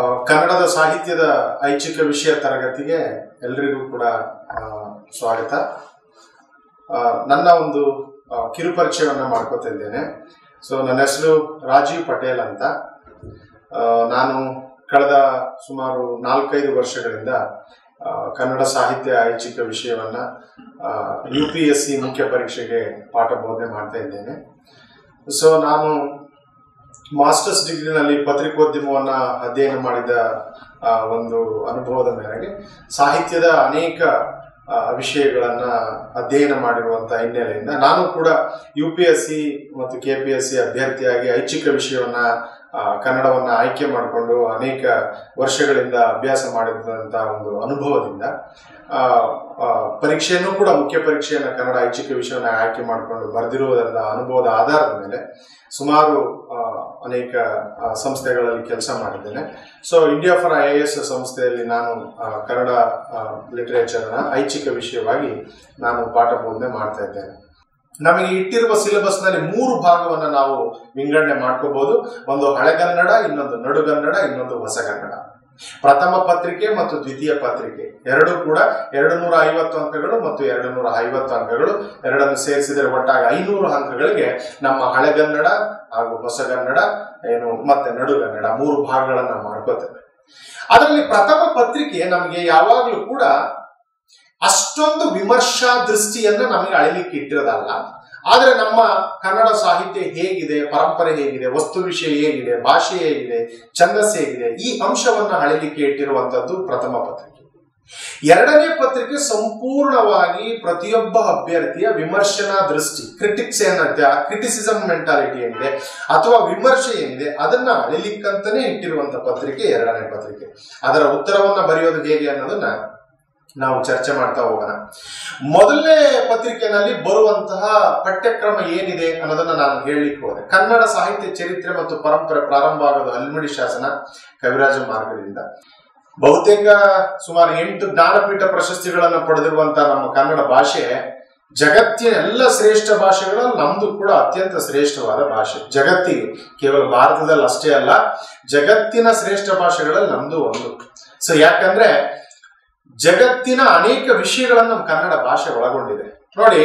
ಆ, ಕನ್ನಡದ ಸಾಹಿತ್ಯದ ಐಚ್ಛಿಕ ವಿಷಯ ತರಗತಿಗೆ ಎಲ್ರಿಗೂ ಕೂಡ ಆ, ಸ್ವಾಗತ ಆ, ನನ್ನ ಒಂದು ಆ, ಕಿರುಪರಿಚಯವನ್ನು ಮಾಡ್ಕೋತಾ ಇದ್ದೇನೆ ಸೊ ನನ್ನ ಹೆಸರು ರಾಜೀವ್ ಪಟೇಲ್ ಅಂತ ಆ, ನಾನು ಕಳೆದ ಸುಮಾರು ನಾಲ್ಕೈದು ವರ್ಷಗಳಿಂದ ಆ, ಕನ್ನಡ ಸಾಹಿತ್ಯ ಐಚ್ಛಿಕ ವಿಷಯವನ್ನ ಯು ಪಿ ಎಸ್ ಸಿ ಮುಖ್ಯ ಪರೀಕ್ಷೆಗೆ ಪಾಠ ಬೋಧನೆ ಮಾಡ್ತಾ ಇದ್ದೇನೆ ಸೊ ನಾನು ಮಾಸ್ಟರ್ಸ್ ಡಿಗ್ರಿನಲ್ಲಿ ಪತ್ರಿಕೋದ್ಯಮವನ್ನ ಅಧ್ಯಯನ ಮಾಡಿದ ಆ, ಒಂದು ಅನುಭವದ ಮೇರೆಗೆ ಸಾಹಿತ್ಯದ ಅನೇಕ ಆ, ವಿಷಯಗಳನ್ನ ಅಧ್ಯಯನ ಮಾಡಿರುವಂತಹ ಹಿನ್ನೆಲೆಯಿಂದ ನಾನು ಕೂಡ ಯು ಪಿ ಎಸ್ ಸಿ ಮತ್ತು ಕೆ ಪಿ ಎಸ್ ಸಿ ಅಭ್ಯರ್ಥಿಯಾಗಿ ಐಚ್ಛಿಕ ವಿಷಯವನ್ನ ಆ, ಕನ್ನಡವನ್ನ ಆಯ್ಕೆ ಮಾಡಿಕೊಂಡು ಅನೇಕ ವರ್ಷಗಳಿಂದ ಅಭ್ಯಾಸ ಮಾಡಿದಂತ ಒಂದು ಅನುಭವದಿಂದ ಆ, ಆ, ಪರೀಕ್ಷೆಯನ್ನು ಕೂಡ ಮುಖ್ಯ ಪರೀಕ್ಷೆಯನ್ನ ಕನ್ನಡ ಐಚ್ಛಿಕ ವಿಷಯವನ್ನ ಆಯ್ಕೆ ಮಾಡಿಕೊಂಡು ಬರೆದಿರುವುದರ ಅನುಭವದ ಆಧಾರದ ಮೇಲೆ ಸುಮಾರು ಆ, ಅನೇಕ ಆ, ಸಂಸ್ಥೆಗಳಲ್ಲಿ ಕೆಲಸ ಮಾಡಿದ್ದೇನೆ so India for I S ಸಂಸ್ಥೆಯಲ್ಲಿ ನಾನು ಆ, ಕನ್ನಡ ಲಿಟರೇಚರ್ನ ಐಚ್ಛಿಕ ವಿಷಯವಾಗಿ ನಾನು ಪಾಠ ಬೋಧನೆ ಮಾಡ್ತಾ ಇದ್ದೇನೆ ನಮಗೆ ಇಟ್ಟಿರುವ ಸಿಲೆಬಸ್ ನಲ್ಲಿ ಮೂರು ಭಾಗವನ್ನ ನಾವು ವಿಂಗಡಣೆ ಮಾಡ್ಕೋಬಹುದು ಒಂದು ಹಳೆಗನ್ನಡ ಇನ್ನೊಂದು ನಡುಗನ್ನಡ ಇನ್ನೊಂದು ಹೊಸಗನ್ನಡ ಪ್ರಥಮ ಪತ್ರಿಕೆ ಮತ್ತು ದ್ವಿತೀಯ ಪತ್ರಿಕೆ ಎರಡೂ ಕೂಡ ಎರಡು ನೂರ ಐವತ್ತು ಅಂಕಗಳು ಮತ್ತು ಎರಡು ನೂರ ಐವತ್ತು ಅಂಕಗಳು ಎರಡನ್ನು ಸೇರಿಸಿದರೆ ಒಟ್ಟಾಗಿ ಐನೂರು ಅಂಕಗಳಿಗೆ ನಮ್ಮ ಹಳೆಗನ್ನಡ ಹಾಗೂ ಹೊಸಗನ್ನಡ ಏನು ಮತ್ತೆ ನಡುಗನ್ನಡ ಮೂರು ಭಾಗಗಳನ್ನ ಮಾಡ್ಕೋತೇವೆ ಅದರಲ್ಲಿ ಪ್ರಥಮ ಪತ್ರಿಕೆ ನಮಗೆ ಯಾವಾಗಲೂ ಕೂಡ ಅಷ್ಟೊಂದು ವಿಮರ್ಶಾ ದೃಷ್ಟಿಯನ್ನ ನಮಗೆ ಅಳಿಲಿಕ್ಕೆ ಇಟ್ಟಿರೋದಲ್ಲ ಆದರೆ ನಮ್ಮ ಕನ್ನಡ ಸಾಹಿತ್ಯ ಹೇಗಿದೆ ಪರಂಪರೆ ಹೇಗಿದೆ ವಸ್ತು ವಿಷಯ ಹೇಗಿದೆ ಭಾಷೆ ಹೇಗಿದೆ ಛಂದಸ್ಸು ಹೇಗಿದೆ ಈ ಅಂಶವನ್ನ ಅಳಿಲಿಕ್ಕೆ ಇಟ್ಟಿರುವಂತದ್ದು ಪ್ರಥಮ ಪತ್ರಿಕೆ ಎರಡನೇ ಪತ್ರಿಕೆ ಸಂಪೂರ್ಣವಾಗಿ ಪ್ರತಿಯೊಬ್ಬ ಅಭ್ಯರ್ಥಿಯ ವಿಮರ್ಶನಾ ದೃಷ್ಟಿ ಕ್ರಿಟಿಕ್ಸ್ ಏನಿದೆ ಕ್ರಿಟಿಸಿಸಮ್ ಮೆಂಟಾಲಿಟಿ ಏನಿದೆ ಅಥವಾ ವಿಮರ್ಶೆ ಏನಿದೆ ಅದನ್ನ ಅಳಿಲಿಕ್ಕಂತಾನೆ ಇಟ್ಟಿರುವಂತ ಪತ್ರಿಕೆ ಎರಡನೇ ಪತ್ರಿಕೆ ಅದರ ಉತ್ತರವನ್ನ ಬರೆಯೋದು ಹೇಗೆ ಅನ್ನೋದನ್ನ ನಾವು ಚರ್ಚೆ ಮಾಡ್ತಾ ಹೋಗೋಣ ಮೊದಲನೇ ಪತ್ರಿಕೆಯಲ್ಲಿ ಬರುವಂತಹ ಪಠ್ಯಕ್ರಮ ಏನಿದೆ ಅನ್ನೋದನ್ನ ನಾನು ಹೇಳಲಿಕ್ಕೆ ಹೋದೆ ಕನ್ನಡ ಸಾಹಿತ್ಯ ಚರಿತ್ರೆ ಮತ್ತು ಪರಂಪರೆ ಪ್ರಾರಂಭ ಆಗೋದು ಹಲ್ಮಿಡಿ ಶಾಸನ ಕವಿರಾಜ ಮಾರ್ಗದಿಂದ ಬಹುತೇಕ ಸುಮಾರು ಎಂಟು ಜ್ಞಾನಪೀಠ ಪ್ರಶಸ್ತಿಗಳನ್ನು ಪಡೆದಿರುವಂತಹ ನಮ್ಮ ಕನ್ನಡ ಭಾಷೆ ಜಗತ್ತಿನ ಎಲ್ಲ ಶ್ರೇಷ್ಠ ಭಾಷೆಗಳಲ್ಲಿ ನಮ್ದು ಕೂಡ ಅತ್ಯಂತ ಶ್ರೇಷ್ಠವಾದ ಭಾಷೆ ಜಗತ್ತಿಗೆ ಕೇವಲ ಭಾರತದಲ್ಲಿ ಅಷ್ಟೇ ಅಲ್ಲ ಜಗತ್ತಿನ ಶ್ರೇಷ್ಠ ಭಾಷೆಗಳಲ್ಲಿ ನಮ್ದು ಒಂದು ಸೊ ಯಾಕಂದ್ರೆ ಜಗತ್ತಿನ ಅನೇಕ ವಿಷಯಗಳನ್ನು ನಮ್ಮ ಕನ್ನಡ ಭಾಷೆ ಒಳಗೊಂಡಿದೆ ನೋಡಿ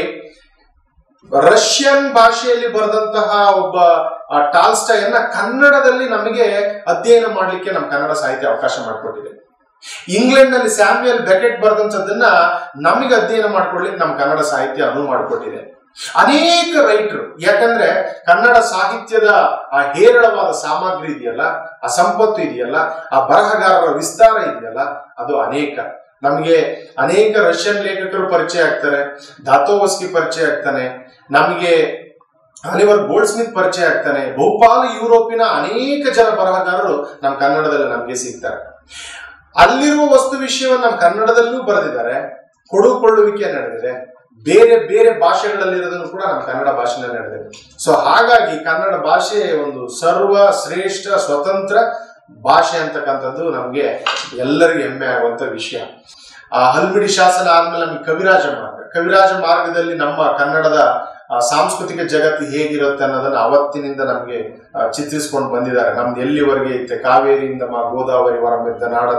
ರಷ್ಯನ್ ಭಾಷೆಯಲ್ಲಿ ಬರೆದಂತಹ ಒಬ್ಬ ಆ, ಟಾಲ್ಸ್ಟಾಯನ್ನ ಕನ್ನಡದಲ್ಲಿ ನಮಗೆ ಅಧ್ಯಯನ ಮಾಡಲಿಕ್ಕೆ ನಮ್ಮ ಕನ್ನಡ ಸಾಹಿತ್ಯ ಅವಕಾಶ ಮಾಡಿಕೊಟ್ಟಿದೆ ಇಂಗ್ಲೆಂಡ್ ನಲ್ಲಿ ಸ್ಯಾಮ್ಯುಯಲ್ ಬೆಕೆಟ್ ಬರೆದಂಥದ್ದನ್ನ ನಮಗೆ ಅಧ್ಯಯನ ಮಾಡ್ಕೊಳ್ಳಿಕ್ಕೆ ನಮ್ಮ ಕನ್ನಡ ಸಾಹಿತ್ಯ ಅನುವು ಮಾಡಿಕೊಟ್ಟಿದೆ ಅನೇಕ ರೈತರು ಯಾಕಂದ್ರೆ ಕನ್ನಡ ಸಾಹಿತ್ಯದ ಆ ಹೇರಳವಾದ ಸಾಮಗ್ರಿ ಇದೆಯಲ್ಲ ಆ ಸಂಪತ್ತು ಇದೆಯಲ್ಲ ಆ ಬರಹಗಾರರ ವಿಸ್ತಾರ ಇದೆಯಲ್ಲ ಅದು ಅನೇಕ ನಮಗೆ ಅನೇಕ ರಷ್ಯನ್ ಲೇಖಕರು ಪರಿಚಯ ಆಗ್ತಾರೆ ದಾತೋವಸ್ಕಿ ಪರಿಚಯ ಆಗ್ತಾನೆ ನಮಗೆ ಆಲಿವರ್ ಗೋಲ್ಡ್ ಸ್ಮಿತ್ ಪರಿಚಯ ಆಗ್ತಾನೆ ಬಹುಪಾಲು ಯುರೋಪಿನ ಅನೇಕ ಜನ ಬರಹಗಾರರು ನಮ್ಮ ಕನ್ನಡದಲ್ಲಿ ನಮಗೆ ಸಿಗ್ತಾರೆ ಅಲ್ಲಿರುವ ವಸ್ತು ವಿಷಯವನ್ನು ನಮ್ಮ ಕನ್ನಡದಲ್ಲೂ ಬರೆದಿದ್ದಾರೆ ಕೊಡುಕೊಳ್ಳುವಿಕೆ ನಡೆದಿದೆ ಬೇರೆ ಬೇರೆ ಭಾಷೆಗಳಲ್ಲಿರೋದನ್ನು ಕೂಡ ನಮ್ಮ ಕನ್ನಡ ಭಾಷೆನಲ್ಲಿ ನಡೆದಿದೆ ಸೊ ಹಾಗಾಗಿ ಕನ್ನಡ ಭಾಷೆ ಒಂದು ಸರ್ವ ಶ್ರೇಷ್ಠ ಸ್ವತಂತ್ರ ಭಾಷೆ ಅಂತಕ್ಕಂಥದ್ದು ನಮಗೆ ಎಲ್ಲರಿಗೂ ಹೆಮ್ಮೆ ಆಗುವಂತ ವಿಷಯ ಆ ಹಲ್ಮಿಡಿ ಶಾಸನ ಆದ್ಮೇಲೆ ನಮಗೆ ಕವಿರಾಜ ಮಾರ್ಗ ಕವಿರಾಜ ಮಾರ್ಗದಲ್ಲಿ ನಮ್ಮ ಕನ್ನಡದ ಆ, ಸಾಂಸ್ಕೃತಿಕ ಜಗತ್ತು ಹೇಗಿರುತ್ತೆ ಅನ್ನೋದನ್ನ ಅವತ್ತಿನಿಂದ ನಮಗೆ ಚಿತ್ರಿಸ್ಕೊಂಡು ಬಂದಿದ್ದಾರೆ ನಮ್ದು ಎಲ್ಲಿವರೆಗೆ ಐತೆ ಕಾವೇರಿಯಿಂದ ಮಾ ಗೋದಾವರಿ ಹೊರಬಿದ್ದ ನಾಡದ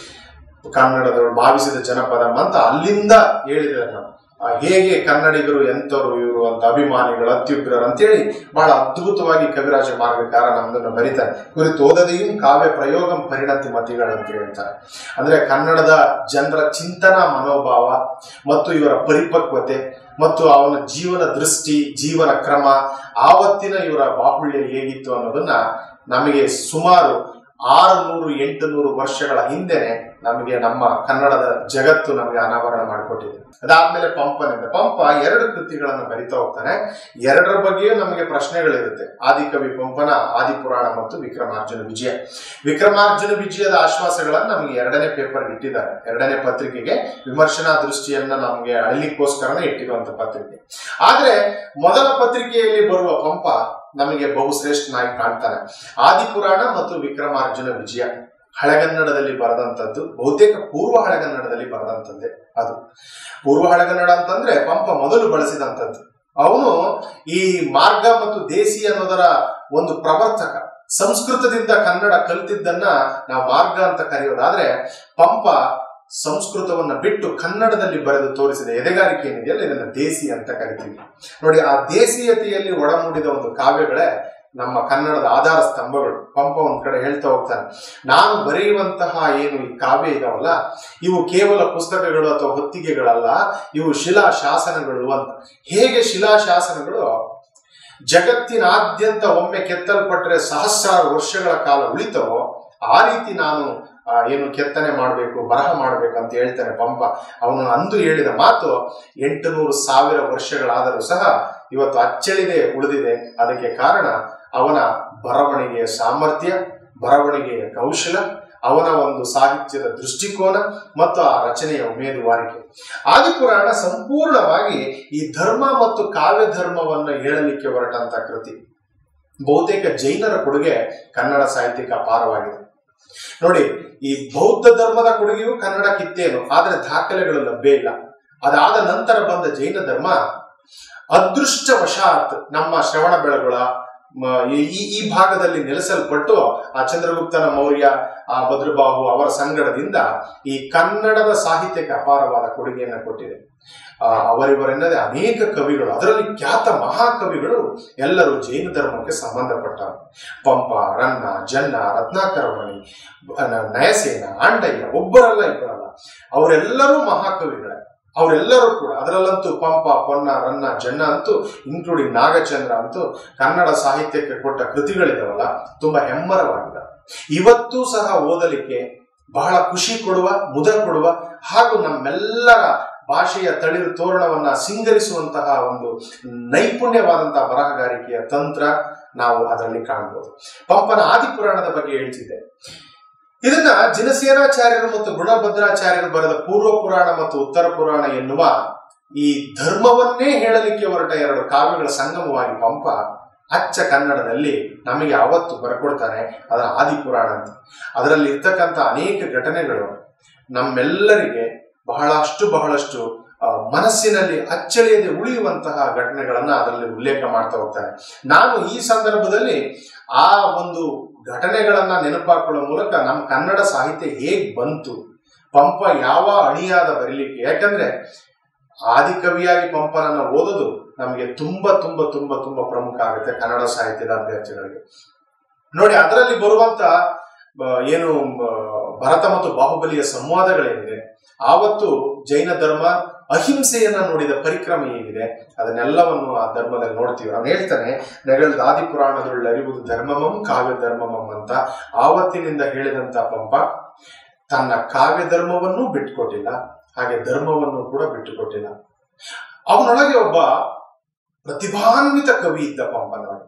ಕನ್ನಡದವರು ಭಾವಿಸಿದ ಜನಪದ ಅಂತ ಅಲ್ಲಿಂದ ಹೇಳಿದ್ದಾರೆ ನಾವು ಆ, ಹೇಗೆ ಕನ್ನಡಿಗರು ಎಂತವರು ಇವರು ಅಂತ ಅಭಿಮಾನಿಗಳು ಅತ್ಯುಗ್ರರು ಅಂತೇಳಿ ಬಹಳ ಅದ್ಭುತವಾಗಿ ಕವಿರಾಜ ಮಾರ್ಗಕಾರ ನಮ್ದನ್ನ ಬರೀತಾರೆ ಕುರಿತು ಓದದೆಯೂ ಕಾವ್ಯ ಪ್ರಯೋಗಂ ಪರಿಣತಿ ಮತಿಗಳು ಅಂತ ಹೇಳ್ತಾರೆ ಅಂದ್ರೆ ಕನ್ನಡದ ಜನರ ಚಿಂತನಾ ಮನೋಭಾವ ಮತ್ತು ಇವರ ಪರಿಪಕ್ವತೆ ಮತ್ತು ಅವನ ಜೀವನ ದೃಷ್ಟಿ ಜೀವನ ಕ್ರಮ ಆವತ್ತಿನ ಇವರ ಬಾಹುಳ್ಯ ಹೇಗಿತ್ತು ಅನ್ನೋದನ್ನ ನಮಗೆ ಸುಮಾರು ಆರು ನೂರು ಎಂಟು ನೂರು ವರ್ಷಗಳ ಹಿಂದೆನೆ ನಮಗೆ ನಮ್ಮ ಕನ್ನಡದ ಜಗತ್ತು ನಮಗೆ ಅನಾವರಣ ಮಾಡಿಕೊಟ್ಟಿದೆ ಅದಾದ್ಮೇಲೆ ಪಂಪನಿಂದ ಪಂಪ ಎರಡು ಕೃತಿಗಳನ್ನು ಬರಿತಾ ಹೋಗ್ತಾನೆ ಎರಡರ ಬಗ್ಗೆಯೂ ನಮಗೆ ಪ್ರಶ್ನೆಗಳಿರುತ್ತೆ ಆದಿಕವಿ ಪಂಪನ ಆದಿಪುರಾಣ ಮತ್ತು ವಿಕ್ರಮಾರ್ಜುನ ವಿಜಯ ವಿಕ್ರಮಾರ್ಜುನ ವಿಜಯದ ಆಶ್ವಾಸಗಳನ್ನು ನಮಗೆ ಎರಡನೇ ಪೇಪರ್ ಇಟ್ಟಿದ್ದಾರೆ ಎರಡನೇ ಪತ್ರಿಕೆಗೆ ವಿಮರ್ಶನಾ ದೃಷ್ಟಿಯನ್ನ ನಮಗೆ ಅಳಿಲಿಕ್ಕೋಸ್ಕರನೇ ಇಟ್ಟಿರುವಂತ ಪತ್ರಿಕೆ ಆದ್ರೆ ಮೊದಲ ಪತ್ರಿಕೆಯಲ್ಲಿ ಬರುವ ಪಂಪ ನಮಗೆ ಬಹುಶ್ರೇಷ್ಠನಾಗಿ ಕಾಣ್ತಾನೆ ಆದಿಪುರಾಣ ಮತ್ತು ವಿಕ್ರಮಾರ್ಜುನ ವಿಜಯ ಹಳೆಗನ್ನಡದಲ್ಲಿ ಬರೆದಂತದ್ದು ಬಹುತೇಕ ಪೂರ್ವ ಹಳೆಗನ್ನಡದಲ್ಲಿ ಬರೆದಂತದ್ದೇ ಅದು ಪೂರ್ವ ಹಳೆಗನ್ನಡ ಅಂತಂದ್ರೆ ಪಂಪ ಮೊದಲು ಬಳಸಿದಂಥದ್ದು ಅವನು ಈ ಮಾರ್ಗ ಮತ್ತು ದೇಸಿ ಅನ್ನೋದರ ಒಂದು ಪ್ರವರ್ತಕ ಸಂಸ್ಕೃತದಿಂದ ಕನ್ನಡ ಕಲ್ತಿದ್ದನ್ನ ನಾವು ಮಾರ್ಗ ಅಂತ ಕರೆಯೋದಾದ್ರೆ ಪಂಪ ಸಂಸ್ಕೃತವನ್ನ ಬಿಟ್ಟು ಕನ್ನಡದಲ್ಲಿ ಬರೆದು ತೋರಿಸಿದ ಎದೆಗಾರಿಕೆ ಏನಿದೆಯಲ್ಲ ಇದನ್ನ ದೇಸಿ ಅಂತ ಕರಿತೀವಿ ನೋಡಿ ಆ ದೇಸೀಯತೆಯಲ್ಲಿ ಒಡಮೂಡಿದ ಒಂದು ಕಾವ್ಯಗಳೇ ನಮ್ಮ ಕನ್ನಡದ ಆಧಾರ ಸ್ತಂಭಗಳು ಪಂಪ ಒಂದ್ ಕಡೆ ಹೇಳ್ತಾ ಹೋಗ್ತಾನೆ ನಾನು ಬರೆಯುವಂತಹ ಏನು ಈ ಕಾವ್ಯ ಇದಾವಲ್ಲ ಇವು ಕೇವಲ ಪುಸ್ತಕಗಳು ಅಥವಾ ಹೊತ್ತಿಗೆಗಳಲ್ಲ ಇವು ಶಿಲಾ ಶಾಸನಗಳು ಅಂತ ಹೇಗೆ ಶಿಲಾ ಶಾಸನಗಳು ಜಗತ್ತಿನಾದ್ಯಂತ ಒಮ್ಮೆ ಕೆತ್ತಲ್ಪಟ್ರೆ ಸಹಸ್ರಾರು ವರ್ಷಗಳ ಕಾಲ ಉಳಿತವೋ ಆ ರೀತಿ ನಾನು ಆ, ಏನು ಕೆತ್ತನೆ ಮಾಡಬೇಕು ಬರಹ ಮಾಡಬೇಕು ಅಂತ ಹೇಳ್ತಾನೆ ಪಂಪ ಅವನು ಅಂದು ಹೇಳಿದ ಮಾತು ಎಂಟು ನೂರು ಸಾವಿರ ವರ್ಷಗಳಾದರೂ ಸಹ ಇವತ್ತು ಅಚ್ಚಳಿದೆ ಉಳಿದಿದೆ ಅದಕ್ಕೆ ಕಾರಣ ಅವನ ಬರವಣಿಗೆಯ ಸಾಮರ್ಥ್ಯ ಬರವಣಿಗೆಯ ಕೌಶಲ ಅವನ ಒಂದು ಸಾಹಿತ್ಯದ ದೃಷ್ಟಿಕೋನ ಮತ್ತು ಆ ರಚನೆಯ ಉಮೇದುವಾರಿಕೆ ಆದಿಪುರಾಣ ಸಂಪೂರ್ಣವಾಗಿ ಈ ಧರ್ಮ ಮತ್ತು ಕಾವ್ಯ ಧರ್ಮವನ್ನು ಹೇಳಲಿಕ್ಕೆ ಹೊರಟಂತ ಕೃತಿ ಬಹುತೇಕ ಜೈನರ ಕೊಡುಗೆ ಕನ್ನಡ ಸಾಹಿತ್ಯಕ್ಕೆ ಅಪಾರವಾಗಿದೆ ನೋಡಿ ಈ ಬೌದ್ಧ ಧರ್ಮದ ಕೊಡುಗೆಯು ಕನ್ನಡ ಕಿತ್ತೇನು ಆದರೆ ದಾಖಲೆಗಳು ಲಭ್ಯ ಇಲ್ಲ ಅದಾದ ನಂತರ ಬಂದ ಜೈನ ಧರ್ಮ ಅದೃಷ್ಟವಶಾತ್ ನಮ್ಮ ಶ್ರವಣ ಬೆಳಗೊಳ ಮ- ಈ ಈ- ಈ ಭಾಗದಲ್ಲಿ ನೆಲೆಸಲ್ಪಟ್ಟು ಆ ಚಂದ್ರಗುಪ್ತನ ಮೌರ್ಯ ಆ ಭದ್ರಬಾಹು ಅವರ ಸಂಗಡದಿಂದ ಈ ಕನ್ನಡದ ಸಾಹಿತ್ಯಕ್ಕೆ ಅಪಾರವಾದ ಕೊಡುಗೆಯನ್ನು ಕೊಟ್ಟಿದೆ ಆ, ಅವರಿವರೆನ್ನದೇ ಅನೇಕ ಕವಿಗಳು ಅದರಲ್ಲಿ ಖ್ಯಾತ ಮಹಾಕವಿಗಳು ಎಲ್ಲರೂ ಜೈನ ಧರ್ಮಕ್ಕೆ ಸಂಬಂಧಪಟ್ಟವರು ಪಂಪ ರನ್ನ ಜನ್ನ ರತ್ನಾಕರಮಣಿ ನ- ನಯಸೇನ ಆಂಡಯ್ಯ ಒಬ್ಬರಲ್ಲ ಇಬ್ಬರಲ್ಲ ಅವರೆಲ್ಲರೂ ಮಹಾಕವಿಗಳೇ ಅವರೆಲ್ಲರೂ ಕೂಡ ಅದರಲ್ಲಂತೂ ಪಂಪ ಪೊನ್ನ ರನ್ನ ಜನ್ನ ಅಂತೂ ಇನ್ಕ್ಲೂಡಿಂಗ್ ನಾಗಚಂದ್ರ ಅಂತೂ ಕನ್ನಡ ಸಾಹಿತ್ಯಕ್ಕೆ ಕೊಟ್ಟ ಕೃತಿಗಳಿದಾವಲ್ಲ ತುಂಬಾ ಹೆಮ್ಮರವಾಗಿದೆ ಇವತ್ತೂ ಸಹ ಓದಲಿಕ್ಕೆ ಬಹಳ ಖುಷಿ ಕೊಡುವ ಮುದ ಕೊಡುವ ಹಾಗೂ ನಮ್ಮೆಲ್ಲರ ಭಾಷೆಯ ತಳಿರು ತೋರಣವನ್ನ ಸಿಂಗರಿಸುವಂತಹ ಒಂದು ನೈಪುಣ್ಯವಾದಂತಹ ಬರಹಗಾರಿಕೆಯ ತಂತ್ರ ನಾವು ಅದರಲ್ಲಿ ಕಾಣಬಹುದು ಪಂಪನ ಆದಿಪುರಾಣದ ಬಗ್ಗೆ ಹೇಳ್ತಿದ್ದೆ ಇದನ್ನ ಜಿನಸೇನಾಚಾರ್ಯರು ಮತ್ತು ಗುಣಭದ್ರಾಚಾರ್ಯರು ಬರೆದ ಪೂರ್ವ ಪುರಾಣ ಮತ್ತು ಉತ್ತರ ಪುರಾಣ ಎನ್ನುವ ಈ ಧರ್ಮವನ್ನೇ ಹೇಳಲಿಕ್ಕೆ ಹೊರಟ ಎರಡು ಕಾವ್ಯಗಳ ಸಂಗಮವಾಗಿ ಪಂಪ ಅಚ್ಚ ಕನ್ನಡದಲ್ಲಿ ನಮಗೆ ಅವತ್ತು ಬರ್ಕೊಡ್ತಾನೆ ಅದರ ಆದಿಪುರಾಣ ಅಂತ ಅದರಲ್ಲಿ ಇರ್ತಕ್ಕಂಥ ಅನೇಕ ಘಟನೆಗಳು ನಮ್ಮೆಲ್ಲರಿಗೆ ಬಹಳಷ್ಟು ಬಹಳಷ್ಟು ಆ, ಮನಸ್ಸಿನಲ್ಲಿ ಅಚ್ಚಳಿಯದೆ ಉಳಿಯುವಂತಹ ಘಟನೆಗಳನ್ನ ಅದರಲ್ಲಿ ಉಲ್ಲೇಖ ಮಾಡ್ತಾ ಹೋಗ್ತಾನೆ ನಾನು ಈ ಸಂದರ್ಭದಲ್ಲಿ ಆ ಒಂದು ಘಟನೆಗಳನ್ನ ನೆನಪಾಕೊಳ್ಳುವ ಮೂಲಕ ನಮ್ಮ ಕನ್ನಡ ಸಾಹಿತ್ಯ ಹೇಗ್ ಬಂತು ಪಂಪ ಯಾವ ಅಣಿಯಾದ ಬರೀಲಿಕ್ಕೆ ಯಾಕಂದ್ರೆ ಆದಿಕವಿಯಾಗಿ ಪಂಪನನ್ನ ಓದೋದು ನಮಗೆ ತುಂಬಾ ತುಂಬಾ ತುಂಬಾ ತುಂಬಾ ಪ್ರಮುಖ ಆಗುತ್ತೆ ಕನ್ನಡ ಸಾಹಿತ್ಯದ ಅಭ್ಯರ್ಥಿಗಳಿಗೆ ನೋಡಿ ಅದರಲ್ಲಿ ಬರುವಂತ ಆ, ಏನು ಆ, ಭರತ ಮತ್ತು ಬಾಹುಬಲಿಯ ಸಂವಾದಗಳೇನಿದೆ ಆವತ್ತು ಜೈನ ಧರ್ಮ ಅಹಿಂಸೆಯನ್ನ ನೋಡಿದ ಪರಿಕ್ರಮ ಹೇಗಿದೆ ಅದನ್ನೆಲ್ಲವನ್ನು ಆ ಧರ್ಮದಲ್ಲಿ ನೋಡ್ತೀವಿ ಅವನು ಹೇಳ್ತಾನೆ ನೆಗಳದ ಆದಿಪುರಾಣದೊಳ್ಳೆ ಅರಿವುದು ಧರ್ಮಮಂ ಕಾವ್ಯ ಧರ್ಮಮಂ ಅಂತ ಆವತ್ತಿನಿಂದ ಹೇಳಿದಂತ ಪಂಪ ತನ್ನ ಕಾವ್ಯ ಧರ್ಮವನ್ನೂ ಬಿಟ್ಟುಕೊಟ್ಟಿಲ್ಲ ಹಾಗೆ ಧರ್ಮವನ್ನು ಕೂಡ ಬಿಟ್ಟುಕೊಟ್ಟಿಲ್ಲ ಅವನೊಳಗೆ ಒಬ್ಬ ಪ್ರತಿಭಾನ್ವಿತ ಕವಿ ಇದ್ದ ಪಂಪನೊಳಗೆ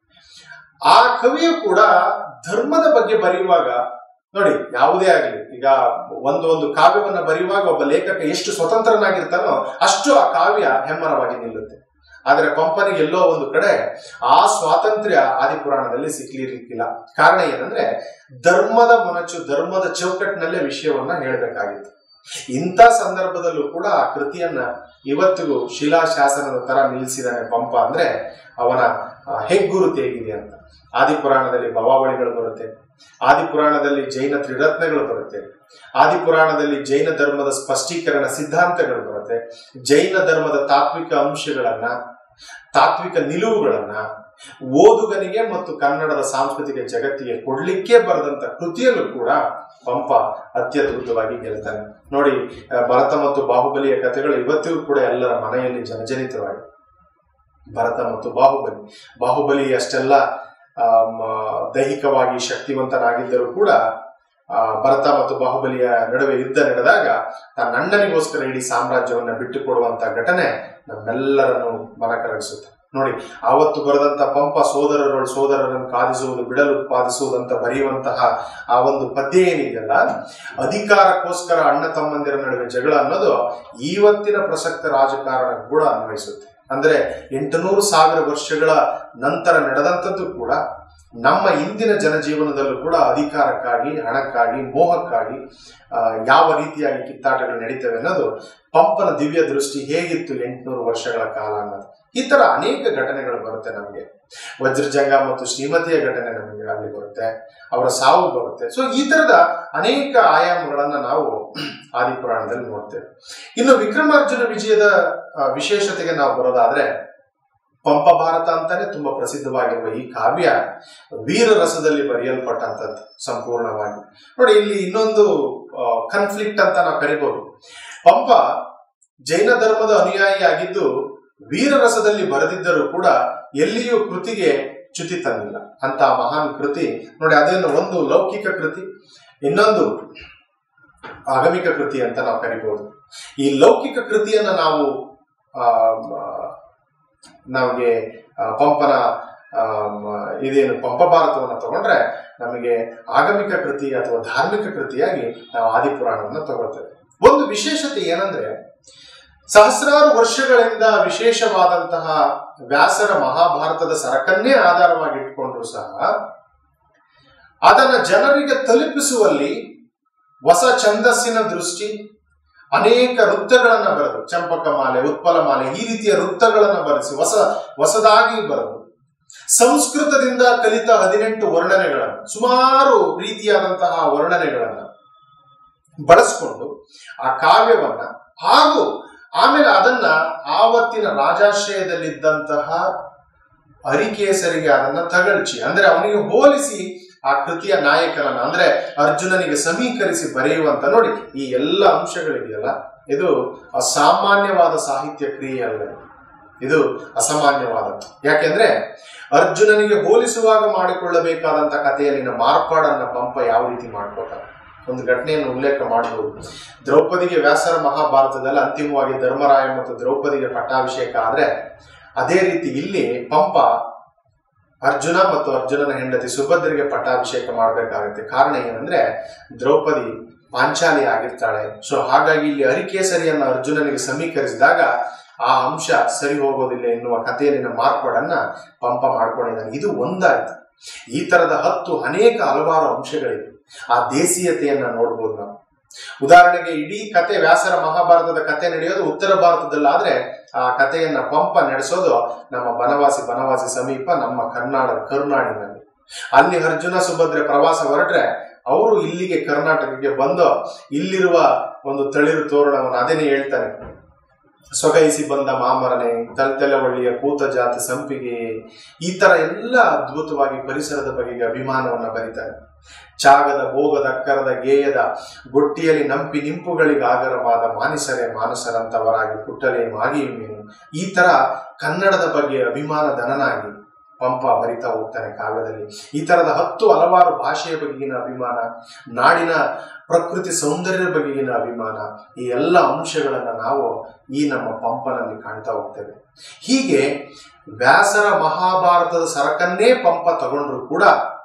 ಆ ಕವಿಯು ಕೂಡ ಧರ್ಮದ ಬಗ್ಗೆ ಬರೆಯುವಾಗ ನೋಡಿ ಯಾವುದೇ ಆಗಲಿ ಈಗ ಒಂದು ಒಂದು ಕಾವ್ಯವನ್ನ ಬರೆಯುವಾಗ ಒಬ್ಬ ಲೇಖಕ ಎಷ್ಟು ಸ್ವತಂತ್ರನಾಗಿರ್ತಾನೋ ಅಷ್ಟು ಆ ಕಾವ್ಯ ಹೆಮ್ಮರವಾಗಿ ನಿಲ್ಲುತ್ತೆ ಆದ್ರೆ ಪಂಪನಿಗೆ ಎಲ್ಲೋ ಒಂದು ಕಡೆ ಆ ಸ್ವಾತಂತ್ರ್ಯ ಆದಿಪುರಾಣದಲ್ಲಿ ಸಿಕ್ಲಿರ್ಲಿಕ್ಕಿಲ್ಲ ಕಾರಣ ಏನಂದ್ರೆ ಧರ್ಮದ ಮೊನಚು ಧರ್ಮದ ಚೌಕಟ್ಟಿನಲ್ಲೇ ವಿಷಯವನ್ನ ಹೇಳಬೇಕಾಗಿತ್ತು ಇಂಥ ಸಂದರ್ಭದಲ್ಲೂ ಕೂಡ ಆ ಕೃತಿಯನ್ನ ಇವತ್ತಿಗೂ ಶಿಲಾಶಾಸನದ ತರ ನಿಲ್ಲಿಸಿದಾನೆ ಪಂಪ ಅಂದ್ರೆ ಅವನ ಆ, ಹೆಗ್ಗುರುತು ಹೇಗಿದೆ ಅಂತ ಆದಿಪುರಾಣದಲ್ಲಿ ಭವಾವಳಿಗಳು ಬರುತ್ತೆ ಆದಿಪುರಾಣದಲ್ಲಿ ಜೈನ ತ್ರಿರತ್ನಗಳು ಬರುತ್ತೆ ಆದಿಪುರಾಣದಲ್ಲಿ ಜೈನ ಧರ್ಮದ ಸ್ಪಷ್ಟೀಕರಣ ಸಿದ್ಧಾಂತಗಳು ಬರುತ್ತೆ ಜೈನ ಧರ್ಮದ ತಾತ್ವಿಕ ಅಂಶಗಳನ್ನ ತಾತ್ವಿಕ ನಿಲುವುಗಳನ್ನ ಓದುಗನಿಗೆ ಮತ್ತು ಕನ್ನಡದ ಸಾಂಸ್ಕೃತಿಕ ಜಗತ್ತಿಗೆ ಕೊಡ್ಲಿಕ್ಕೆ ಬರೆದಂತ ಕೃತಿಯಲ್ಲೂ ಕೂಡ ಪಂಪ ಅತ್ಯದ್ಭುತವಾಗಿ ಗೆಲ್ತಾನೆ ನೋಡಿ ಆ, ಭರತ ಮತ್ತು ಬಾಹುಬಲಿಯ ಕಥೆಗಳು ಇವತ್ತಿಗೂ ಕೂಡ ಎಲ್ಲರ ಮನೆಯಲ್ಲಿ ಜನಜನಿತವಾಗಿ ಭರತ ಮತ್ತು ಬಾಹುಬಲಿ ಬಾಹುಬಲಿ ಅಷ್ಟೆಲ್ಲ ಆಮ್, ದೈಹಿಕವಾಗಿ ಶಕ್ತಿವಂತನಾಗಿದ್ದರೂ ಕೂಡ ಆ, ಭರತ ಮತ್ತು ಬಾಹುಬಲಿಯ ನಡುವೆ ಯುದ್ಧ ನಡೆದಾಗ ತನ್ನ ಅಣ್ಣನಿಗೋಸ್ಕರ ಇಡೀ ಸಾಮ್ರಾಜ್ಯವನ್ನ ಬಿಟ್ಟುಕೊಡುವಂತ ಘಟನೆ ನಮ್ಮೆಲ್ಲರನ್ನು ಮನಕರಗಿಸುತ್ತೆ ನೋಡಿ ಆವತ್ತು ಬರೆದಂತ ಪಂಪ ಸೋದರರು ಸೋದರರನ್ನು ಕಾದಿಸುವುದು ಬಿಡಲು ಉತ್ಪಾದಿಸುವುದಂತ ಬರೆಯುವಂತಹ ಆ ಒಂದು ಪದ್ಯ ಏನಿದೆಯಲ್ಲ ಅಧಿಕಾರಕ್ಕೋಸ್ಕರ ಅಣ್ಣ ತಮ್ಮಂದಿರ ನಡುವೆ ಜಗಳ ಅನ್ನೋದು ಇವತ್ತಿನ ಪ್ರಸಕ್ತ ರಾಜಕಾರಣ ಕೂಡ ಅನ್ವಯಿಸುತ್ತೆ ಅಂದ್ರೆ ಎಂಟುನೂರು ಸಾವಿರ ವರ್ಷಗಳ ನಂತರ ನಡೆದಂಥದ್ದು ಕೂಡ ನಮ್ಮ ಇಂದಿನ ಜನಜೀವನದಲ್ಲೂ ಕೂಡ ಅಧಿಕಾರಕ್ಕಾಗಿ ಹಣಕ್ಕಾಗಿ ಮೋಹಕ್ಕಾಗಿ ಆ, ಯಾವ ರೀತಿಯಾಗಿ ಕಿತ್ತಾಟಗಳು ನಡೀತವೆ ಅನ್ನೋದು ಪಂಪನ ದಿವ್ಯ ದೃಷ್ಟಿ ಹೇಗಿತ್ತು ಎಂಟುನೂರು ವರ್ಷಗಳ ಕಾಲ ಅನ್ನೋದು ಈ ತರ ಅನೇಕ ಘಟನೆಗಳು ಬರುತ್ತೆ ನಮಗೆ ವಜ್ರಜಂಗ ಮತ್ತು ಶ್ರೀಮತಿಯ ಘಟನೆ ನಮಗೆ ಅಲ್ಲಿ ಬರುತ್ತೆ ಅವರ ಸಾವು ಬರುತ್ತೆ ಸೊ ಈ ತರದ ಅನೇಕ ಆಯಾಮಗಳನ್ನ ನಾವು ಆದಿಪುರಾಣದಲ್ಲಿ ನೋಡ್ತೇವೆ ಇನ್ನು ವಿಕ್ರಮಾರ್ಜುನ ವಿಜಯದ ಆ, ವಿಶೇಷತೆಗೆ ನಾವು ಬರೋದಾದ್ರೆ ಪಂಪ ಭಾರತ ಅಂತಾನೆ ತುಂಬಾ ಪ್ರಸಿದ್ಧವಾಗಿರುವ ಈ ಕಾವ್ಯ ವೀರ ರಸದಲ್ಲಿ ಬರೆಯಲ್ಪಟ್ಟಂತದ್ದು ಸಂಪೂರ್ಣವಾಗಿ ನೋಡಿ ಇಲ್ಲಿ ಇನ್ನೊಂದು ಕನ್ಫ್ಲಿಕ್ಟ್ ಅಂತ ನಾವು ಕರಿಬಹುದು ಪಂಪ ಜೈನ ಧರ್ಮದ ಅನುಯಾಯಿ ಆಗಿದ್ದು ವೀರರಸದಲ್ಲಿ ಬರೆದಿದ್ದರೂ ಕೂಡ ಎಲ್ಲಿಯೂ ಕೃತಿಗೆ ಚ್ಯುತಿ ತಂದಿಲ್ಲ ಅಂತ ಮಹಾನ್ ಕೃತಿ ನೋಡಿ ಅದೇನು ಒಂದು ಲೌಕಿಕ ಕೃತಿ ಇನ್ನೊಂದು ಆಗಮಿಕ ಕೃತಿ ಅಂತ ನಾವು ಕರಿಬಹುದು ಈ ಲೌಕಿಕ ಕೃತಿಯನ್ನ ನಾವು ಆ, ಮ, ನಮಗೆ ಆ, ಪಂಪನ ಆ, ಮ, ಇದೇನು ಪಂಪ ಭಾರತವನ್ನು ತಗೊಂಡ್ರೆ ನಮಗೆ ಆಗಮಿಕ ಕೃತಿ ಅಥವಾ ಧಾರ್ಮಿಕ ಕೃತಿಯಾಗಿ ನಾವು ಆದಿಪುರಾಣವನ್ನು ತಗೊಳ್ತೇವೆ ಒಂದು ವಿಶೇಷತೆ ಏನಂದ್ರೆ ಸಹಸ್ರಾರು ವರ್ಷಗಳಿಂದ ವಿಶೇಷವಾದಂತಹ ವ್ಯಾಸರ ಮಹಾಭಾರತದ ಸರಕನ್ನೇ ಆಧಾರವಾಗಿಟ್ಕೊಂಡ್ರು ಸಹ ಅದನ್ನ ಜನರಿಗೆ ತಲುಪಿಸುವಲ್ಲಿ ಹೊಸ ಛಂದಸ್ಸಿನ ದೃಷ್ಟಿ ಅನೇಕ ವೃತ್ತಗಳನ್ನ ಬರೆದು ಚಂಪಕ ಮಾಲೆ ಉತ್ಪಲ ಮಾಲೆ ಈ ರೀತಿಯ ವೃತ್ತಗಳನ್ನ ಬರೆಸಿ ಹೊಸ ಹೊಸದಾಗಿ ಬರೆದು ಸಂಸ್ಕೃತದಿಂದ ಕಲಿತ ಹದಿನೆಂಟು ವರ್ಣನೆಗಳನ್ನು ಸುಮಾರು ರೀತಿಯಾದಂತಹ ವರ್ಣನೆಗಳನ್ನ ಬಳಸ್ಕೊಂಡು ಆ ಕಾವ್ಯವನ್ನ ಹಾಗೂ ಆಮೇಲೆ ಅದನ್ನ ಆವತ್ತಿನ ರಾಜಾಶ್ರಯದಲ್ಲಿದ್ದಂತಹ ಅರಿಕೇಸರಿಗೆ ಅದನ್ನ ತಗಳ್ಚಿ ಅಂದ್ರೆ ಅವನಿಗೆ ಹೋಲಿಸಿ ಆ ಕೃತಿಯ ನಾಯಕನನ್ನ ಅಂದ್ರೆ ಅರ್ಜುನನಿಗೆ ಸಮೀಕರಿಸಿ ಬರೆಯುವಂತ ನೋಡಿ ಈ ಎಲ್ಲ ಅಂಶಗಳಿದೆಯಲ್ಲ ಇದು ಅಸಾಮಾನ್ಯವಾದ ಸಾಹಿತ್ಯ ಕ್ರಿಯೆ ಅಲ್ಲ ಇದು. ಇದು ಅಸಾಮಾನ್ಯವಾದದ್ದು ಯಾಕೆಂದ್ರೆ ಅರ್ಜುನನಿಗೆ ಹೋಲಿಸುವಾಗ ಮಾಡಿಕೊಳ್ಳಬೇಕಾದಂತ ಕಥೆಯಲ್ಲಿನ ಮಾರ್ಪಾಡನ್ನ ಪಂಪ ಯಾವ ರೀತಿ ಮಾಡ್ಕೊತಾರೆ ಒಂದು ಘಟನೆಯನ್ನು ಉಲ್ಲೇಖ ಮಾಡಬಹುದು ದ್ರೌಪದಿಗೆ ವ್ಯಾಸರ ಮಹಾಭಾರತದಲ್ಲಿ ಅಂತಿಮವಾಗಿ ಧರ್ಮರಾಯ ಮತ್ತು ದ್ರೌಪದಿಗೆ ಪಟ್ಟಾಭಿಷೇಕ ಆದ್ರೆ ಅದೇ ರೀತಿ ಇಲ್ಲಿ ಪಂಪ ಅರ್ಜುನ ಮತ್ತು ಅರ್ಜುನನ ಹೆಂಡತಿ ಸುಭದ್ರಿಗೆ ಪಟ್ಟಾಭಿಷೇಕ ಮಾಡಬೇಕಾಗುತ್ತೆ ಕಾರಣ ಏನಂದ್ರೆ ದ್ರೌಪದಿ ಪಾಂಚಾಲಿ ಆಗಿರ್ತಾಳೆ ಸೊ ಹಾಗಾಗಿ ಇಲ್ಲಿ ಅರಿಕೇಸರಿಯನ್ನ ಅರ್ಜುನನಿಗೆ ಸಮೀಕರಿಸಿದಾಗ ಆ ಅಂಶ ಸರಿ ಹೋಗೋದಿಲ್ಲ ಎನ್ನುವ ಕಥೆಯಲ್ಲಿನ ಮಾರ್ಪಾಡನ್ನ ಪಂಪ ಮಾಡ್ಕೊಂಡಿದ್ದಾನೆ ಇದು ಒಂದಾಯ್ತು ಈ ತರದ ಹತ್ತು ಅನೇಕ ಹಲವಾರು ಅಂಶಗಳಿವೆ ಆ ದೇಸೀಯತೆಯನ್ನ ನೋಡ್ಬೋದು ನಾವು ಉದಾಹರಣೆಗೆ ಇಡೀ ಕತೆ ವ್ಯಾಸರ ಮಹಾಭಾರತದ ಕತೆ ನಡೆಯೋದು ಉತ್ತರ ಭಾರತದಲ್ಲಾದ್ರೆ ಆ ಕಥೆಯನ್ನ ಪಂಪ ನಡೆಸೋದು ನಮ್ಮ ಬನವಾಸಿ ಬನವಾಸಿ ಸಮೀಪ ನಮ್ಮ ಕರ್ನಾಟಕ ಕರುನಾಡಿನಲ್ಲಿ ಅಲ್ಲಿ ಅರ್ಜುನ ಸುಭದ್ರೆ ಪ್ರವಾಸ ಹೊರಟ್ರೆ ಅವರು ಇಲ್ಲಿಗೆ ಕರ್ನಾಟಕಕ್ಕೆ ಬಂದು ಇಲ್ಲಿರುವ ಒಂದು ತಳಿರು ತೋರಣವನ್ನು ಅದೇನೆ ಹೇಳ್ತಾನೆ ಸೊಗೈಸಿ ಬಂದ ಮಾಮರನೆ ತಲ್ತೆಲವಳ್ಳಿಯ ಕೂತ ಜಾತಿ ಸಂಪಿಗೆ ಈ ತರ ಎಲ್ಲ ಅದ್ಭುತವಾಗಿ ಪರಿಸರದ ಬಗೆಗೆ ಅಭಿಮಾನವನ್ನ ಬರೀತಾರೆ ಚಾಗದ ಭೋಗದ ಅಕ್ಕರದ ಗೇಯದ ಗೊಟ್ಟಿಯಲ್ಲಿ ನಂಪಿ ನಿಂಪುಗಳಿಗಾಗರವಾದ ಮಾನಿಸರೆ ಮಾನಸರಂತವರಾಗಿ ಪುಟ್ಟಲೆ ಮಾಗಿ ಮೀನು ಈ ತರ ಕನ್ನಡದ ಬಗ್ಗೆ ಅಭಿಮಾನ ಧನನಾಗಿ ಪಂಪ ಬರಿತಾ ಹೋಗ್ತಾನೆ ಕಾವ್ಯದಲ್ಲಿ ಈ ತರದ ಹತ್ತು ಹಲವಾರು ಭಾಷೆಯ ಬಗೆಗಿನ ಅಭಿಮಾನ ನಾಡಿನ ಪ್ರಕೃತಿ ಸೌಂದರ್ಯದ ಬಗೆಗಿನ ಅಭಿಮಾನ ಈ ಎಲ್ಲ ಅಂಶಗಳನ್ನ ನಾವು ಈ ನಮ್ಮ ಪಂಪನಲ್ಲಿ ಕಾಣ್ತಾ ಹೋಗ್ತೇವೆ ಹೀಗೆ ವ್ಯಾಸರ ಮಹಾಭಾರತದ ಸರಕನ್ನೇ ಪಂಪ ತಗೊಂಡ್ರು ಕೂಡ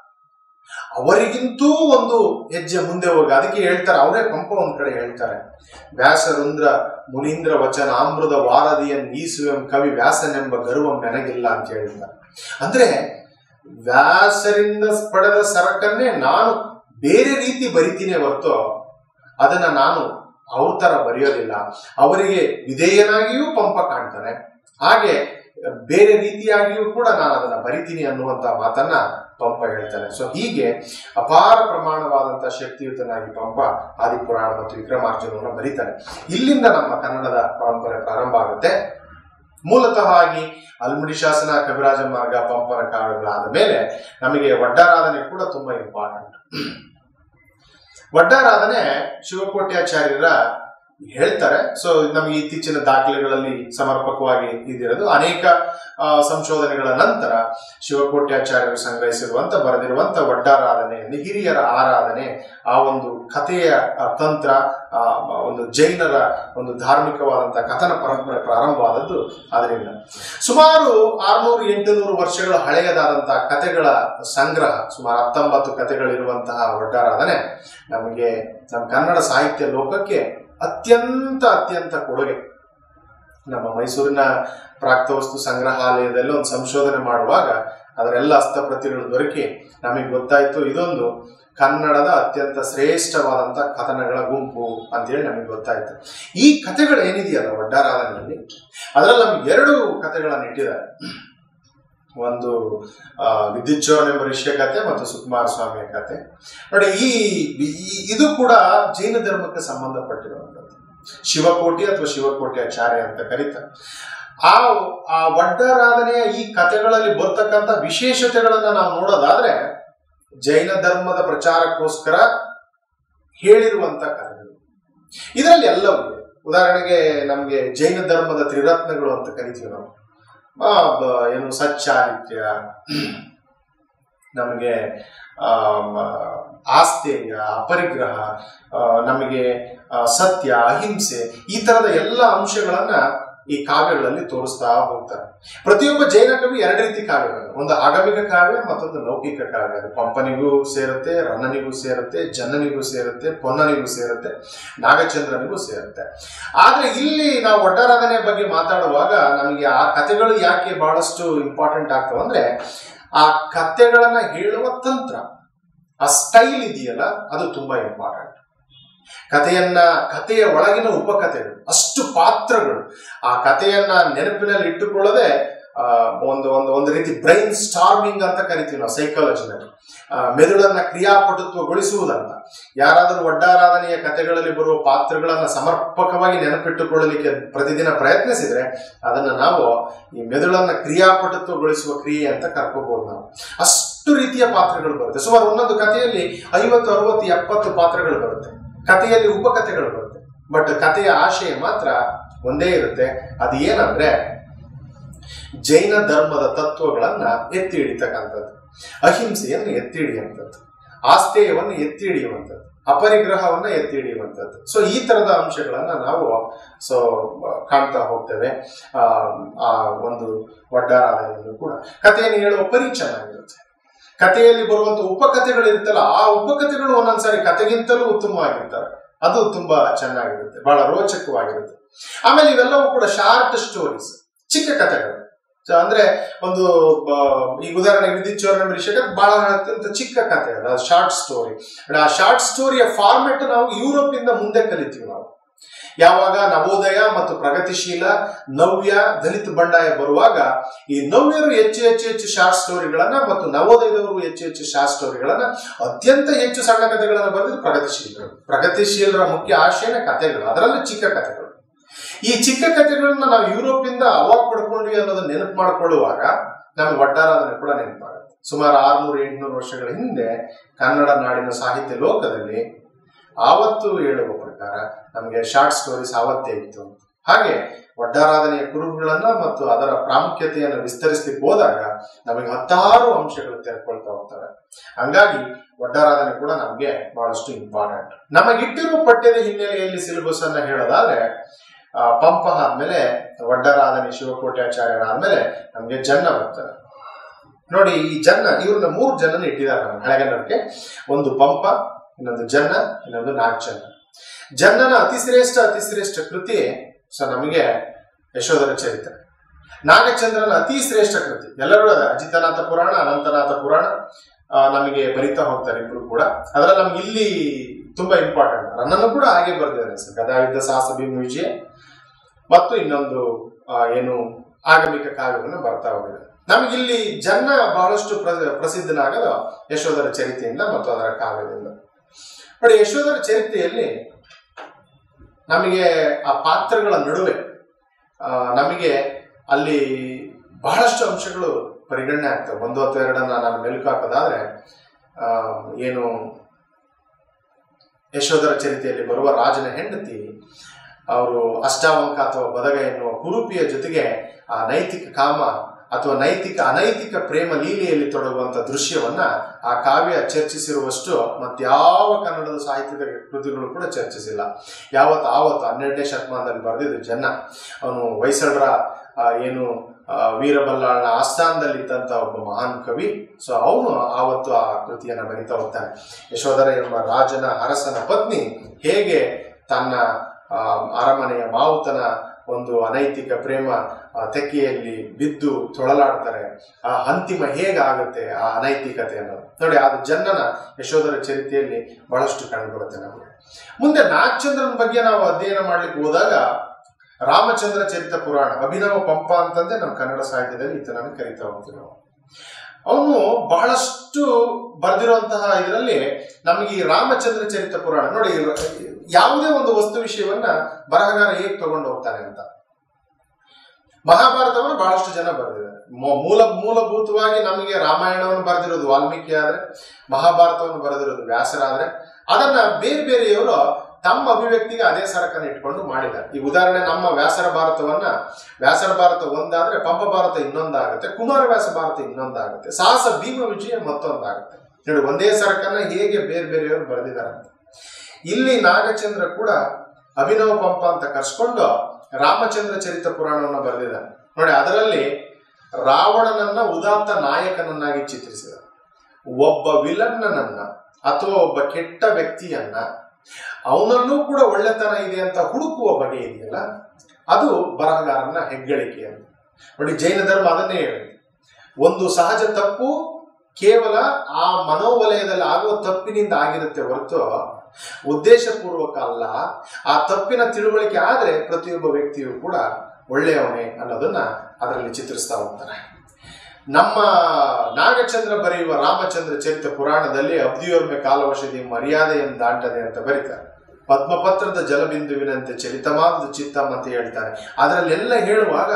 ಅವರಿಗಿಂತೂ ಒಂದು ಹೆಜ್ಜೆ ಮುಂದೆ ಹೋಗಿ ಅದಕ್ಕೆ ಹೇಳ್ತಾರೆ ಅವರೇ ಪಂಪ ಒಂದ್ ಕಡೆ ಹೇಳ್ತಾರೆ ವ್ಯಾಸರುಂದ್ರ ಮುನೀಂದ್ರ ವಚನ ಆಮೃದ ವಾರದಿಯನ್ ಈಸುವೆಂ ಕವಿ ವ್ಯಾಸನೆಂಬ ಗರ್ವಂ ನನಗಿಲ್ಲ ಅಂತ ಹೇಳಿದ್ದಾರೆ ಅಂದ್ರೆ ವ್ಯಾಸರಿಂದ ಪಡೆದ ಸರಕನ್ನೇ ನಾನು ಬೇರೆ ರೀತಿ ಬರಿತೀನಿ ಹೊರತು ಅದನ್ನ ನಾನು ಅವ್ರ ತರ ಬರೆಯೋದಿಲ್ಲ ಅವರಿಗೆ ವಿಧೇಯನಾಗಿಯೂ ಪಂಪ ಕಾಣ್ತಾನೆ ಹಾಗೆ ಬೇರೆ ರೀತಿಯಾಗಿಯೂ ಕೂಡ ನಾನು ಅದನ್ನ ಬರಿತೀನಿ ಅನ್ನುವಂತ ಮಾತನ್ನ ಪಂಪ ಹೇಳ್ತಾನೆ ಸೊ ಹೀಗೆ ಅಪಾರ ಪ್ರಮಾಣವಾದಂತಹ ಶಕ್ತಿಯುತನಾಗಿ ಪಂಪ ಆದಿಪುರಾಣ ಮತ್ತು ವಿಕ್ರಮಾರ್ಜುನವನ್ನು ಬರೀತಾನೆ ಇಲ್ಲಿಂದ ನಮ್ಮ ಕನ್ನಡದ ಪರಂಪರೆ ಪ್ರಾರಂಭ ಆಗುತ್ತೆ ಮೂಲತಃ ಆಗಿ ಅಲ್ಮುಡಿ ಶಾಸನ ಕವಿರಾಜ ಮಾರ್ಗ ಪಂಪನ ಕಾವ್ಯಗಳಾದ ಮೇಲೆ ನಮಗೆ ವಡ್ಡಾರಾಧನೆ ಕೂಡ ತುಂಬಾ ಇಂಪಾರ್ಟೆಂಟ್ ವಡ್ಡಾರಾಧನೆ ಶಿವಕೋಟ್ಯಾಚಾರ್ಯರ ಹೇಳ್ತಾರೆ ಸೊ ನಮಗೆ ಇತ್ತೀಚಿನ ದಾಖಲೆಗಳಲ್ಲಿ ಸಮರ್ಪಕವಾಗಿ ಇದಿರೋದು ಅನೇಕ ಆ, ಸಂಶೋಧನೆಗಳ ನಂತರ ಶಿವಕೋಟ್ಯಾಚಾರ್ಯರು ಸಂಗ್ರಹಿಸಿರುವಂತ ಬರೆದಿರುವಂತ ಒಡ್ಡಾರಾಧನೆಯಲ್ಲಿ ಹಿರಿಯರ ಆರಾಧನೆ ಆ ಒಂದು ಕಥೆಯ ಆ, ತಂತ್ರ ಆ, ಒಂದು ಜೈನರ ಒಂದು ಧಾರ್ಮಿಕವಾದಂತಹ ಕಥನ ಪರಂಪರೆ ಪ್ರಾರಂಭವಾದದ್ದು ಅದರಿಂದ ಸುಮಾರು ಆರ್ನೂರು ಎಂಟುನೂರು ವರ್ಷಗಳ ಹಳೆಯದಾದಂತಹ ಕಥೆಗಳ ಸಂಗ್ರಹ ಸುಮಾರು ಹತ್ತೊಂಬತ್ತು ಕಥೆಗಳಿರುವಂತಹ ಒಡ್ಡಾರಾಧನೆ ನಮಗೆ ನಮ್ಮ ಕನ್ನಡ ಸಾಹಿತ್ಯ ಲೋಕಕ್ಕೆ ಅತ್ಯಂತ ಅತ್ಯಂತ ಕೊಡುಗೆ ನಮ್ಮ ಮೈಸೂರಿನ ಪ್ರಾಕ್ತವಸ್ತು ಸಂಗ್ರಹಾಲಯದಲ್ಲಿ ಒಂದು ಸಂಶೋಧನೆ ಮಾಡುವಾಗ ಅದರೆಲ್ಲ ಹಸ್ತಪ್ರತಿಗಳು ದೊರಕಿ ನಮಗೆ ಗೊತ್ತಾಯ್ತು ಇದೊಂದು ಕನ್ನಡದ ಅತ್ಯಂತ ಶ್ರೇಷ್ಠವಾದಂತ ಕಥನಗಳ ಗುಂಪು ಅಂತೇಳಿ ನಮಗೆ ಗೊತ್ತಾಯ್ತು ಈ ಕಥೆಗಳು ಏನಿದೆಯಲ್ಲ ಒಡ್ಡಾರಾಧನೆಯಲ್ಲಿ ಅದರಲ್ಲಿ ನಮ್ಗೆ ಎರಡು ಕಥೆಗಳನ್ನು ಇಟ್ಟಿದ್ದಾರೆ ಒಂದು ಆ, ವಿದ್ಯುತ್ ಚೋರನ್ ಎಂಬ ಋಷಿಯ ಕಥೆ ಮತ್ತು ಸುಕುಮಾರ ಸ್ವಾಮಿಯ ಕಥೆ ನೋಡಿ ಈ ಈ- ಇದು ಕೂಡ ಜೈನ ಧರ್ಮಕ್ಕೆ ಸಂಬಂಧಪಟ್ಟಿರುವಂಥದ್ದು ಶಿವಕೋಟಿ ಅಥವಾ ಶಿವಕೋಟಿ ಆಚಾರ್ಯ ಅಂತ ಕರೀತಾರೆ ಆ ಆ ಒಡ್ಡರಾಧನೆಯ ಈ ಕಥೆಗಳಲ್ಲಿ ಬರ್ತಕ್ಕಂಥ ವಿಶೇಷತೆಗಳನ್ನ ನಾವು ನೋಡೋದಾದ್ರೆ ಜೈನ ಧರ್ಮದ ಪ್ರಚಾರಕ್ಕೋಸ್ಕರ ಹೇಳಿರುವಂತ ಕಥೆಗಳು ಇದರಲ್ಲಿ ಎಲ್ಲವೂ ಇದೆ ಉದಾಹರಣೆಗೆ ನಮಗೆ ಜೈನ ಧರ್ಮದ ತ್ರಿರತ್ನಗಳು ಅಂತ ಕರಿತೀವಿ ನಾವು ಆ, ಬ- ಏನು ಸಚ್ಚಾರಿತ್ಯ ನಮಗೆ ಆ, ಮ- ಆಸ್ತೇಯ ಅಪರಿಗ್ರಹ ಆ, ನಮಗೆ ಆ, ಸತ್ಯ ಅಹಿಂಸೆ ಈ ತರದ ಎಲ್ಲ ಅಂಶಗಳನ್ನ ಈ ಕಾವ್ಯಗಳಲ್ಲಿ ತೋರಿಸ್ತಾ ಹೋಗ್ತಾರೆ ಪ್ರತಿಯೊಬ್ಬ ಜೈನ ಕವಿ ಎರಡು ರೀತಿ ಕಾವ್ಯಗಳು ಒಂದು ಆಗಮಿಕ ಕಾವ್ಯ ಮತ್ತೊಂದು ಲೌಕಿಕ ಕಾವ್ಯ ಅದು ಪಂಪನಿಗೂ ಸೇರುತ್ತೆ ರನ್ನನಿಗೂ ಸೇರುತ್ತೆ ಜನ್ನನಿಗೂ ಸೇರುತ್ತೆ ಪೊನ್ನನಿಗೂ ಸೇರುತ್ತೆ ನಾಗಚಂದ್ರನಿಗೂ ಸೇರುತ್ತೆ ಆದ್ರೆ ಇಲ್ಲಿ ನಾವು ಒಡ್ಡಾರಾಧನೆ ಬಗ್ಗೆ ಮಾತಾಡುವಾಗ ನಮಗೆ ಆ ಕಥೆಗಳು ಯಾಕೆ ಬಹಳಷ್ಟು ಇಂಪಾರ್ಟೆಂಟ್ ಆಗ್ತವೆ ಅಂದ್ರೆ ಆ ಕಥೆಗಳನ್ನ ಹೇಳುವ ತಂತ್ರ ಆ ಸ್ಟೈಲ್ ಇದೆಯಲ್ಲ ಅದು ತುಂಬಾ ಇಂಪಾರ್ಟೆಂಟ್ ಕಥೆಯನ್ನ ಕಥೆಯ ಒಳಗಿನ ಉಪಕಥೆಗಳು ಅಷ್ಟು ಪಾತ್ರಗಳು ಆ ಕಥೆಯನ್ನ ನೆನಪಿನಲ್ಲಿ ಇಟ್ಟುಕೊಳ್ಳದೆ ಆ, ಒಂದು ಒಂದು ಒಂದು ರೀತಿ ಬ್ರೈನ್ ಸ್ಟಾರ್ಮಿಂಗ್ ಅಂತ ಕರಿತೀವಿ ನಾವು ಸೈಕಾಲಜಿನಲ್ಲಿ ಮೆದುಳನ್ನ ಕ್ರಿಯಾಪಟುತ್ವಗೊಳಿಸುವುದಂತ ಯಾರಾದರೂ ಒಡ್ಡಾರಾಧನೆಯ ಕಥೆಗಳಲ್ಲಿ ಬರುವ ಪಾತ್ರಗಳನ್ನ ಸಮರ್ಪಕವಾಗಿ ನೆನಪಿಟ್ಟುಕೊಳ್ಳಲಿಕ್ಕೆ ಪ್ರತಿದಿನ ಪ್ರಯತ್ನಿಸಿದ್ರೆ ಅದನ್ನ ನಾವು ಈ ಮೆದುಳನ್ನ ಕ್ರಿಯಾಪಟುತ್ವಗೊಳಿಸುವ ಕ್ರಿಯೆ ಅಂತ ಕರ್ಕೋಬಹುದು ನಾವು ಅಷ್ಟು ರೀತಿಯ ಪಾತ್ರಗಳು ಬರುತ್ತೆ ಸುಮಾರು ಒಂದೊಂದು ಕಥೆಯಲ್ಲಿ ಐವತ್ತು ಅರವತ್ತು ಎಪ್ಪತ್ತು ಪಾತ್ರಗಳು ಬರುತ್ತೆ ಕಥೆಯಲ್ಲಿ ಉಪಕಥೆಗಳು ಬರುತ್ತೆ ಬಟ್ ಕಥೆಯ ಆಶಯ ಮಾತ್ರ ಒಂದೇ ಇರುತ್ತೆ ಅದು ಏನಂದ್ರೆ ಜೈನ ಧರ್ಮದ ತತ್ವಗಳನ್ನ ಎತ್ತಿ ಹಿಡಿತಕ್ಕಂಥದ್ದು ಅಹಿಂಸೆಯನ್ನು ಎತ್ತಿ ಹಿಡಿಯುವಂಥದ್ದು ಆಸ್ತೇಯವನ್ನು ಎತ್ತಿ ಹಿಡಿಯುವಂಥದ್ದು ಅಪರಿಗ್ರಹವನ್ನ ಎತ್ತಿ ಹಿಡಿಯುವಂಥದ್ದು ಸೊ ಈ ತರದ ಅಂಶಗಳನ್ನ ನಾವು ಸೊ ಕಾಣ್ತಾ ಹೋಗ್ತೇವೆ ಆ, ಆ ಒಂದು ಒಡ್ಡಾರಾಧನೆಯಲ್ಲೂ ಕೂಡ ಕಥೆಯನ್ನು ಹೇಳುವ ಪರಿ ಚೆನ್ನಾಗಿರುತ್ತೆ ಕಥೆಯಲ್ಲಿ ಬರುವಂತ ಉಪಕಥೆಗಳಿರುತ್ತಲ್ಲ ಆ ಉಪಕಥೆಗಳು ಒಂದೊಂದ್ಸಾರಿ ಕಥೆಗಿಂತಲೂ ಉತ್ತಮವಾಗಿರ್ತಾರೆ ಅದು ತುಂಬಾ ಚೆನ್ನಾಗಿರುತ್ತೆ ಬಹಳ ರೋಚಕವಾಗಿರುತ್ತೆ ಆಮೇಲೆ ಇವೆಲ್ಲವೂ ಕೂಡ ಶಾರ್ಟ್ ಸ್ಟೋರೀಸ್ ಚಿಕ್ಕ ಕಥೆಗಳು So, ಅಂದ್ರೆ ಒಂದು ಬ- ಈಗ ಉದಾಹರಣೆಗೆ ವಿದ್ಯುತ್ ಚೋರಣ ವಿಷಯ ಬಹಳ ಅತ್ಯಂತ ಚಿಕ್ಕ ಕಥೆ ಅದು ಶಾರ್ಟ್ ಸ್ಟೋರಿ ಆ ಶಾರ್ಟ್ ಸ್ಟೋರಿಯ ಫಾರ್ಮೆಟ್ ನಾವು ಯುರೋಪ್ ಇಂದ ಮುಂದೆ ಕಲಿತೀವಿ ನಾವು ಯಾವಾಗ ನವೋದಯ ಮತ್ತು ಪ್ರಗತಿಶೀಲ ನವ್ಯ ದಲಿತ ಬಂಡಾಯ ಬರುವಾಗ ಈ ನವ್ಯರು ಹೆಚ್ಚು ಹೆಚ್ಚು ಹೆಚ್ಚು ಶಾರ್ಟ್ ಸ್ಟೋರಿಗಳನ್ನ ಮತ್ತು ನವೋದಯದವರು ಹೆಚ್ಚು ಹೆಚ್ಚು ಶಾರ್ಟ್ ಸ್ಟೋರಿಗಳನ್ನ ಅತ್ಯಂತ ಹೆಚ್ಚು ಸಣ್ಣ ಕಥೆಗಳನ್ನ ಬರೆದು ಪ್ರಗತಿಶೀಲರು ಪ್ರಗತಿಶೀಲರ ಮುಖ್ಯ ಆಶಯನೇ ಕಥೆಗಳು ಅದರಲ್ಲಿ ಚಿಕ್ಕ ಕಥೆಗಳು ಈ ಚಿಕ್ಕ ಕಥೆಗಳನ್ನ ನಾವು ಯುರೋಪಿಂದ ಅವಾಗ ಪಡ್ಕೊಂಡ್ವಿ ಅನ್ನೋದನ್ನ ನೆನಪು ಮಾಡ್ಕೊಳ್ಳುವಾಗ ನಮಗೆ ಒಟ್ಟಾರಾಧನೆ ಕೂಡ ನೆನಪಾಗುತ್ತೆ ಸುಮಾರು ಆರ್ನೂರು ಎಂಟುನೂರು ವರ್ಷಗಳ ಹಿಂದೆ ಕನ್ನಡ ನಾಡಿನ ಸಾಹಿತ್ಯ ಲೋಕದಲ್ಲಿ ಆವತ್ತು ಹೇಳುವ ಪ್ರಕಾರ ನಮಗೆ ಶಾರ್ಟ್ ಸ್ಟೋರೀಸ್ ಆವತ್ತೇ ಇತ್ತು ಹಾಗೆ ಒಡ್ಡಾರಾಧನೆಯ ಕುರುಹುಗಳನ್ನ ಮತ್ತು ಅದರ ಪ್ರಾಮುಖ್ಯತೆಯನ್ನು ವಿಸ್ತರಿಸಲಿಕ್ಕೆ ಹೋದಾಗ ನಮಗೆ ಹತ್ತಾರು ಅಂಶಗಳು ತೆರೆಕೊಳ್ತಾ ಹೋಗ್ತವೆ ಹಂಗಾಗಿ ಒಡ್ಡಾರಾಧನೆ ಕೂಡ ನಮಗೆ ಬಹಳಷ್ಟು ಇಂಪಾರ್ಟೆಂಟ್ ನಮಗಿಟ್ಟಿರುವ ಪಠ್ಯದ ಹಿನ್ನೆಲೆಯಲ್ಲಿ ಸಿಲೆಬಸ್ ಅನ್ನ ಹೇಳೋದಾದ್ರೆ ಆ, ಪಂಪ ಆದ್ಮೇಲೆ ಒಡ್ಡರಾಧನೆ ಶಿವಕೋಟ್ಯಾಚಾರ್ಯರಾದ್ಮೇಲೆ ನಮ್ಗೆ ಜನ್ನ ಬರ್ತಾರೆ ನೋಡಿ ಈ ಜನ್ನ ಇವ್ರನ್ನ ಮೂರು ಜನನ ಇಟ್ಟಿದ್ದಾರೆ ನಮ್ಮ ಹಳೆಗನ್ನಡಕ್ಕೆ ಒಂದು ಪಂಪ ಇನ್ನೊಂದು ಜನ್ನ ಇನ್ನೊಂದು ನಾಗಚನ್ನ ಜನ್ನನ ಅತಿಶ್ರೇಷ್ಠ ಅತಿಶ್ರೇಷ್ಠ ಕೃತಿ ಸೊ ನಮಗೆ ಯಶೋಧರ ಚರಿತ್ರೆ ನಾಗಚಂದ್ರನ ಅತಿ ಶ್ರೇಷ್ಠ ಕೃತಿ ಎಲ್ಲರೂ ಅದೇ ಅಜಿತನಾಥ ಪುರಾಣ ಅನಂತನಾಥ ಪುರಾಣ ಆ, ನಮಗೆ ಬರಿತಾ ಹೋಗ್ತಾರೆ ಇಬ್ರು ಕೂಡ ಅದರಲ್ಲಿ ನಮ್ಗೆ ಇಲ್ಲಿ ತುಂಬಾ ಇಂಪಾರ್ಟೆಂಟ್ ನನ್ನನ್ನು ಕೂಡ ಹಾಗೆ ಬರ್ದಿದ್ದಾರೆ ಸರ್ ಗದಾಯುದ್ಧ ಸಾಹಸ ಭೀಮ ವಿಜಯ ಮತ್ತು ಇನ್ನೊಂದು ಆ, ಏನು ಆಗಮಿಕ ಕಾವ್ಯವನ್ನು ಬರ್ತಾ ಹೋಗಿದೆ ನಮಗಿಲ್ಲಿ ಜನ್ನ ಬಹಳಷ್ಟು ಪ್ರ- ಪ್ರಸಿದ್ಧನಾಗದ ಯಶೋಧರ ಚರಿತೆಯಿಂದ ಮತ್ತು ಅದರ ಕಾವ್ಯದಿಂದ ನೋಡಿ ಯಶೋಧರ ಚರಿತ್ರೆಯಲ್ಲಿ ನಮಗೆ ಆ ಪಾತ್ರಗಳ ನಡುವೆ ಆ, ನಮಗೆ ಅಲ್ಲಿ ಬಹಳಷ್ಟು ಅಂಶಗಳು ಪರಿಗಣನೆ ಆಗ್ತವೆ ಒಂದು ಅಥವಾ ಎರಡನ್ನ ನಾನು ಮೆಲುಕು ಹಾಕೋದಾದ್ರೆ ಆ, ಏನು ಯಶೋಧರ ಚರಿತೆಯಲ್ಲಿ ಬರುವ ರಾಜನ ಹೆಂಡತಿ ಅವರು ಅಷ್ಟಾವಂಕ ಅಥವಾ ಬದಗ ಎನ್ನುವ ಕುರುಪಿಯ ಜೊತೆಗೆ ಆ ನೈತಿಕ ಕಾಮ ಅಥವಾ ನೈತಿಕ ಅನೈತಿಕ ಪ್ರೇಮ ಲೀಲೆಯಲ್ಲಿ ತೊಡಗುವಂತ ದೃಶ್ಯವನ್ನ ಆ ಕಾವ್ಯ ಚರ್ಚಿಸಿರುವಷ್ಟು ಮತ್ಯಾವ ಕನ್ನಡದ ಸಾಹಿತ್ಯದ ಕೃತಿಗಳು ಕೂಡ ಚರ್ಚಿಸಿಲ್ಲ ಯಾವತ್ತು ಆವತ್ತು ಹನ್ನೆರಡನೇ ಶತಮಾನದಲ್ಲಿ ಬರೆದಿದ್ದು ಜನ ಅವನು ಹೊಯ್ಸಳರ ಆ, ಏನು ಆ, ವೀರಬಲ್ಲಾಳನ ಆಸ್ಥಾನದಲ್ಲಿ ಇದ್ದಂತ ಒಬ್ಬ ಮಹಾನ್ ಕವಿ ಸೊ ಅವನು ಆವತ್ತು ಆ ಕೃತಿಯನ್ನ ಬರಿತಾ ಹೋಗ್ತಾನೆ ಯಶೋಧರ ಎಂಬ ರಾಜನ ಅರಸನ ಪತ್ನಿ ಹೇಗೆ ತನ್ನ ಆ, ಅರಮನೆಯ ಮಾವುತನ ಒಂದು ಅನೈತಿಕ ಪ್ರೇಮ ಆ ತೆಕ್ಕೆಯಲ್ಲಿ ಬಿದ್ದು ತೊಳಲಾಡ್ತಾರೆ ಆ ಅಂತಿಮ ಹೇಗಾಗುತ್ತೆ ಆ ಅನೈತಿಕತೆ ಅನ್ನೋದು ನೋಡಿ ಅದು ಜನ್ನನ ಯಶೋಧರ ಚರಿತ್ರೆಯಲ್ಲಿ ಬಹಳಷ್ಟು ಕಂಡುಬರುತ್ತೆ ನಮಗೆ ಮುಂದೆ ನಾಗಚಂದ್ರನ ಬಗ್ಗೆ ನಾವು ಅಧ್ಯಯನ ಮಾಡ್ಲಿಕ್ಕೆ ಹೋದಾಗ ರಾಮಚಂದ್ರ ಚರಿತ ಪುರಾಣ ಅಭಿನವ ಪಂಪ ಅಂತಂದ್ರೆ ನಮ್ಮ ಕನ್ನಡ ಸಾಹಿತ್ಯದಲ್ಲಿ ಈತನನ್ನು ಕರಿತಾ ಹೋಗ್ತೀವಿ ನಾವು ಅವನು ಬಹಳಷ್ಟು ಬರೆದಿರುವಂತಹ ಇದರಲ್ಲಿ ನಮಗೆ ಈ ರಾಮಚಂದ್ರ ಚರಿತ ಪುರಾಣ ನೋಡಿ ಯಾವುದೇ ಒಂದು ವಸ್ತು ವಿಷಯವನ್ನ ಬರಹಗಾರ ಹೇಗೆ ತಗೊಂಡು ಹೋಗ್ತಾನೆ ಅಂತ ಮಹಾಭಾರತವನ್ನು ಬಹಳಷ್ಟು ಜನ ಬರೆದಿದ್ದಾರೆ ಮೂ- ಮೂಲ ಮೂಲಭೂತವಾಗಿ ನಮಗೆ ರಾಮಾಯಣವನ್ನು ಬರೆದಿರೋದು ವಾಲ್ಮೀಕಿ ಆದ್ರೆ ಮಹಾಭಾರತವನ್ನು ಬರೆದಿರೋದು ವ್ಯಾಸರಾದ್ರೆ ಅದನ್ನ ಬೇರೆ ಬೇರೆಯವರು ತಮ್ಮ ಅಭಿವ್ಯಕ್ತಿಗೆ ಅದೇ ಸರಕನ್ನು ಇಟ್ಕೊಂಡು ಮಾಡಿದ್ದಾರೆ ಈ ಉದಾಹರಣೆ ನಮ್ಮ ವ್ಯಾಸರ ಭಾರತವನ್ನ ವ್ಯಾಸರ ಭಾರತ ಒಂದಾದ್ರೆ ಪಂಪ ಭಾರತ ಇನ್ನೊಂದಾಗುತ್ತೆ ಕುಮಾರ ವ್ಯಾಸ ಭಾರತ ಇನ್ನೊಂದಾಗುತ್ತೆ ಸಾಹಸ ಭೀಮ ವಿಜಯ ಮತ್ತೊಂದಾಗುತ್ತೆ ನೋಡಿ ಒಂದೇ ಸರಕನ್ನ ಹೇಗೆ ಬೇರೆ ಬೇರೆಯವರು ಬರೆದಿದ್ದಾರೆ ಅಂತ ಇಲ್ಲಿ ನಾಗಚಂದ್ರ ಕೂಡ ಅಭಿನವ ಪಂಪ ಅಂತ ಕರ್ಸ್ಕೊಂಡು ರಾಮಚಂದ್ರ ಚರಿತ ಪುರಾಣವನ್ನು ಬರೆದಿದ್ದಾನೆ ನೋಡಿ ಅದರಲ್ಲಿ ರಾವಣನನ್ನ ಉದಾತ್ತ ನಾಯಕನನ್ನಾಗಿ ಚಿತ್ರಿಸಿದ ಒಬ್ಬ ವಿಲನ್ನನನ್ನ ಅಥವಾ ಒಬ್ಬ ಕೆಟ್ಟ ವ್ಯಕ್ತಿಯನ್ನ ಅವನಲ್ಲೂ ಕೂಡ ಒಳ್ಳೆತನ ಇದೆ ಅಂತ ಹುಡುಕುವ ಬಗೆ ಇದೆಯಲ್ಲ ಅದು ಬರಹಗಾರನ ಹೆಗ್ಗಳಿಕೆ ಅಂತ ನೋಡಿ ಜೈನ ಧರ್ಮ ಅದನ್ನೇ ಹೇಳಿದೆ ಒಂದು ಸಹಜ ತಪ್ಪು ಕೇವಲ ಆ ಮನೋವಲಯದಲ್ಲಿ ಆಗುವ ತಪ್ಪಿನಿಂದ ಆಗಿರುತ್ತೆ ಹೊರತು ಉದ್ದೇಶಪೂರ್ವಕ ಅಲ್ಲ ಆ ತಪ್ಪಿನ ತಿಳುವಳಿಕೆ ಆದ್ರೆ ಪ್ರತಿಯೊಬ್ಬ ವ್ಯಕ್ತಿಯು ಕೂಡ ಒಳ್ಳೆಯವನೇ ಅನ್ನೋದನ್ನ ಅದರಲ್ಲಿ ಚಿತ್ರಿಸ್ತಾ ಹೋಗ್ತಾರೆ ನಮ್ಮ ನಾಗಚಂದ್ರ ಬರೆಯುವ ರಾಮಚಂದ್ರ ಚರಿತ ಪುರಾಣದಲ್ಲಿ ಅಬ್ದಿಯೊಮ್ಮೆ ಕಾಲವಶದಿ ಮರ್ಯಾದೆಯನ್ನು ದಾಟದೆ ಅಂತ ಬರೀತಾರೆ ಪದ್ಮಪತ್ರದ ಜಲಬಿಂದುವಿನಂತೆ ಚಲಿತವಾದ ಚಿತ್ತಂ ಅಂತ ಹೇಳ್ತಾರೆ ಅದರಲ್ಲೆಲ್ಲ ಹೇಳುವಾಗ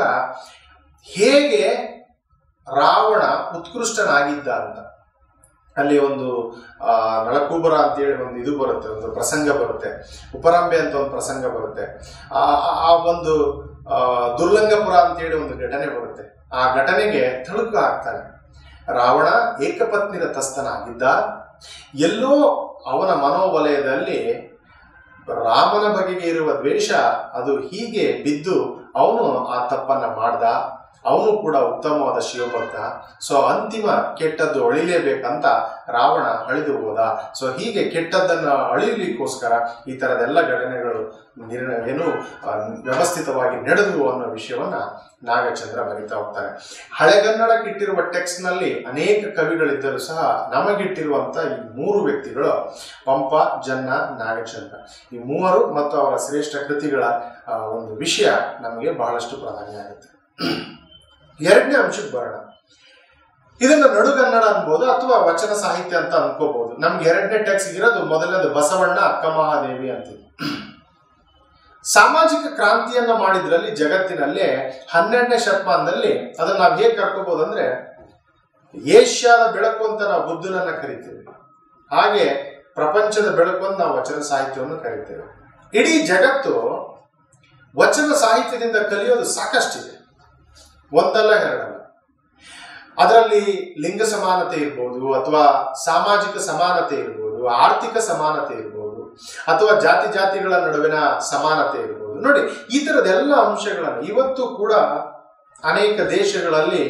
ಹೇಗೆ ರಾವಣ ಉತ್ಕೃಷ್ಟನಾಗಿದ್ದ ಅಂತ ಅಲ್ಲಿ ಒಂದು ಆ ನಳಕೂಬರ ಅಂತೇಳಿ ಒಂದು ಇದು ಬರುತ್ತೆ ಒಂದು ಪ್ರಸಂಗ ಬರುತ್ತೆ ಉಪರಂಬೆ ಅಂತ ಒಂದು ಪ್ರಸಂಗ ಬರುತ್ತೆ ಆ ಆ- ಆ ಒಂದು ಆ, ದುರ್ಲಂಗಪುರ ಅಂತೇಳಿ ಒಂದು ಘಟನೆ ಬರುತ್ತೆ ಆ ಘಟನೆಗೆ ತಳುಕು ಆಗ್ತಾನೆ ರಾವಣ ಏಕಪತ್ನಿರ ತಸ್ತನಾಗಿದ್ದ ಎಲ್ಲೋ ಅವನ ಮನೋವಲಯದಲ್ಲಿ ರಾಮನ ಬಗೆಗೆ ಇರುವ ದ್ವೇಷ ಅದು ಹೀಗೆ ಬಿದ್ದು ಅವನು ಆ ತಪ್ಪನ್ನ ಮಾಡ್ದ ಅವನು ಕೂಡ ಉತ್ತಮವಾದ ಶಿವಭಕ್ತ ಸೊ ಅಂತಿಮ ಕೆಟ್ಟದ್ದು ಅಳಿಲೇಬೇಕಂತ ರಾವಣ ಅಳಿದು ಹೋದ ಸೊ ಹೀಗೆ ಕೆಟ್ಟದ್ದನ್ನ ಅಳಿಲಿಕ್ಕೋಸ್ಕರ ಈ ತರದೆಲ್ಲ ಘಟನೆಗಳು ನಿರ್ಣಯ ಏನು ಆ, ವ್ಯವಸ್ಥಿತವಾಗಿ ನಡೆದವು ಅನ್ನೋ ವಿಷಯವನ್ನ ನಾಗಚಂದ್ರ ಬರೀತಾ ಹೋಗ್ತಾರೆ ಹಳೆಗನ್ನಡಕ್ಕಿಟ್ಟಿರುವ ಟೆಕ್ಸ್ಟ್ ನಲ್ಲಿ ಅನೇಕ ಕವಿಗಳಿದ್ದರೂ ಸಹ ನಮಗಿಟ್ಟಿರುವಂತ ಈ ಮೂರು ವ್ಯಕ್ತಿಗಳು ಪಂಪ ಜನ್ನ ನಾಗಚಂದ್ರ ಈ ಮೂವರು ಮತ್ತು ಅವರ ಶ್ರೇಷ್ಠ ಕೃತಿಗಳ ಆ, ಒಂದು ವಿಷಯ ನಮಗೆ ಬಹಳಷ್ಟು ಪ್ರಾಧಾನ್ಯ ಆಗುತ್ತೆ ಎರಡನೇ ಅಂಶಕ್ಕೆ ಬರೋಣ ಇದನ್ನ ನಡುಗನ್ನಡ ಅನ್ಬೋದು ಅಥವಾ ವಚನ ಸಾಹಿತ್ಯ ಅಂತ ಅನ್ಕೋಬಹುದು ನಮ್ಗೆ ಎರಡನೇ ಟೆಕ್ಸ್ಟ್ ಇರೋದು ಮೊದಲನೇದು ಬಸವಣ್ಣ ಅಕ್ಕ ಮಹಾದೇವಿ ಅಂತಿದೆ ಸಾಮಾಜಿಕ ಕ್ರಾಂತಿಯನ್ನ ಮಾಡಿದ್ರಲ್ಲಿ ಜಗತ್ತಿನಲ್ಲೇ ಹನ್ನೆರಡನೇ ಶತಮಾನದಲ್ಲಿ ಅದನ್ನ ನಾವು ಹೇಗೆ ಕರ್ಕೋಬಹುದು ಅಂದ್ರೆ ಏಷ್ಯಾದ ಬೆಳಕು ಅಂತ ನಾವು ಬುದ್ಧನನ್ನ ಕರಿತೀವಿ ಹಾಗೆ ಪ್ರಪಂಚದ ಬೆಳಕು ಅಂತ ನಾವು ವಚನ ಸಾಹಿತ್ಯವನ್ನು ಕರಿತೇವೆ ಇಡೀ ಜಗತ್ತು ವಚನ ಸಾಹಿತ್ಯದಿಂದ ಕಲಿಯೋದು ಸಾಕಷ್ಟಿದೆ ಒಂದಲ್ಲ ಎರಡಲ್ಲ ಅದರಲ್ಲಿ ಲಿಂಗ ಸಮಾನತೆ ಇರ್ಬೋದು ಅಥವಾ ಸಾಮಾಜಿಕ ಸಮಾನತೆ ಇರ್ಬೋದು ಆರ್ಥಿಕ ಸಮಾನತೆ ಇರ್ಬೋದು ಅಥವಾ ಜಾತಿ ಜಾತಿಗಳ ನಡುವಿನ ಸಮಾನತೆ ಇರ್ಬೋದು ನೋಡಿ ಈ ತರದೆಲ್ಲ ಅಂಶಗಳನ್ನು ಇವತ್ತು ಕೂಡ ಅನೇಕ ದೇಶಗಳಲ್ಲಿ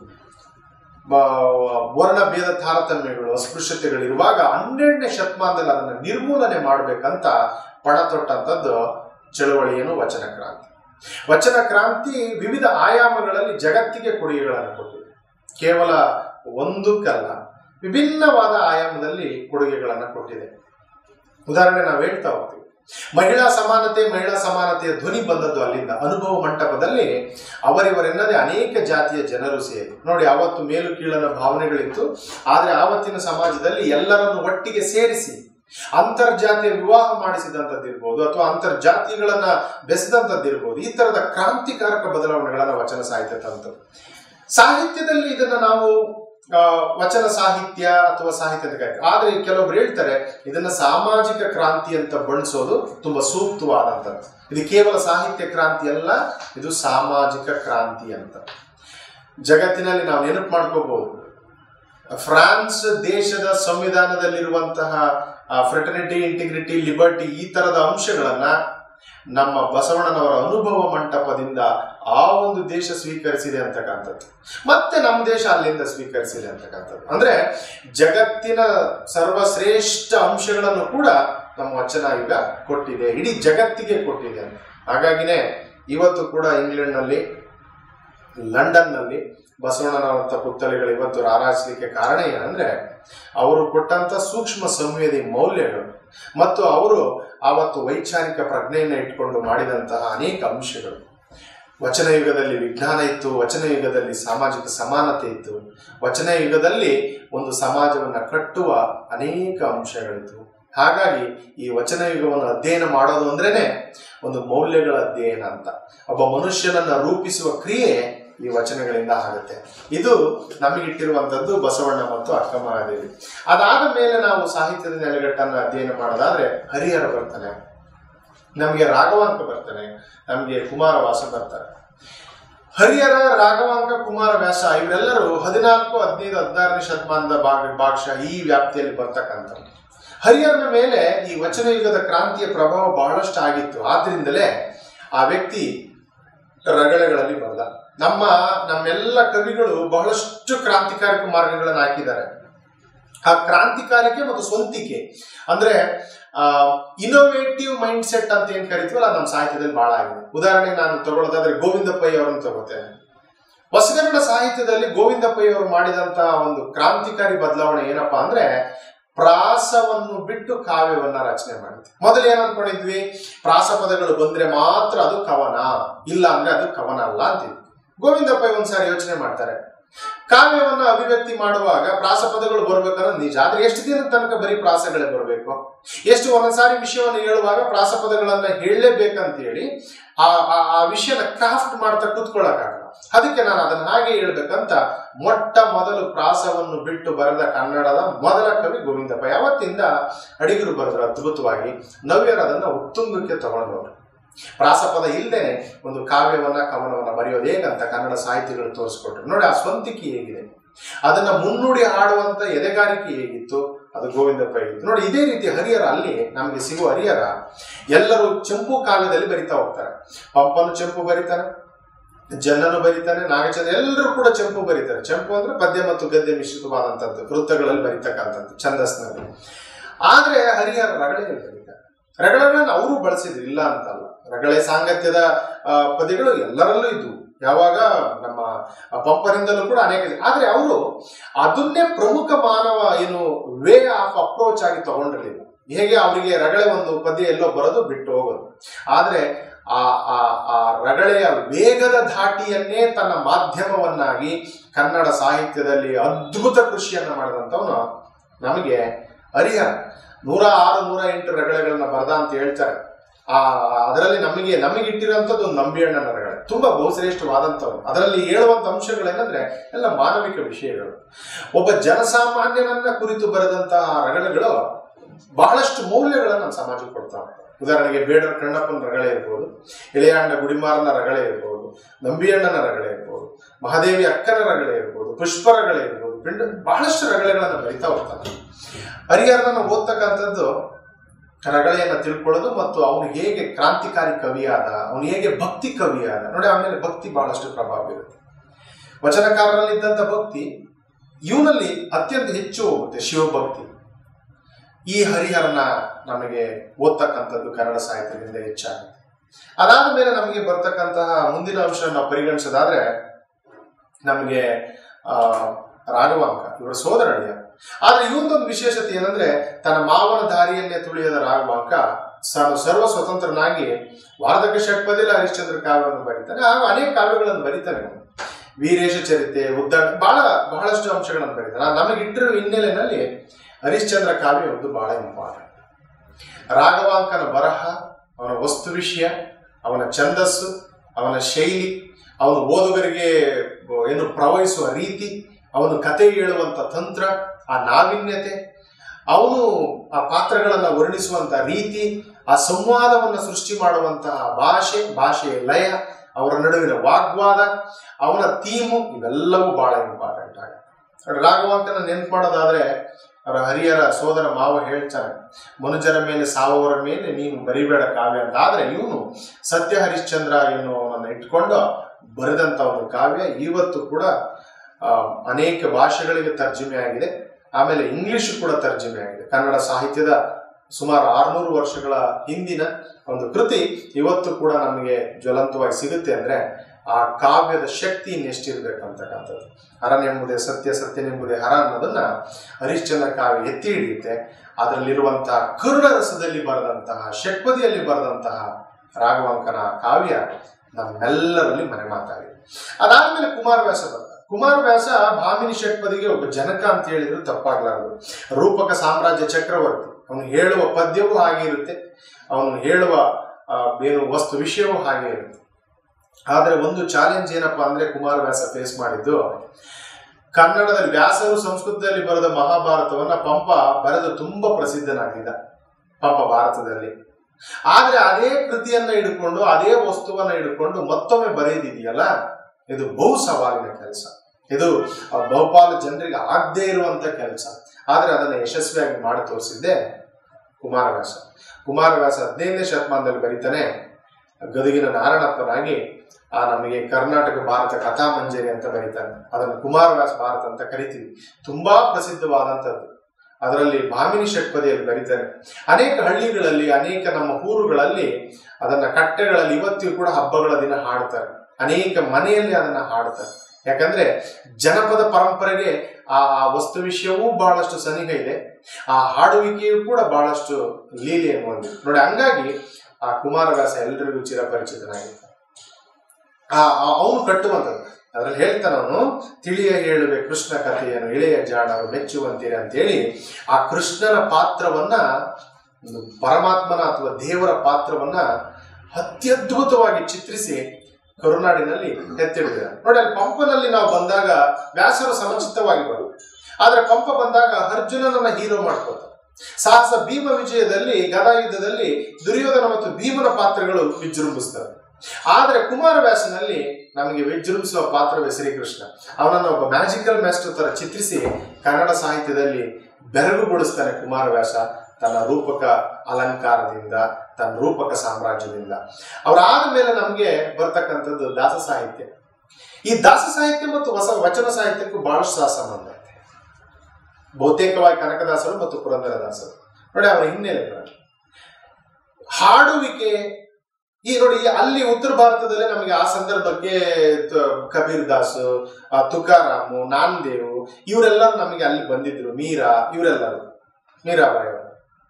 ಬ- ವರ್ಣ ಭೇದ ತಾರತಮ್ಯಗಳು ಅಸ್ಪೃಶ್ಯತೆಗಳಿರುವಾಗ ಹನ್ನೆರಡನೇ ಶತಮಾನದಲ್ಲಿ ಅದನ್ನು ನಿರ್ಮೂಲನೆ ಮಾಡಬೇಕಂತ ಪಣ ತೊಟ್ಟಂಥದ್ದು ಚಳವಳಿಯೇನು ವಚನ ಕ್ರಾಂತಿ ವಚನ ಕ್ರಾಂತಿ ವಿವಿಧ ಆಯಾಮಗಳಲ್ಲಿ ಜಗತ್ತಿಗೆ ಕೊಡುಗೆಗಳನ್ನು ಕೊಟ್ಟಿದೆ ಕೇವಲ ಒಂದಕ್ಕಲ್ಲ ವಿಭಿನ್ನವಾದ ಆಯಾಮದಲ್ಲಿ ಕೊಡುಗೆಗಳನ್ನು ಕೊಟ್ಟಿದೆ ಉದಾಹರಣೆ ನಾವು ಹೇಳ್ತಾ ಹೋಗ್ತೀವಿ ಮಹಿಳಾ ಸಮಾನತೆ ಮಹಿಳಾ ಸಮಾನತೆಯ ಧ್ವನಿ ಬಂದದ್ದು ಅಲ್ಲಿಂದ ಅನುಭವ ಮಂಟಪದಲ್ಲಿ ಅವರಿವರೆನ್ನದೇ ಅನೇಕ ಜಾತಿಯ ಜನರು ಸೇರಿ ನೋಡಿ ಅವತ್ತು ಮೇಲು ಕೀಳನ ಭಾವನೆಗಳಿತ್ತು ಆದ್ರೆ ಆವತ್ತಿನ ಸಮಾಜದಲ್ಲಿ ಎಲ್ಲರನ್ನು ಒಟ್ಟಿಗೆ ಸೇರಿಸಿ ಅಂತರ್ಜಾತೀಯ ವಿವಾಹ ಮಾಡಿಸಿದಂಥದ್ದಿರ್ಬೋದು ಅಥವಾ ಅಂತರ್ಜಾತಿಗಳನ್ನ ಬೆಸೆದಂಥದ್ದಿರ್ಬೋದು ಈ ತರದ ಕ್ರಾಂತಿಕಾರಕ ಬದಲಾವಣೆಗಳನ್ನ ವಚನ ಸಾಹಿತ್ಯ ತಂತು ಸಾಹಿತ್ಯದಲ್ಲಿ ಇದನ್ನ ನಾವು ಆ, ವಚನ ಸಾಹಿತ್ಯ ಅಥವಾ ಸಾಹಿತ್ಯ ಅಂತ ಕರೀತೀವಿ ಆದ್ರೆ ಕೆಲವೊಬ್ರು ಹೇಳ್ತಾರೆ ಇದನ್ನ ಸಾಮಾಜಿಕ ಕ್ರಾಂತಿ ಅಂತ ಬಣ್ಣಿಸೋದು ತುಂಬಾ ಸೂಕ್ತವಾದಂಥದ್ದು ಇದು ಕೇವಲ ಸಾಹಿತ್ಯ ಕ್ರಾಂತಿ ಅಲ್ಲ ಇದು ಸಾಮಾಜಿಕ ಕ್ರಾಂತಿ ಅಂತ ಜಗತ್ತಿನಲ್ಲಿ ನಾವು ನೆನಪು ಮಾಡ್ಕೋಬಹುದು ಫ್ರಾನ್ಸ್ ದೇಶದ ಸಂವಿಧಾನದಲ್ಲಿರುವಂತಹ ಫ್ರೆಟರ್ನಿಟಿ ಇಂಟಿಗ್ರಿಟಿ ಲಿಬರ್ಟಿ ಈ ತರದ ಅಂಶಗಳನ್ನ ನಮ್ಮ ಬಸವಣ್ಣನವರ ಅನುಭವ ಮಂಟಪದಿಂದ ಆ ಒಂದು ದೇಶ ಸ್ವೀಕರಿಸಿದೆ ಅಂತಕ್ಕಂಥದ್ದು ಮತ್ತೆ ನಮ್ಮ ದೇಶ ಅಲ್ಲಿಂದ ಸ್ವೀಕರಿಸಿದೆ ಅಂತಕ್ಕಂಥದ್ದು ಅಂದ್ರೆ ಜಗತ್ತಿನ ಸರ್ವಶ್ರೇಷ್ಠ ಅಂಶಗಳನ್ನು ಕೂಡ ನಮ್ಮ ವಚನ ಈಗ ಕೊಟ್ಟಿದೆ ಇಡೀ ಜಗತ್ತಿಗೆ ಕೊಟ್ಟಿದೆ ಅಂತ ಹಾಗಾಗಿನೇ ಇವತ್ತು ಕೂಡ ಇಂಗ್ಲೆಂಡ್ನಲ್ಲಿ ಲಂಡನ್ನಲ್ಲಿ ಬಸವಣ್ಣನವರಂತ ಪುತ್ಥಳಿಗಳು ಇವತ್ತು ರಾರಾಜಿಸಲಿಕ್ಕೆ ಕಾರಣ ಏನಂದ್ರೆ ಅವರು ಕೊಟ್ಟಂತ ಸೂಕ್ಷ್ಮ ಸಂವೇದಿ ಮೌಲ್ಯಗಳು ಮತ್ತು ಅವರು ಆವತ್ತು ವೈಚಾರಿಕ ಪ್ರಜ್ಞೆಯನ್ನು ಇಟ್ಕೊಂಡು ಮಾಡಿದಂತಹ ಅನೇಕ ಅಂಶಗಳು ವಚನ ಯುಗದಲ್ಲಿ ವಿಜ್ಞಾನ ಇತ್ತು ವಚನ ಯುಗದಲ್ಲಿ ಸಾಮಾಜಿಕ ಸಮಾನತೆ ಇತ್ತು ವಚನ ಯುಗದಲ್ಲಿ ಒಂದು ಸಮಾಜವನ್ನು ಕಟ್ಟುವ ಅನೇಕ ಅಂಶಗಳಿತ್ತು ಹಾಗಾಗಿ ಈ ವಚನ ಯುಗವನ್ನು ಅಧ್ಯಯನ ಮಾಡೋದು ಅಂದ್ರೇನೆ ಒಂದು ಮೌಲ್ಯಗಳ ಅಧ್ಯಯನ ಅಂತ ಒಬ್ಬ ಮನುಷ್ಯನನ್ನ ರೂಪಿಸುವ ಕ್ರಿಯೆ ಈ ವಚನಗಳಿಂದ ಆಗುತ್ತೆ ಇದು ನಮಗಿಟ್ಟಿರುವಂತದ್ದು ಬಸವಣ್ಣ ಮತ್ತು ಅಕ್ಕ ಮಹಾದೇವಿ ಅದಾದ ಮೇಲೆ ನಾವು ಸಾಹಿತ್ಯದ ನೆಲೆಗಟ್ಟನ್ನು ಅಧ್ಯಯನ ಮಾಡೋದಾದ್ರೆ ಹರಿಹರ ಬರ್ತಾನೆ ನಮಗೆ ರಾಘವಾಂಕ ಬರ್ತಾನೆ ನಮಗೆ ಕುಮಾರವಾಸ ಬರ್ತಾರೆ ಹರಿಹರ ರಾಘವಾಂಕ ಕುಮಾರವ್ಯಾಸ ಇವರೆಲ್ಲರೂ ಹದಿನಾಲ್ಕು ಹದಿನೈದು ಹದಿನಾರನೇ ಶತಮಾನದ ಭಾಗ ಭಾಗಶಃ ಈ ವ್ಯಾಪ್ತಿಯಲ್ಲಿ ಬರ್ತಕ್ಕಂಥ ಹರಿಹರನ ಮೇಲೆ ಈ ವಚನ ಯುಗದ ಕ್ರಾಂತಿಯ ಪ್ರಭಾವ ಬಹಳಷ್ಟು ಆಗಿತ್ತು ಆದ್ರಿಂದಲೇ ಆ ವ್ಯಕ್ತಿ ರಗಳೆಗಳಲ್ಲಿ ಬರೆದ ನಮ್ಮ ನಮ್ಮೆಲ್ಲ ಕವಿಗಳು ಬಹಳಷ್ಟು ಕ್ರಾಂತಿಕಾರಿಕ ಮಾರ್ಗಗಳನ್ನು ಹಾಕಿದ್ದಾರೆ ಆ ಕ್ರಾಂತಿಕಾರಿಕೆ ಮತ್ತು ಸ್ವಂತಿಕೆ ಅಂದ್ರೆ ಇನೋವೇಟಿವ್ ಮೈಂಡ್ ಸೆಟ್ ಅಂತ ಏನ್ ಕರಿತೀವಲ್ಲ ನಮ್ಮ ಸಾಹಿತ್ಯದಲ್ಲಿ ಬಹಳ ಆಗಿದೆ ಉದಾಹರಣೆಗೆ ನಾನು ತಗೊಳ್ಳೋದಾದ್ರೆ ಗೋವಿಂದ ಪೈ ಅವರನ್ನು ತಗೋತೇನೆ ಹೊಸಗನ್ನಡ ಸಾಹಿತ್ಯದಲ್ಲಿ ಗೋವಿಂದ ಪೈ ಅವರು ಮಾಡಿದಂತಹ ಒಂದು ಕ್ರಾಂತಿಕಾರಿ ಬದಲಾವಣೆ ಏನಪ್ಪಾ ಅಂದ್ರೆ ಪ್ರಾಸವನ್ನು ಬಿಟ್ಟು ಕಾವ್ಯವನ್ನ ರಚನೆ ಮಾಡಿದ್ವಿ ಮೊದಲು ಏನ್ ಅನ್ಕೊಂಡಿದ್ವಿ ಪ್ರಾಸ ಪದಗಳು ಬಂದ್ರೆ ಮಾತ್ರ ಅದು ಕವನ ಇಲ್ಲ ಅಂದ್ರೆ ಅದು ಕವನ ಅಲ್ಲ ಅಂತಿದ್ವಿ ಗೋವಿಂದ ಪೈ ಒಂದ್ಸಾರಿ ಯೋಚನೆ ಮಾಡ್ತಾರೆ ಕಾವ್ಯವನ್ನ ಅಭಿವ್ಯಕ್ತಿ ಮಾಡುವಾಗ ಪ್ರಾಸ ಪದಗಳು ಬರ್ಬೇಕನ್ನೋದು ನಿಜ ಆದ್ರೆ ಎಷ್ಟು ದಿನದ ತನಕ ಬರೀ ಪ್ರಾಸಗಳೇ ಬರಬೇಕು ಎಷ್ಟು ಒಂದೊಂದ್ಸಾರಿ ವಿಷಯವನ್ನು ಹೇಳುವಾಗ ಪ್ರಾಸ ಪದಗಳನ್ನ ಹೇಳಲೇಬೇಕಂತ ಹೇಳಿ ಆ ಆ- ಆ ವಿಷಯನ ಕ್ರಾಫ್ಟ್ ಮಾಡ್ತಾ ಕೂತ್ಕೊಳ್ಳಕ್ಕಾಗಲ್ಲ ಅದಕ್ಕೆ ನಾನು ಅದನ್ನ ಹಾಗೆ ಹೇಳ್ಬೇಕಂತ ಮೊಟ್ಟ ಮೊದಲು ಪ್ರಾಸವನ್ನು ಬಿಟ್ಟು ಬರೆದ ಕನ್ನಡದ ಮೊದಲ ಕವಿ ಗೋವಿಂದ ಪೈ ಅವತ್ತಿಂದ ಅಡಿಗರು ಬರೆದ್ರು ಅದ್ಭುತವಾಗಿ ನವ್ಯರು ಅದನ್ನ ಉತ್ತುಂಗಕ್ಕೆ ತಗೊಂಡವರು ಪ್ರಾಸಪದ ಇಲ್ಲದೆ ಒಂದು ಕಾವ್ಯವನ್ನ ಕವನವನ್ನ ಬರೆಯೋದು ಹೇಗಂತ ಕನ್ನಡ ಸಾಹಿತಿಗಳು ತೋರಿಸ್ಕೊಟ್ರು ನೋಡಿ ಆ ಸ್ವಂತಿಕೆ ಹೇಗಿದೆ ಅದನ್ನ ಮುನ್ನುಡಿ ಹಾಡುವಂತ ಎದೆಗಾರಿಕೆ ಹೇಗಿತ್ತು ಅದು ಗೋವಿಂದ ಪೈ ಇತ್ತು ನೋಡಿ ಇದೇ ರೀತಿ ಹರಿಹರ ಅಲ್ಲಿ ನಮಗೆ ಸಿಗುವ ಹರಿಹರ ಎಲ್ಲರೂ ಚಂಪು ಕಾವ್ಯದಲ್ಲಿ ಬರಿತಾ ಹೋಗ್ತಾರೆ ಪಂಪನು ಚಂಪು ಬರೀತಾನೆ ಜನನು ಬರೀತಾನೆ ನಾಗಚಂದ್ರ ಎಲ್ಲರೂ ಕೂಡ ಚಂಪು ಬರೀತಾರೆ ಚಂಪು ಅಂದ್ರೆ ಪದ್ಯ ಮತ್ತು ಗದ್ಯ ಮಿಶ್ರಿತವಾದಂಥದ್ದು ವೃತ್ತಗಳಲ್ಲಿ ಬರೀತಕ್ಕಂಥದ್ದು ಛಂದಸ್ನಲ್ಲಿ ಆದ್ರೆ ಹರಿಹರ ರಗಳೆಯಲ್ಲಿ ಬರೀತಾರೆ ರಗಳೆಗಳನ್ನ ಅವರು ಬಳಸಿದ್ರು ಇಲ್ಲ ಅಂತಲ್ಲ ರಗಳೆ ಸಾಂಗತ್ಯದ ಆ, ಪದ್ಯಗಳು ಎಲ್ಲರಲ್ಲೂ ಇದ್ವು ಯಾವಾಗ ನಮ್ಮ ಪಂಪರಿಂದಲೂ ಕೂಡ ಅನೇಕ ಜನ- ಆದ್ರೆ ಅವರು ಅದನ್ನೇ ಪ್ರಮುಖ ಮಾನವ ಏನು ವೇ ಆಫ್ ಅಪ್ರೋಚ್ ಆಗಿ ತಗೊಂಡಿರ್ಲಿಲ್ಲ ಹೇಗೆ ಅವರಿಗೆ ರಗಳೆ ಒಂದು ಪದ್ಯ ಎಲ್ಲೋ ಬರೋದು ಬಿಟ್ಟು ಹೋಗೋದು ಆದ್ರೆ ಆ ಆ ಆ ರಗಳೆಯ ವೇಗದ ಧಾಟಿಯನ್ನೇ ತನ್ನ ಮಾಧ್ಯಮವನ್ನಾಗಿ ಕನ್ನಡ ಸಾಹಿತ್ಯದಲ್ಲಿ ಅದ್ಭುತ ಕೃಷಿಯನ್ನ ಮಾಡಿದಂಥವನು ನಮಗೆ ಹರಿಹರ ನೂರ ಆರು ನೂರ ಎಂಟು ರಗಳೆಗಳನ್ನ ಬರದ ಅಂತ ಹೇಳ್ತಾರೆ ಆ ಅದರಲ್ಲಿ ನಮಗೆ ನಮಗೆ ಇಟ್ಟಿರುವಂತದ್ದು ಒಂದು ನಂಬಿಯಣ್ಣನ ರಗಳೆ ತುಂಬಾ ಬಹುಶ್ರೇಷ್ಠವಾದಂಥವು ಅದರಲ್ಲಿ ಹೇಳುವಂತ ಅಂಶಗಳೇನಂದ್ರೆ ಎಲ್ಲ ಮಾನವಿಕ ವಿಷಯಗಳು ಒಬ್ಬ ಜನಸಾಮಾನ್ಯನನ್ನ ಕುರಿತು ಬರೆದಂತಹ ರಗಳೆಗಳು ಬಹಳಷ್ಟು ಮೌಲ್ಯಗಳನ್ನು ನಮ್ಮ ಸಮಾಜಕ್ಕೆ ಕೊಡ್ತಾವೆ ಉದಾಹರಣೆಗೆ ಬೇಡರ ಕಣ್ಣಪ್ಪನ ರಗಳೆ ಇರ್ಬೋದು ಇಳೆಯಣ್ಣ ಗುಡಿಮಾರನ ರಗಳೆ ಇರ್ಬೋದು ನಂಬಿಯಣ್ಣನ ರಗಳೆ ಇರ್ಬೋದು ಮಹಾದೇವಿ ಅಕ್ಕನ ರಗಳೆ ಇರ್ಬೋದು ಪುಷ್ಪ ರಗಳೆ ಇರ್ಬೋದು ಪಿಂಡ ಬಹಳಷ್ಟು ರಗಳೆಗಳನ್ನು ಬರಿತಾ ಹೋಗ್ತಾನೆ ಹರಿಹರನ ಓದ್ತಕ್ಕಂಥದ್ದು ರಗಳೆಯನ್ನ ತಿಳ್ಕೊಳ್ಳೋದು ಮತ್ತು ಅವನು ಹೇಗೆ ಕ್ರಾಂತಿಕಾರಿ ಕವಿಯಾದ ಅವನು ಹೇಗೆ ಭಕ್ತಿ ಕವಿಯಾದ ನೋಡಿ ಆಮೇಲೆ ಭಕ್ತಿ ಬಹಳಷ್ಟು ಪ್ರಭಾವ ಬೀರುತ್ತೆ ವಚನಕಾರರಲ್ಲಿ ಇದ್ದಂಥ ಭಕ್ತಿ ಇವನಲ್ಲಿ ಅತ್ಯಂತ ಹೆಚ್ಚು ಹೋಗುತ್ತೆ ಶಿವಭಕ್ತಿ ಈ ಹರಿಹರನ ನಮಗೆ ಓದ್ತಕ್ಕಂಥದ್ದು ಕನ್ನಡ ಸಾಹಿತ್ಯದಿಂದ ಹೆಚ್ಚಾಗುತ್ತೆ ಅದಾದ ಮೇಲೆ ನಮಗೆ ಬರ್ತಕ್ಕಂತಹ ಮುಂದಿನ ಅಂಶ ನಾವು ಪರಿಗಣಿಸೋದಾದ್ರೆ ನಮಗೆ ಆ ರಾಘವಾಂಕ ಇವರ ಸೋದರಳಿಯ ಆದ್ರೆ ಇವೊಂದೊಂದು ವಿಶೇಷತೆ ಏನಂದ್ರೆ ತನ್ನ ಮಾವನ ದಾರಿಯನ್ನೇ ತುಳಿಯದ ರಾಘವಾಂಕ ತಾನು ಸರ್ವ ಸ್ವತಂತ್ರನಾಗಿ ವಾರ್ಧಕ ಷಟ್ಪದಿಯಲ್ಲಿ ಹರಿಶ್ಚಂದ್ರ ಕಾವ್ಯವನ್ನು ಬರೀತಾನೆ ಹಾಗೂ ಅನೇಕ ಕಾವ್ಯಗಳನ್ನು ಬರೀತಾನೆ ಅವನು. ವೀರೇಶ ಚರಿತೆ ಉದ್ದಂಡ ಬಹಳ ಬಹಳಷ್ಟು ಅಂಶಗಳನ್ನು ಬರೀತಾನೆ ನಮಗೆ ಇಟ್ಟಿರುವ ಹಿನ್ನೆಲೆಯಲ್ಲಿ ಹರಿಶ್ಚಂದ್ರ ಕಾವ್ಯ ಒಂದು ಬಹಳ ಇಂಪಾರ್ಟೆಂಟ್ ರಾಘವಾಂಕನ ಬರಹ ಅವನ ವಸ್ತು ವಿಷಯ ಅವನ ಛಂದಸ್ಸು ಅವನ ಶೈಲಿ ಅವನು ಓದುಗರಿಗೆ ಏನು ಪ್ರವಹಿಸುವ ರೀತಿ ಅವನು ಕತೆ ಹೇಳುವಂತ ತಂತ್ರ ಆ ನಾವೀನ್ಯತೆ ಅವನು ಆ ಪಾತ್ರಗಳನ್ನು ವರ್ಣಿಸುವಂತ ರೀತಿ ಆ ಸಂವಾದವನ್ನು ಸೃಷ್ಟಿ ಮಾಡುವಂತಹ ಭಾಷೆ ಭಾಷೆಯ ಲಯ ಅವರ ನಡುವಿನ ವಾಗ್ವಾದ ಅವನ ಥೀಮು ಇವೆಲ್ಲವೂ ಬಹಳ ಇಂಪಾರ್ಟೆಂಟ್ ಆಗುತ್ತೆ ರಾಘವಾಂಕನ ನೆನ್ಪು ಮಾಡೋದಾದ್ರೆ ಅವರ ಹರಿಹರ ಸೋದರ ಮಾವ ಹೇಳ್ತಾನೆ ಮನುಜರ ಮೇಲೆ ಸಾವವರ ಮೇಲೆ ನೀನು ಬರಿಬೇಡ ಕಾವ್ಯ ಅಂತ ಆದ್ರೆ ಇವನು ಸತ್ಯ ಹರಿಶ್ಚಂದ್ರ ಎನ್ನುವನನ್ನ ಇಟ್ಕೊಂಡು ಬರೆದಂತ ಒಂದು ಕಾವ್ಯ ಇವತ್ತು ಕೂಡ ಆ, ಅನೇಕ ಭಾಷೆಗಳಿಗೆ ತರ್ಜುಮೆ ಆಗಿದೆ ಆಮೇಲೆ ಇಂಗ್ಲಿಷ್ ಕೂಡ ತರ್ಜುಮೆ ಆಗಿದೆ ಕನ್ನಡ ಸಾಹಿತ್ಯದ ಸುಮಾರು ಆರ್ನೂರು ವರ್ಷಗಳ ಹಿಂದಿನ ಒಂದು ಕೃತಿ ಇವತ್ತು ಕೂಡ ನಮಗೆ ಜ್ವಲಂತವಾಗಿ ಸಿಗುತ್ತೆ ಅಂದ್ರೆ ಆ ಕಾವ್ಯದ ಶಕ್ತಿ ಇನ್ನೆಷ್ಟಿರ್ಬೇಕಂತಕ್ಕಂಥದ್ದು ಹರನೆಂಬುದೇ ಸತ್ಯ ಸತ್ಯನೆಂಬುದೇ ಹರ ಅನ್ನೋದನ್ನ ಹರಿಶ್ಚಂದ್ರ ಕಾವ್ಯ ಎತ್ತಿ ಹಿಡಿಯುತ್ತೆ ಅದರಲ್ಲಿರುವಂತಹ ಕರುಣರಸದಲ್ಲಿ ಬರೆದಂತಹ ಷಟ್ಪದಿಯಲ್ಲಿ ಬರೆದಂತಹ ರಾಘವಾಂಕನ ಕಾವ್ಯ ನಮ್ಮೆಲ್ಲರಲ್ಲಿ ಮನೆ ಮಾತಾಗಿದೆ ಅದಾದ್ಮೇಲೆ ಕುಮಾರವ್ಯಾಸ ಬಂದ ಕುಮಾರವ್ಯಾಸ ಭಾಮಿನಿ ಷಟ್ಪದಿಗೆ ಒಬ್ಬ ಜನಕ ಅಂತ ಹೇಳಿದ್ರು ತಪ್ಪಾಗ್ಲಾರದು ರೂಪಕ ಸಾಮ್ರಾಜ್ಯ ಚಕ್ರವರ್ತಿ ಅವನು ಹೇಳುವ ಪದ್ಯವೂ ಹಾಗೆ ಇರುತ್ತೆ ಅವನು ಹೇಳುವ ಆ, ಏನು ವಸ್ತು ವಿಷಯವೂ ಹಾಗೆ ಇರುತ್ತೆ ಆದ್ರೆ ಒಂದು ಚಾಲೆಂಜ್ ಏನಪ್ಪಾ ಅಂದ್ರೆ ಕುಮಾರವ್ಯಾಸ ಫೇಸ್ ಮಾಡಿದ್ದು ಕನ್ನಡದಲ್ಲಿ ವ್ಯಾಸರು ಸಂಸ್ಕೃತದಲ್ಲಿ ಬರೆದ ಮಹಾಭಾರತವನ್ನ ಪಂಪ ಬರೆದು ತುಂಬಾ ಪ್ರಸಿದ್ಧನಾಗಿದ್ದ ಪಂಪ ಭಾರತದಲ್ಲಿ ಆದ್ರೆ ಅದೇ ಕೃತಿಯನ್ನ ಹಿಡ್ಕೊಂಡು ಅದೇ ವಸ್ತುವನ್ನ ಹಿಡ್ಕೊಂಡು ಮತ್ತೊಮ್ಮೆ ಬರೆದಿದೆಯಲ್ಲ ಇದು ಬಹು ಸವಾಲಿನ ಕೆಲಸ ಇದು ಆ ಬಹುಪಾಲು ಜನರಿಗೆ ಆಗದೇ ಇರುವಂತ ಕೆಲಸ ಆದ್ರೆ ಅದನ್ನ ಯಶಸ್ವಿಯಾಗಿ ಮಾಡಿ ತೋರಿಸಿದ್ದೆ ಕುಮಾರವ್ಯಾಸ ಕುಮಾರವ್ಯಾಸ ಹದಿನೈದನೇ ಶತಮಾನದಲ್ಲಿ ಬರೀತಾನೆ ಗದಗಿನ ನಾರಾಯಣಪ್ಪನಾಗಿ ಆ ನಮಗೆ ಕರ್ನಾಟಕ ಭಾರತ ಕಥಾ ಮಂಜರಿ ಅಂತ ಬರೀತಾನೆ ಅದನ್ನು ಕುಮಾರವ್ಯಾಸ ಭಾರತ ಅಂತ ಕರಿತೀವಿ ತುಂಬಾ ಪ್ರಸಿದ್ಧವಾದಂಥದ್ದು ಅದರಲ್ಲಿ ಭಾಮಿನಿ ಷಟ್ಪದಿಯಲ್ಲಿ ಬರೀತಾರೆ ಅನೇಕ ಹಳ್ಳಿಗಳಲ್ಲಿ ಅನೇಕ ನಮ್ಮ ಊರುಗಳಲ್ಲಿ ಅದನ್ನ ಕಟ್ಟೆಗಳಲ್ಲಿ ಇವತ್ತಿಗೂ ಕೂಡ ಹಬ್ಬಗಳ ದಿನ ಹಾಡ್ತಾರೆ ಅನೇಕ ಮನೆಯಲ್ಲಿ ಅದನ್ನ ಹಾಡ್ತಾರೆ ಯಾಕಂದ್ರೆ ಜನಪದ ಪರಂಪರೆಗೆ ಆ ಆ ವಸ್ತು ವಿಷಯವೂ ಬಹಳಷ್ಟು ಸನಿಹ ಇದೆ ಆ ಹಾಡುವಿಕೆಯೂ ಕೂಡ ಬಹಳಷ್ಟು ಲೀಲೆಯನ್ನು ಹೊಂದಿದೆ ನೋಡಿ ಹಂಗಾಗಿ ಆ ಕುಮಾರವ್ಯಾಸ ಎಲ್ಲರಿಗೂ ಚಿರಪರಿಚಿತನಾಗಿರ್ತಾನೆ ಆ ಅವನು ಕಟ್ಟುವಂಥದ್ದು ಅದ್ರಲ್ಲಿ ಹೇಳ್ತಾನೆ ಅವನು ತಿಳಿಯ ಹೇಳುವೆ ಕೃಷ್ಣ ಕಥೆಯನ್ನು ಇಳೆಯ ಜಾಡರು ಮೆಚ್ಚುವಂತೀರಿ ಅಂತೇಳಿ ಆ ಕೃಷ್ಣನ ಪಾತ್ರವನ್ನ ಒಂದು ಪರಮಾತ್ಮನ ಅಥವಾ ದೇವರ ಪಾತ್ರವನ್ನ ಅತ್ಯದ್ಭುತವಾಗಿ ಚಿತ್ರಿಸಿ ಕರುನಾಡಿನಲ್ಲಿ ಎತ್ತಿಡಿದ್ದಾರೆ ನೋಡಿ ಅಲ್ಲಿ ಪಂಪನಲ್ಲಿ ನಾವು ಬಂದಾಗ ವ್ಯಾಸರು ಸಮಚಿತ್ತವಾಗಿ ಬರು ಆದ್ರೆ ಪಂಪ ಬಂದಾಗ ಅರ್ಜುನನನ್ನ ಹೀರೋ ಮಾಡ್ಕೋತಾರೆ ಸಾಹಸ ಭೀಮ ವಿಜಯದಲ್ಲಿ ಗದಾಯುದ್ಧದಲ್ಲಿ ದುರ್ಯೋಧನ ಮತ್ತು ಭೀಮನ ಪಾತ್ರಗಳು ವಿಜೃಂಭಿಸ್ತವೆ ಆದ್ರೆ ಕುಮಾರವ್ಯಾಸನಲ್ಲಿ ನಮಗೆ ವಿಜೃಂಭಿಸುವ ಪಾತ್ರವೇ ಶ್ರೀಕೃಷ್ಣ ಅವನನ್ನು ಒಬ್ಬ ಮ್ಯಾಜಿಕಲ್ ಮಾಸ್ಟರ್ ತರ ಚಿತ್ರಿಸಿ ಕನ್ನಡ ಸಾಹಿತ್ಯದಲ್ಲಿ ಬೆರಗುಗೊಳಿಸ್ತಾನೆ ಕುಮಾರವ್ಯಾಸ ತನ್ನ ರೂಪಕ ಅಲಂಕಾರದಿಂದ ತನ್ನ ರೂಪಕ ಸಾಮ್ರಾಜ್ಯದಿಂದ ಅವರಾದ ಮೇಲೆ ನಮಗೆ ಬರ್ತಕ್ಕಂಥದ್ದು ದಾಸ ಸಾಹಿತ್ಯ ಈ ದಾಸ ಸಾಹಿತ್ಯ ಮತ್ತು ಹೊಸ ವಚನ ಸಾಹಿತ್ಯಕ್ಕೂ ಬಹಳಷ್ಟು ಸಹ ಸಂಬಂಧ ಇದೆ ಬಹುತೇಕವಾಗಿ ಕನಕದಾಸರು ಮತ್ತು ಪುರಂದರದಾಸರು ನೋಡಿ ಅವರ ಹಿನ್ನೆಲೆಗಳು ಹಾಡುವಿಕೆ ಈ ನೋಡಿ ಅಲ್ಲಿ ಉತ್ತರ ಭಾರತದಲ್ಲಿ ನಮಗೆ ಆ ಸಂದರ್ಭಕ್ಕೆ ತ- ಕಬೀರ್ ದಾಸ್ ಆ, ತುಕಾರಾಮು ನಾನ್ದೇವ್ ಇವರೆಲ್ಲರೂ ನಮಗೆ ಅಲ್ಲಿ ಬಂದಿದ್ರು ಮೀರಾ ಇವರೆಲ್ಲರೂ ಮೀರಾಬಾಯಿ ಅವರು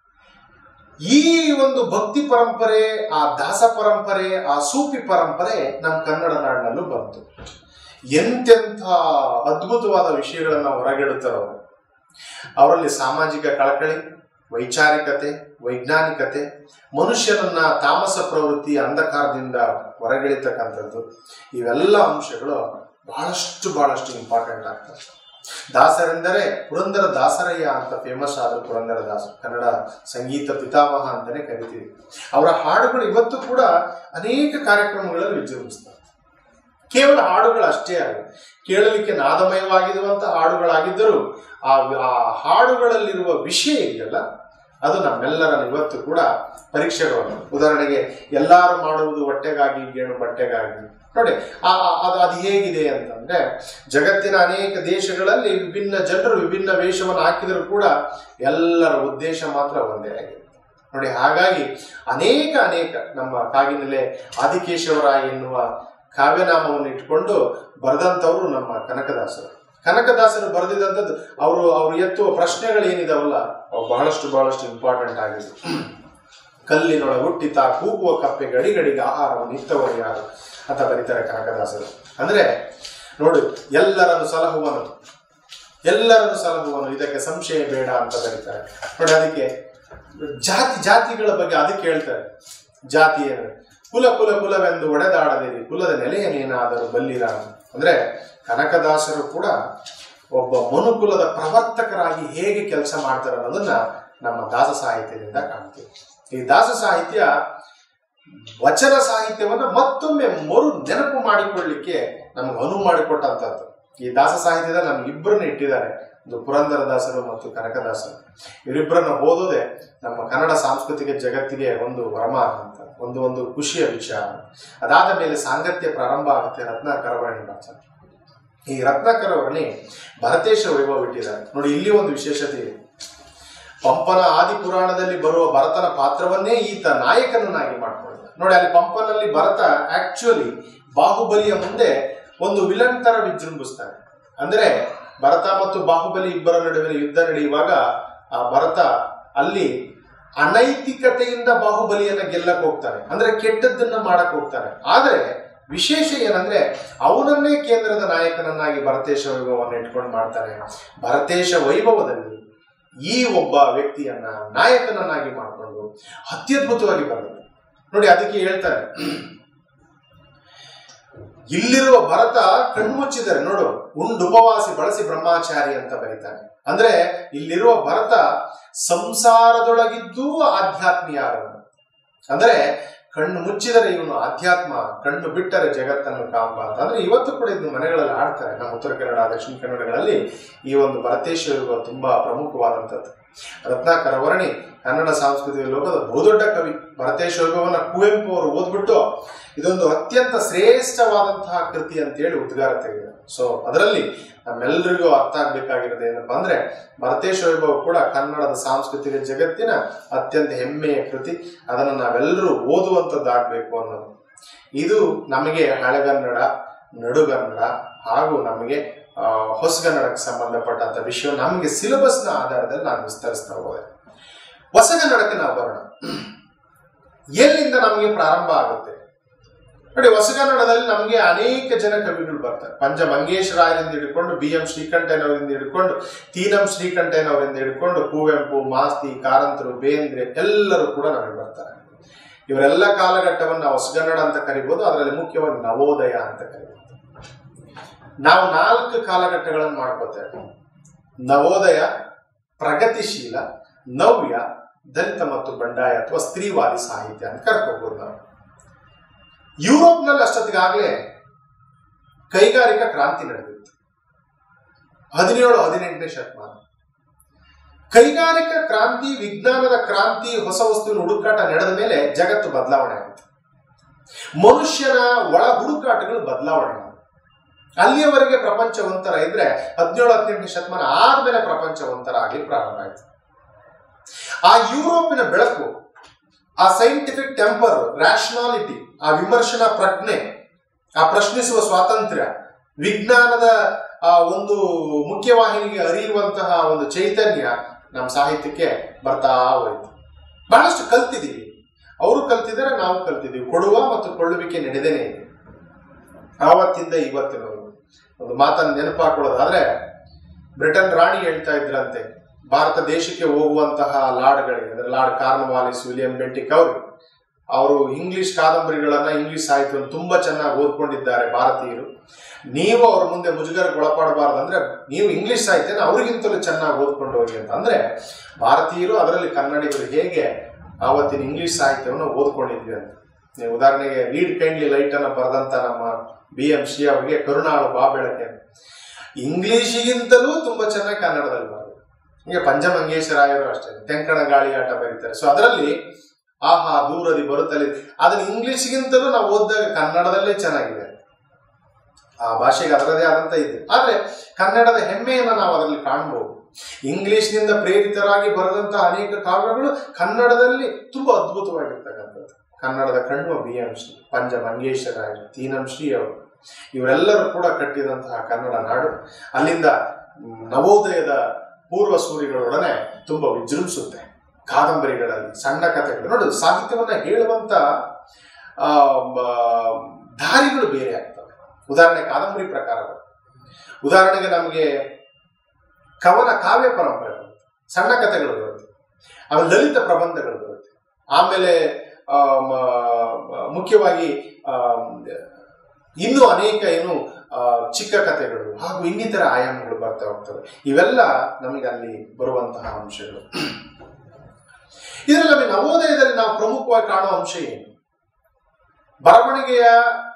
ಈ ಒಂದು ಭಕ್ತಿ ಪರಂಪರೆ ಆ ದಾಸ ಪರಂಪರೆ ಆ ಸೂಫಿ ಪರಂಪರೆ ನಮ್ಮ ಕನ್ನಡ ನಾಡಿನಲ್ಲೂ ಬಂತು ಎಂತೆಂಥ ಅದ್ಭುತವಾದ ವಿಷಯಗಳನ್ನ ಹೊರಗಿಡುತ್ತಾರೆ ಅವರು ಅವರಲ್ಲಿ ಸಾಮಾಜಿಕ ಕಳಕಳಿ ವೈಚಾರಿಕತೆ ವೈಜ್ಞಾನಿಕತೆ ಮನುಷ್ಯನನ್ನ ತಾಮಸ ಪ್ರವೃತ್ತಿ ಅಂಧಕಾರದಿಂದ ಹೊರಗಿಳಿತಕ್ಕಂಥದ್ದು ಇವೆಲ್ಲ ಅಂಶಗಳು ಬಹಳಷ್ಟು ಬಹಳಷ್ಟು ಇಂಪಾರ್ಟೆಂಟ್ ಆಗ್ತವೆ ದಾಸರೆಂದರೆ ಪುರಂದರ ದಾಸರಯ್ಯ ಅಂತ ಫೇಮಸ್ ಆದ ಪುರಂದರ ದಾಸ ಕನ್ನಡ ಸಂಗೀತ ಪಿತಾಮಹ ಅಂತಾನೆ ಕರಿತೀವಿ ಅವರ ಹಾಡುಗಳು ಇವತ್ತು ಕೂಡ ಅನೇಕ ಕಾರ್ಯಕ್ರಮಗಳಲ್ಲಿ ವಿಜೃಂಭಿಸ್ತವೆ ಕೇವಲ ಹಾಡುಗಳು ಅಷ್ಟೇ ಅಲ್ಲ ಕೇಳಲಿಕ್ಕೆ ನಾದಮಯವಾಗಿರುವಂತ ಹಾಡುಗಳಾಗಿದ್ದರೂ ಆ ಆ ಹಾಡುಗಳಲ್ಲಿರುವ ವಿಷಯ ಇದೆಯಲ್ಲ ಅದು ನಮ್ಮೆಲ್ಲರನ್ನು ಇವತ್ತು ಕೂಡ ಪರೀಕ್ಷೆಗಳು ಉದಾಹರಣೆಗೆ ಎಲ್ಲಾರು ಮಾಡುವುದು ಹೊಟ್ಟೆಗಾಗಿ ಗೇಣು ಬಟ್ಟೆಗಾಗಿ ನೋಡಿ ಆ ಆ- ಅದು ಅದು ಹೇಗಿದೆ ಅಂತಂದ್ರೆ ಜಗತ್ತಿನ ಅನೇಕ ದೇಶಗಳಲ್ಲಿ ವಿಭಿನ್ನ ಜನರು ವಿಭಿನ್ನ ವೇಷವನ್ನು ಹಾಕಿದರೂ ಕೂಡ ಎಲ್ಲರ ಉದ್ದೇಶ ಮಾತ್ರ ಒಂದೇ ಆಗಿದೆ ನೋಡಿ ಹಾಗಾಗಿ ಅನೇಕ ಅನೇಕ ನಮ್ಮ ಕಾಗಿನೆಲೆ ಆದಿಕೇಶವರಾಯ ಎನ್ನುವ ಕಾವ್ಯನಾಮವನ್ನು ಇಟ್ಕೊಂಡು ಬರೆದಂಥವ್ರು ನಮ್ಮ ಕನಕದಾಸರು ಕನಕದಾಸರು ಬರೆದಿದ್ದಂಥದ್ದು ಅವರು ಅವರು ಎತ್ತುವ ಪ್ರಶ್ನೆಗಳು ಏನಿದಾವಲ್ಲ ಅವು ಬಹಳಷ್ಟು ಬಹಳಷ್ಟು ಇಂಪಾರ್ಟೆಂಟ್ ಆಗಿದೆ ಕಲ್ಲಿನೊಳ ಹುಟ್ಟಿತ ಕೂಗುವ ಕಪ್ಪೆ ಗಡಿಗಡಿಗೆ ಆಹಾರವನ್ನು ಇತ್ತವರು ಯಾರು ಅಂತ ಬರೀತಾರೆ ಕನಕದಾಸರು ಅಂದ್ರೆ ನೋಡು ಎಲ್ಲರನ್ನು ಸಲಹುವನು ಎಲ್ಲರನ್ನು ಸಲಹುವನು ಇದಕ್ಕೆ ಸಂಶಯ ಬೇಡ ಅಂತ ಬರೀತಾರೆ ನೋಡಿ ಅದಕ್ಕೆ ಜಾತಿ ಜಾತಿಗಳ ಬಗ್ಗೆ ಅದಕ್ಕೆ ಹೇಳ್ತಾರೆ ಜಾತಿ ಏನು ಕುಲ ಕುಲ ಕುಲವೆಂದು ಒಡೆದಾಡದಿರಿ ಕುಲದ ನೆಲೆಯನ್ನೇನಾದರೂ ಬಲ್ಲಿರ ಅಂದ್ರೆ ಕನಕದಾಸರು ಕೂಡ ಒಬ್ಬ ಮನುಕುಲದ ಪ್ರವರ್ತಕರಾಗಿ ಹೇಗೆ ಕೆಲಸ ಮಾಡ್ತಾರೆ ಅನ್ನೋದನ್ನ ನಮ್ಮ ದಾಸ ಸಾಹಿತ್ಯದಿಂದ ಕಾಣ್ತೀವಿ ಈ ದಾಸ ಸಾಹಿತ್ಯ ವಚನ ಸಾಹಿತ್ಯವನ್ನ ಮತ್ತೊಮ್ಮೆ ಮರು ನೆನಪು ಮಾಡಿಕೊಳ್ಳಿಕ್ಕೆ ನಮ್ಗೆ ಅನುವು ಮಾಡಿಕೊಟ್ಟಂತದ್ದು ಈ ದಾಸ ಸಾಹಿತ್ಯದ ನಮ್ಗೆ ಇಬ್ಬರನ್ನ ಇಟ್ಟಿದ್ದಾರೆ ಒಂದು ಪುರಂದರದಾಸರು ಮತ್ತು ಕನಕದಾಸರು ಇವರಿಬ್ಬರನ್ನ ಓದೋದೇ ನಮ್ಮ ಕನ್ನಡ ಸಾಂಸ್ಕೃತಿಕ ಜಗತ್ತಿಗೆ ಒಂದು ವರಮಾನ ಅಂತ ಒಂದು ಒಂದು ಖುಷಿಯ ವಿಚಾರ ಅದಾದ ಮೇಲೆ ಸಾಂಗತ್ಯ ಪ್ರಾರಂಭ ಆಗುತ್ತೆ ರತ್ನಾಕರವರ್ಣಿ ಭಾಷೆ ಈ ರತ್ನಾಕರವರ್ಣಿ ಭರತೇಶ ವೈಭವ ಇಟ್ಟಿದ್ದಾರೆ ನೋಡಿ ಇಲ್ಲಿ ಒಂದು ವಿಶೇಷತೆ ಇದೆ ಪಂಪನ ಆದಿ ಪುರಾಣದಲ್ಲಿ ಬರುವ ಭರತನ ಪಾತ್ರವನ್ನೇ ಈತ ನಾಯಕನನ್ನಾಗಿ ಮಾಡ್ಕೊಂಡಿದ್ದ ನೋಡಿ ಅಲ್ಲಿ ಪಂಪನಲ್ಲಿ ಭರತ ಆಕ್ಚುಲಿ ಬಾಹುಬಲಿಯ ಮುಂದೆ ಒಂದು ವಿಲನ್ ತರ ವಿಜೃಂಭಿಸ್ತಾನೆ ಅಂದ್ರೆ ಭರತ ಮತ್ತು ಬಾಹುಬಲಿ ಇಬ್ಬರ ನಡುವಿನ ಯುದ್ಧ ನಡೆಯುವಾಗ ಆ ಭರತ ಅಲ್ಲಿ ಅನೈತಿಕತೆಯಿಂದ ಬಾಹುಬಲಿಯನ್ನ ಗೆಲ್ಲಕ್ ಹೋಗ್ತಾನೆ ಅಂದ್ರೆ ಕೆಟ್ಟದ್ದನ್ನ ಮಾಡಕ್ ಹೋಗ್ತಾನೆ ಆದ್ರೆ ವಿಶೇಷ ಏನಂದ್ರೆ ಅವನನ್ನೇ ಕೇಂದ್ರದ ನಾಯಕನನ್ನಾಗಿ ಭರತೇಶ ವೈಭವವನ್ನು ಇಟ್ಕೊಂಡು ಮಾಡ್ತಾನೆ ಭರತೇಶ ವೈಭವದಲ್ಲಿ ಈ ಒಬ್ಬ ವ್ಯಕ್ತಿಯನ್ನ ನಾಯಕನನ್ನಾಗಿ ಮಾಡಿಕೊಂಡು ಅತ್ಯದ್ಭುತವಾಗಿ ಬಂದಿದೆ ನೋಡಿ ಅದಕ್ಕೆ ಹೇಳ್ತಾರೆ ಇಲ್ಲಿರುವ ಭರತ ಕಣ್ಮುಚ್ಚಿದರೆ ನೋಡು ಉಂಡುಪವಾಸಿ ಬಳಸಿ ಬ್ರಹ್ಮಾಚಾರಿ ಅಂತ ಬರೀತಾನೆ ಅಂದ್ರೆ ಇಲ್ಲಿರುವ ಭರತ ಸಂಸಾರದೊಳಗಿದ್ದೂ ಆಧ್ಯಾತ್ಮೀಯ ಆದವನು ಅಂದ್ರೆ ಕಣ್ಣು ಮುಚ್ಚಿದರೆ ಇವನು ಆಧ್ಯಾತ್ಮ ಕಣ್ಣು ಬಿಟ್ಟರೆ ಜಗತ್ತನ್ನು ಕಾಂಬ ಅಂತ ಅಂದ್ರೆ ಇವತ್ತು ಕೂಡ ಇದು ಮನೆಗಳಲ್ಲಿ ಆಡ್ತಾರೆ ನಮ್ಮ ಉತ್ತರ ಕನ್ನಡ ದಕ್ಷಿಣ ಕನ್ನಡಗಳಲ್ಲಿ ಈ ಒಂದು ಭರತೇಶ್ವರ ತುಂಬಾ ಪ್ರಮುಖವಾದಂಥದ್ದು ರತ್ನಾಕರ ವರ್ಣಿ ಕನ್ನಡ ಸಾಂಸ್ಕೃತಿಕ ಲೋಕದ ಬಹುದೊಡ್ಡ ಕವಿ ಭರತೇಶ್ವರವನ್ನ ಕುವೆಂಪು ಅವರು ಓದ್ಬಿಟ್ಟು ಇದೊಂದು ಅತ್ಯಂತ ಶ್ರೇಷ್ಠವಾದಂತಹ ಕೃತಿ ಅಂತೇಳಿ ಉದ್ಗಾರ ತೆಗೆದ ಸೊ ಅದರಲ್ಲಿ ನಮ್ಮೆಲ್ಲರಿಗೂ ಅರ್ಥ ಆಗ್ಬೇಕಾಗಿರೋದು ಏನಪ್ಪಾ ಅಂದ್ರೆ ಭರತೇಶ ವೈಭವ ಕೂಡ ಕನ್ನಡದ ಸಾಂಸ್ಕೃತಿಕ ಜಗತ್ತಿನ ಅತ್ಯಂತ ಹೆಮ್ಮೆಯ ಕೃತಿ ಅದನ್ನು ನಾವೆಲ್ಲರೂ ಓದುವಂಥದ್ದಾಗಬೇಕು ಅನ್ನೋದು ಇದು ನಮಗೆ ಹಳೆಗನ್ನಡ ನಡುಗನ್ನಡ ಹಾಗೂ ನಮಗೆ ಆ, ಹೊಸಗನ್ನಡಕ್ಕೆ ಸಂಬಂಧಪಟ್ಟಂತ ವಿಷಯ ನಮಗೆ ಸಿಲೆಬಸ್ನ ಆಧಾರದಲ್ಲಿ ನಾನು ವಿಸ್ತರಿಸ್ತಾ ಹೋದೆ ಹೊಸಗನ್ನಡಕ್ಕೆ ನಾವು ಬರೋಣ ಎಲ್ಲಿಂದ ನಮಗೆ ಪ್ರಾರಂಭ ಆಗುತ್ತೆ ನೋಡಿ ಹೊಸಗನ್ನಡದಲ್ಲಿ ನಮಗೆ ಅನೇಕ ಜನ ಕವಿಗಳು ಬರ್ತಾರೆ ಪಂಚ ಮಂಗೇಶ್ವರಾಯರಿಂದ ಹಿಡ್ಕೊಂಡು ಬಿ ಎಂ ಶ್ರೀಕಂಠಯ್ಯನವರಿಂದ ಹಿಡ್ಕೊಂಡು ತೀನಂ ಶ್ರೀಕಂಠಯ್ಯನವರಿಂದ ಹಿಡ್ಕೊಂಡು ಕುವೆಂಪು ಮಾಸ್ತಿ ಕಾರಂತರು ಬೇಂದ್ರೆ ಎಲ್ಲರೂ ಕೂಡ ನಮಗೆ ಬರ್ತಾರೆ ಇವರೆಲ್ಲ ಕಾಲಘಟ್ಟವನ್ನು ಹೊಸಗನ್ನಡ ಅಂತ ಕರಿಬೋದು ಅದರಲ್ಲಿ ಮುಖ್ಯವಾಗಿ ನವೋದಯ ಅಂತ ಕರಿಬೋದು ನಾವು ನಾಲ್ಕು ಕಾಲಘಟ್ಟಗಳನ್ನು ಮಾಡ್ಕೋತೇವೆ ನವೋದಯ ಪ್ರಗತಿಶೀಲ ನವ್ಯ ದಲಿತ ಮತ್ತು ಬಂಡಾಯ ಅಥವಾ ಸ್ತ್ರೀವಾದಿ ಸಾಹಿತ್ಯ ಅಂತ ಕರ್ಕೋಬಹುದು ನಾವು ಯುರೋಪ್ನಲ್ಲಿ ಅಷ್ಟೊತ್ತಿಗಾಗಲೇ ಕೈಗಾರಿಕಾ ಕ್ರಾಂತಿ ನಡೆದಿತ್ತು ಹದಿನೇಳು ಹದಿನೆಂಟನೇ ಶತಮಾನ ಕೈಗಾರಿಕಾ ಕ್ರಾಂತಿ ವಿಜ್ಞಾನದ ಕ್ರಾಂತಿ ಹೊಸ ವಸ್ತುವಿನ ಹುಡುಕಾಟ ನಡೆದ ಮೇಲೆ ಜಗತ್ತು ಬದಲಾವಣೆ ಆಯಿತು ಮನುಷ್ಯನ ಒಳ ಹುಡುಕಾಟಗಳು ಬದಲಾವಣೆ ಆಯಿತು ಅಲ್ಲಿಯವರೆಗೆ ಪ್ರಪಂಚ ಒಂಥರ ಇದ್ರೆ ಹದಿನೇಳು ಹದಿನೆಂಟನೇ ಶತಮಾನ ಆದ್ಮೇಲೆ ಪ್ರಪಂಚ ಒಂಥರ ಆಗಿ ಪ್ರಾರಂಭ ಆಯಿತು ಆ ಯುರೋಪಿನ ಬೆಳಕು ಆ ಸೈಂಟಿಫಿಕ್ ಟೆಂಪರ್ ರ್ಯಾಷನಾಲಿಟಿ ಆ ವಿಮರ್ಶನಾ ಪ್ರಜ್ಞೆ ಆ ಪ್ರಶ್ನಿಸುವ ಸ್ವಾತಂತ್ರ್ಯ ವಿಜ್ಞಾನದ ಆ ಒಂದು ಮುಖ್ಯವಾಹಿನಿಗೆ ಅರಿಯುವಂತಹ ಒಂದು ಚೈತನ್ಯ ನಮ್ಮ ಸಾಹಿತ್ಯಕ್ಕೆ ಬರ್ತಾ ಹೋಯ್ತು ಬಹಳಷ್ಟು ಕಲ್ತಿದ್ದೀವಿ ಅವರು ಕಲ್ತಿದ್ದಾರೆ ನಾವು ಕಲ್ತಿದ್ದೀವಿ ಕೊಡುವ ಮತ್ತು ಕೊಳ್ಳುವಿಕೆ ನಡೆದೇನೆ ಇದೆ ಆವತ್ತಿಂದ ಇವತ್ತಿನವರೆಗೂ ಒಂದು ಮಾತನ್ನು ನೆನಪಾಕೊಳ್ಳೋದಾದ್ರೆ ಬ್ರಿಟನ್ ರಾಣಿ ಹೇಳ್ತಾ ಇದ್ರಂತೆ ಭಾರತ ದೇಶಕ್ಕೆ ಹೋಗುವಂತಹ ಲಾರ್ಡ್ಗಳಿಗೆ ಅಂದ್ರೆ ಲಾರ್ಡ್ ಕಾರ್ನ್ವಾಲಿಸ್ ವಿಲಿಯಂ ಬೆಂಟಿಕ್ ಅವರು ಅವರು ಇಂಗ್ಲಿಷ್ ಕಾದಂಬರಿಗಳನ್ನ ಇಂಗ್ಲಿಷ್ ಸಾಹಿತ್ಯವನ್ನು ತುಂಬಾ ಚೆನ್ನಾಗಿ ಓದ್ಕೊಂಡಿದ್ದಾರೆ ಭಾರತೀಯರು ನೀವು ಅವ್ರ ಮುಂದೆ ಮುಜುಗರಕ್ಕೆ ಒಳಪಡಬಾರ್ದು ಅಂದ್ರೆ ನೀವು ಇಂಗ್ಲಿಷ್ ಸಾಹಿತ್ಯನ ಅವ್ರಿಗಿಂತಲೂ ಚೆನ್ನಾಗಿ ಓದ್ಕೊಂಡು ಹೋಗಿ ಅಂತ ಅಂದ್ರೆ ಭಾರತೀಯರು ಅದರಲ್ಲಿ ಕನ್ನಡಿಗರು ಹೇಗೆ ಆವತ್ತಿನ ಇಂಗ್ಲಿಷ್ ಸಾಹಿತ್ಯವನ್ನು ಓದ್ಕೊಂಡಿದ್ವಿ ಅಂತ ನೀವು ಉದಾಹರಣೆಗೆ ಲೀಡ್ ಕೈಂಡ್ಲಿ ಲೈಟ್ ಅನ್ನ ಬರೆದಂತ ನಮ್ಮ ಬಿ ಎಂ ಶ್ರೀ ಅವರಿಗೆ ಕರುಣಾಳು ಬಾ ಬೆಳಕೆ ಇಂಗ್ಲಿಷಿಗಿಂತಲೂ ತುಂಬಾ ಚೆನ್ನಾಗಿ ಕನ್ನಡದಲ್ಲಿ ಬರೆದರು ಹೀಗೆ ಪಂಚಮಂಗೇಶ್ವರಾಯರು ಅಷ್ಟೇ ತೆಂಕಣ ಗಾಳಿಯಾಟ ಬರೀತಾರೆ ಸೊ ಅದರಲ್ಲಿ ಆಹಾ ದೂರದಿ ಬರುತ್ತಲೇ ಅದನ್ನ ಇಂಗ್ಲಿಷ್ಗಿಂತಲೂ ನಾವು ಓದಿದಾಗ ಕನ್ನಡದಲ್ಲೇ ಚೆನ್ನಾಗಿದೆ ಆ ಭಾಷೆಗೆ ಅದರದೇ ಆದಂತ ಇದೆ ಆದ್ರೆ ಕನ್ನಡದ ಹೆಮ್ಮೆಯನ್ನ ನಾವು ಅದರಲ್ಲಿ ಕಾಣಬಹುದು ಇಂಗ್ಲಿಷ್ನಿಂದ ಪ್ರೇರಿತರಾಗಿ ಬರೆದಂತಹ ಅನೇಕ ಕಾವ್ಯಗಳು ಕನ್ನಡದಲ್ಲಿ ತುಂಬಾ ಅದ್ಭುತವಾಗಿರ್ತಕ್ಕಂಥದ್ದು ಕನ್ನಡದ ಕಣ್ವ ಬಿ ಎಂ ಶ್ರೀ ಪಂಜ ಮಂಗೇಶ್ವರಾಯರು ತೀನಂ ಶ್ರೀ ಅವರು ಇವರೆಲ್ಲರೂ ಕೂಡ ಕಟ್ಟಿದಂತಹ ಕನ್ನಡ ನಾಡು ಅಲ್ಲಿಂದ ಮ್, ನವೋದಯದ ಪೂರ್ವ ಸೂರಿಗಳೊಡನೆ ತುಂಬಾ ವಿಜೃಂಭಿಸುತ್ತೆ ಕಾದಂಬರಿಗಳಲ್ಲಿ ಸಣ್ಣ ಕಥೆಗಳು ನೋಡಿ ಸಾಹಿತ್ಯವನ್ನ ಹೇಳುವಂತ ಆ, ಬ- ದಾರಿಗಳು ಬೇರೆ ಆಗ್ತವೆ ಉದಾಹರಣೆ ಕಾದಂಬರಿ ಪ್ರಕಾರಗಳು ಉದಾಹರಣೆಗೆ ನಮಗೆ ಕವನ ಕಾವ್ಯ ಪರಂಪರೆ ಬರುತ್ತೆ ಸಣ್ಣ ಕಥೆಗಳು ಬರುತ್ತೆ ಆಮೇಲೆ ಲಲಿತ ಪ್ರಬಂಧಗಳು ಬರುತ್ತೆ ಆಮೇಲೆ ಆ, ಮ- ಮುಖ್ಯವಾಗಿ ಆ, ಇನ್ನೂ ಅನೇಕ ಏನು ಆ, ಚಿಕ್ಕ ಕಥೆಗಳು ಹಾಗೂ ಇನ್ನಿತರ ಆಯಾಮಗಳು ಬರ್ತಾ ಹೋಗ್ತವೆ ಇವೆಲ್ಲ ನಮಗೆ ಅಲ್ಲಿ ಬರುವಂತಹ ಅಂಶಗಳು ಇದರಲ್ಲಿ ನಮಗೆ ನವೋದಯದಲ್ಲಿ ನಾವು ಪ್ರಮುಖವಾಗಿ ಕಾಣುವ ಅಂಶ ಏನು ಬರವಣಿಗೆಯ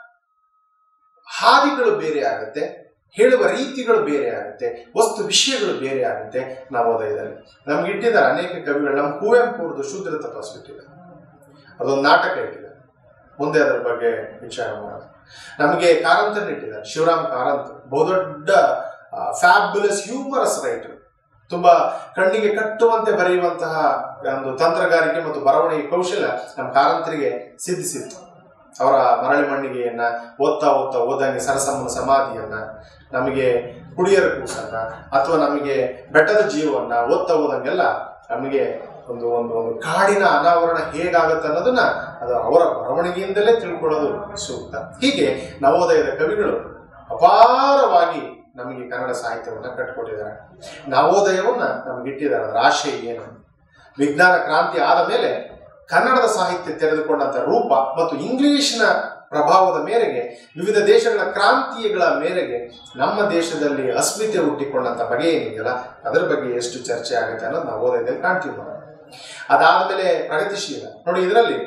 ಹಾದಿಗಳು ಬೇರೆ ಆಗುತ್ತೆ ಹೇಳುವ ರೀತಿಗಳು ಬೇರೆ ಆಗುತ್ತೆ ವಸ್ತು ವಿಷಯಗಳು ಬೇರೆ ಆಗುತ್ತೆ ನವೋದಯದಲ್ಲಿ ನಮ್ಗೆ ಇಟ್ಟಿದ್ದಾರೆ ಅನೇಕ ಕವಿಗಳು ನಮ್ಮ ಕುವೆಂಪು ಅವ್ರದ್ದು ಶೂದ್ರ ತಪಸ್ಸು ಇಟ್ಟಿದ್ದಾರೆ ಅದೊಂದು ನಾಟಕ ಇಟ್ಟಿದ್ದಾರೆ ಮುಂದೆ ಅದರ ಬಗ್ಗೆ ವಿಚಾರ ಮಾಡೋದು ನಮಗೆ ಕಾರಂತನ ಇಟ್ಟಿದ್ದಾರೆ ಶಿವರಾಮ್ ಕಾರಂತ್ ಬಹುದೊಡ್ಡ ಫ್ಯಾಬ್ಯುಲಸ್ ಹ್ಯೂಮರಸ್ ರೈಟರ್ ತುಂಬಾ ಕಣ್ಣಿಗೆ ಕಟ್ಟುವಂತೆ ಬರೆಯುವಂತಹ ಒಂದು ತಂತ್ರಗಾರಿಕೆ ಮತ್ತು ಬರವಣಿಗೆ ಕೌಶಲ್ಯ ನಮ್ಮ ಕಾರಂತರಿಗೆ ಸಿದ್ಧಿಸಿತ್ತು ಅವರ ಮರಳಿ ಮಣ್ಣಿಗೆಯನ್ನ ಓದ್ತಾ ಓದ್ತಾ ಓದಂಗೆ ಸರಸಮ್ಮನ ಸಮಾಧಿಯನ್ನ ನಮಗೆ ಕುಡಿಯರ ಕೂಸನ್ನ ಅಥವಾ ನಮಗೆ ಬೆಟ್ಟದ ಜೀವವನ್ನ ಓದ್ತಾ ಓದಂಗೆಲ್ಲ ನಮಗೆ ಒಂದು ಒಂದು ಒಂದು ಕಾಡಿನ ಅನಾವರಣ ಹೇಗಾಗತ್ತೆ ಅನ್ನೋದನ್ನ ಅದು ಅವರ ಬರವಣಿಗೆಯಿಂದಲೇ ತಿಳ್ಕೊಳ್ಳೋದು ಸೂಕ್ತ ಹೀಗೆ ನವೋದಯದ ಕವಿಗಳು ಅಪಾರವಾಗಿ ನಮಗೆ ಕನ್ನಡ ಸಾಹಿತ್ಯವನ್ನ ಕಟ್ಟಿಕೊಟ್ಟಿದ್ದಾರೆ ನವೋದಯವನ್ನ ನಮಗಿಟ್ಟಿದ್ದಾರೆ ಅದರ ಆಶಯ ಏನು ವಿಜ್ಞಾನ ಕ್ರಾಂತಿ ಆದ ಮೇಲೆ ಕನ್ನಡದ ಸಾಹಿತ್ಯ ತೆರೆದುಕೊಂಡಂತ ರೂಪ ಮತ್ತು ಇಂಗ್ಲಿಷ್ನ ಪ್ರಭಾವದ ಮೇರೆಗೆ ವಿವಿಧ ದೇಶಗಳ ಕ್ರಾಂತಿಗಳ ಮೇರೆಗೆ ನಮ್ಮ ದೇಶದಲ್ಲಿ ಅಸ್ಮಿತೆ ಹುಟ್ಟಿಕೊಂಡಂತ ಬಗೆ ಏನಿದೆಯಲ್ಲ ಅದರ ಬಗ್ಗೆ ಎಷ್ಟು ಚರ್ಚೆ ಆಗುತ್ತೆ ಅನ್ನೋದು ನಾವು ಓದೋದ್ರಲ್ಲಿ ಕಾಣ್ತೀವಿ ನಾವು ಅದಾದ್ಮೇಲೆ ಪ್ರಗತಿಶೀಲ ನೋಡಿ ಇದರಲ್ಲಿ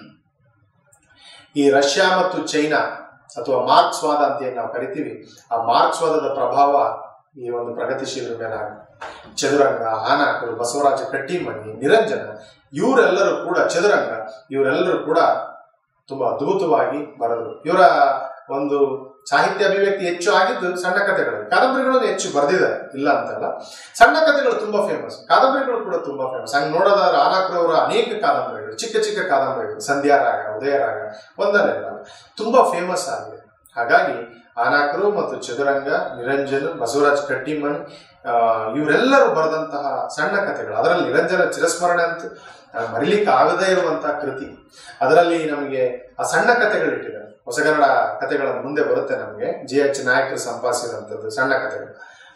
ಈ ರಷ್ಯಾ ಮತ್ತು ಚೈನಾ ಅಥವಾ ಮಾರ್ಕ್ಸ್ವಾದ ಅಂತ ಏನ್ ನಾವು ಕರಿತೀವಿ ಆ ಮಾರ್ಕ್ಸ್ವಾದದ ಪ್ರಭಾವ ಈ ಒಂದು ಪ್ರಗತಿಶೀಲರ ಮೇಲೆ ಆಗುತ್ತೆ ಚದುರಂಗ ಆನಾಕರು ಬಸವರಾಜ ಕಟ್ಟಿಮನಿ ನಿರಂಜನ ಇವರೆಲ್ಲರೂ ಕೂಡ ಚದುರಂಗ ಇವರೆಲ್ಲರೂ ಕೂಡ ತುಂಬಾ ಅದ್ಭುತವಾಗಿ ಬರೆದರು ಇವರ ಒಂದು ಸಾಹಿತ್ಯ ಅಭಿವ್ಯಕ್ತಿ ಹೆಚ್ಚು ಆಗಿದ್ದು ಸಣ್ಣ ಕಥೆಗಳು ಕಾದಂಬರಿಗಳನ್ನು ಹೆಚ್ಚು ಬರೆದಿದ್ದಾರೆ ಇಲ್ಲ ಅಂತಲ್ಲ ಸಣ್ಣ ಕಥೆಗಳು ತುಂಬಾ ಫೇಮಸ್ ಕಾದಂಬರಿಗಳು ಕೂಡ ತುಂಬಾ ಫೇಮಸ್ ಹಂಗೆ ನೋಡೋದಾದ್ರೆ ಆನಾಕ್ರವರ ಅನೇಕ ಕಾದಂಬರಿಗಳು ಚಿಕ್ಕ ಚಿಕ್ಕ ಕಾದಂಬರಿಗಳು ಸಂಧ್ಯಾರಾಗ ಉದಯರಾಗ ಒಂದನೆಲ್ಲ ತುಂಬಾ ಫೇಮಸ್ ಆಗಿದೆ ಹಾಗಾಗಿ ಆನಾಕರು ಮತ್ತು ಚದುರಂಗ ನಿರಂಜನ್ ಬಸವರಾಜ್ ಕಟ್ಟಿಮಣಿ ಆ, ಇವರೆಲ್ಲರೂ ಬರೆದಂತಹ ಸಣ್ಣ ಕಥೆಗಳು ಅದರಲ್ಲಿ ನಿರಂಜನ ಚಿರಸ್ಮರಣೆ ಅಂತ ಆ, ಮರಿಲಿಕ್ಕೆ ಆಗದೇ ಇರುವಂತಹ ಕೃತಿ ಅದರಲ್ಲಿ ನಮಗೆ ಆ ಸಣ್ಣ ಕಥೆಗಳು ಇಟ್ಟಿದ್ದಾರೆ ಹೊಸಗನ್ನಡ ಕಥೆಗಳ ಮುಂದೆ ಬರುತ್ತೆ ನಮಗೆ ಜಿ ಎಚ್ ನಾಯಕರು ಸಂಪಾದಿಸಿದಂಥದ್ದು ಸಣ್ಣ ಕಥೆಗಳು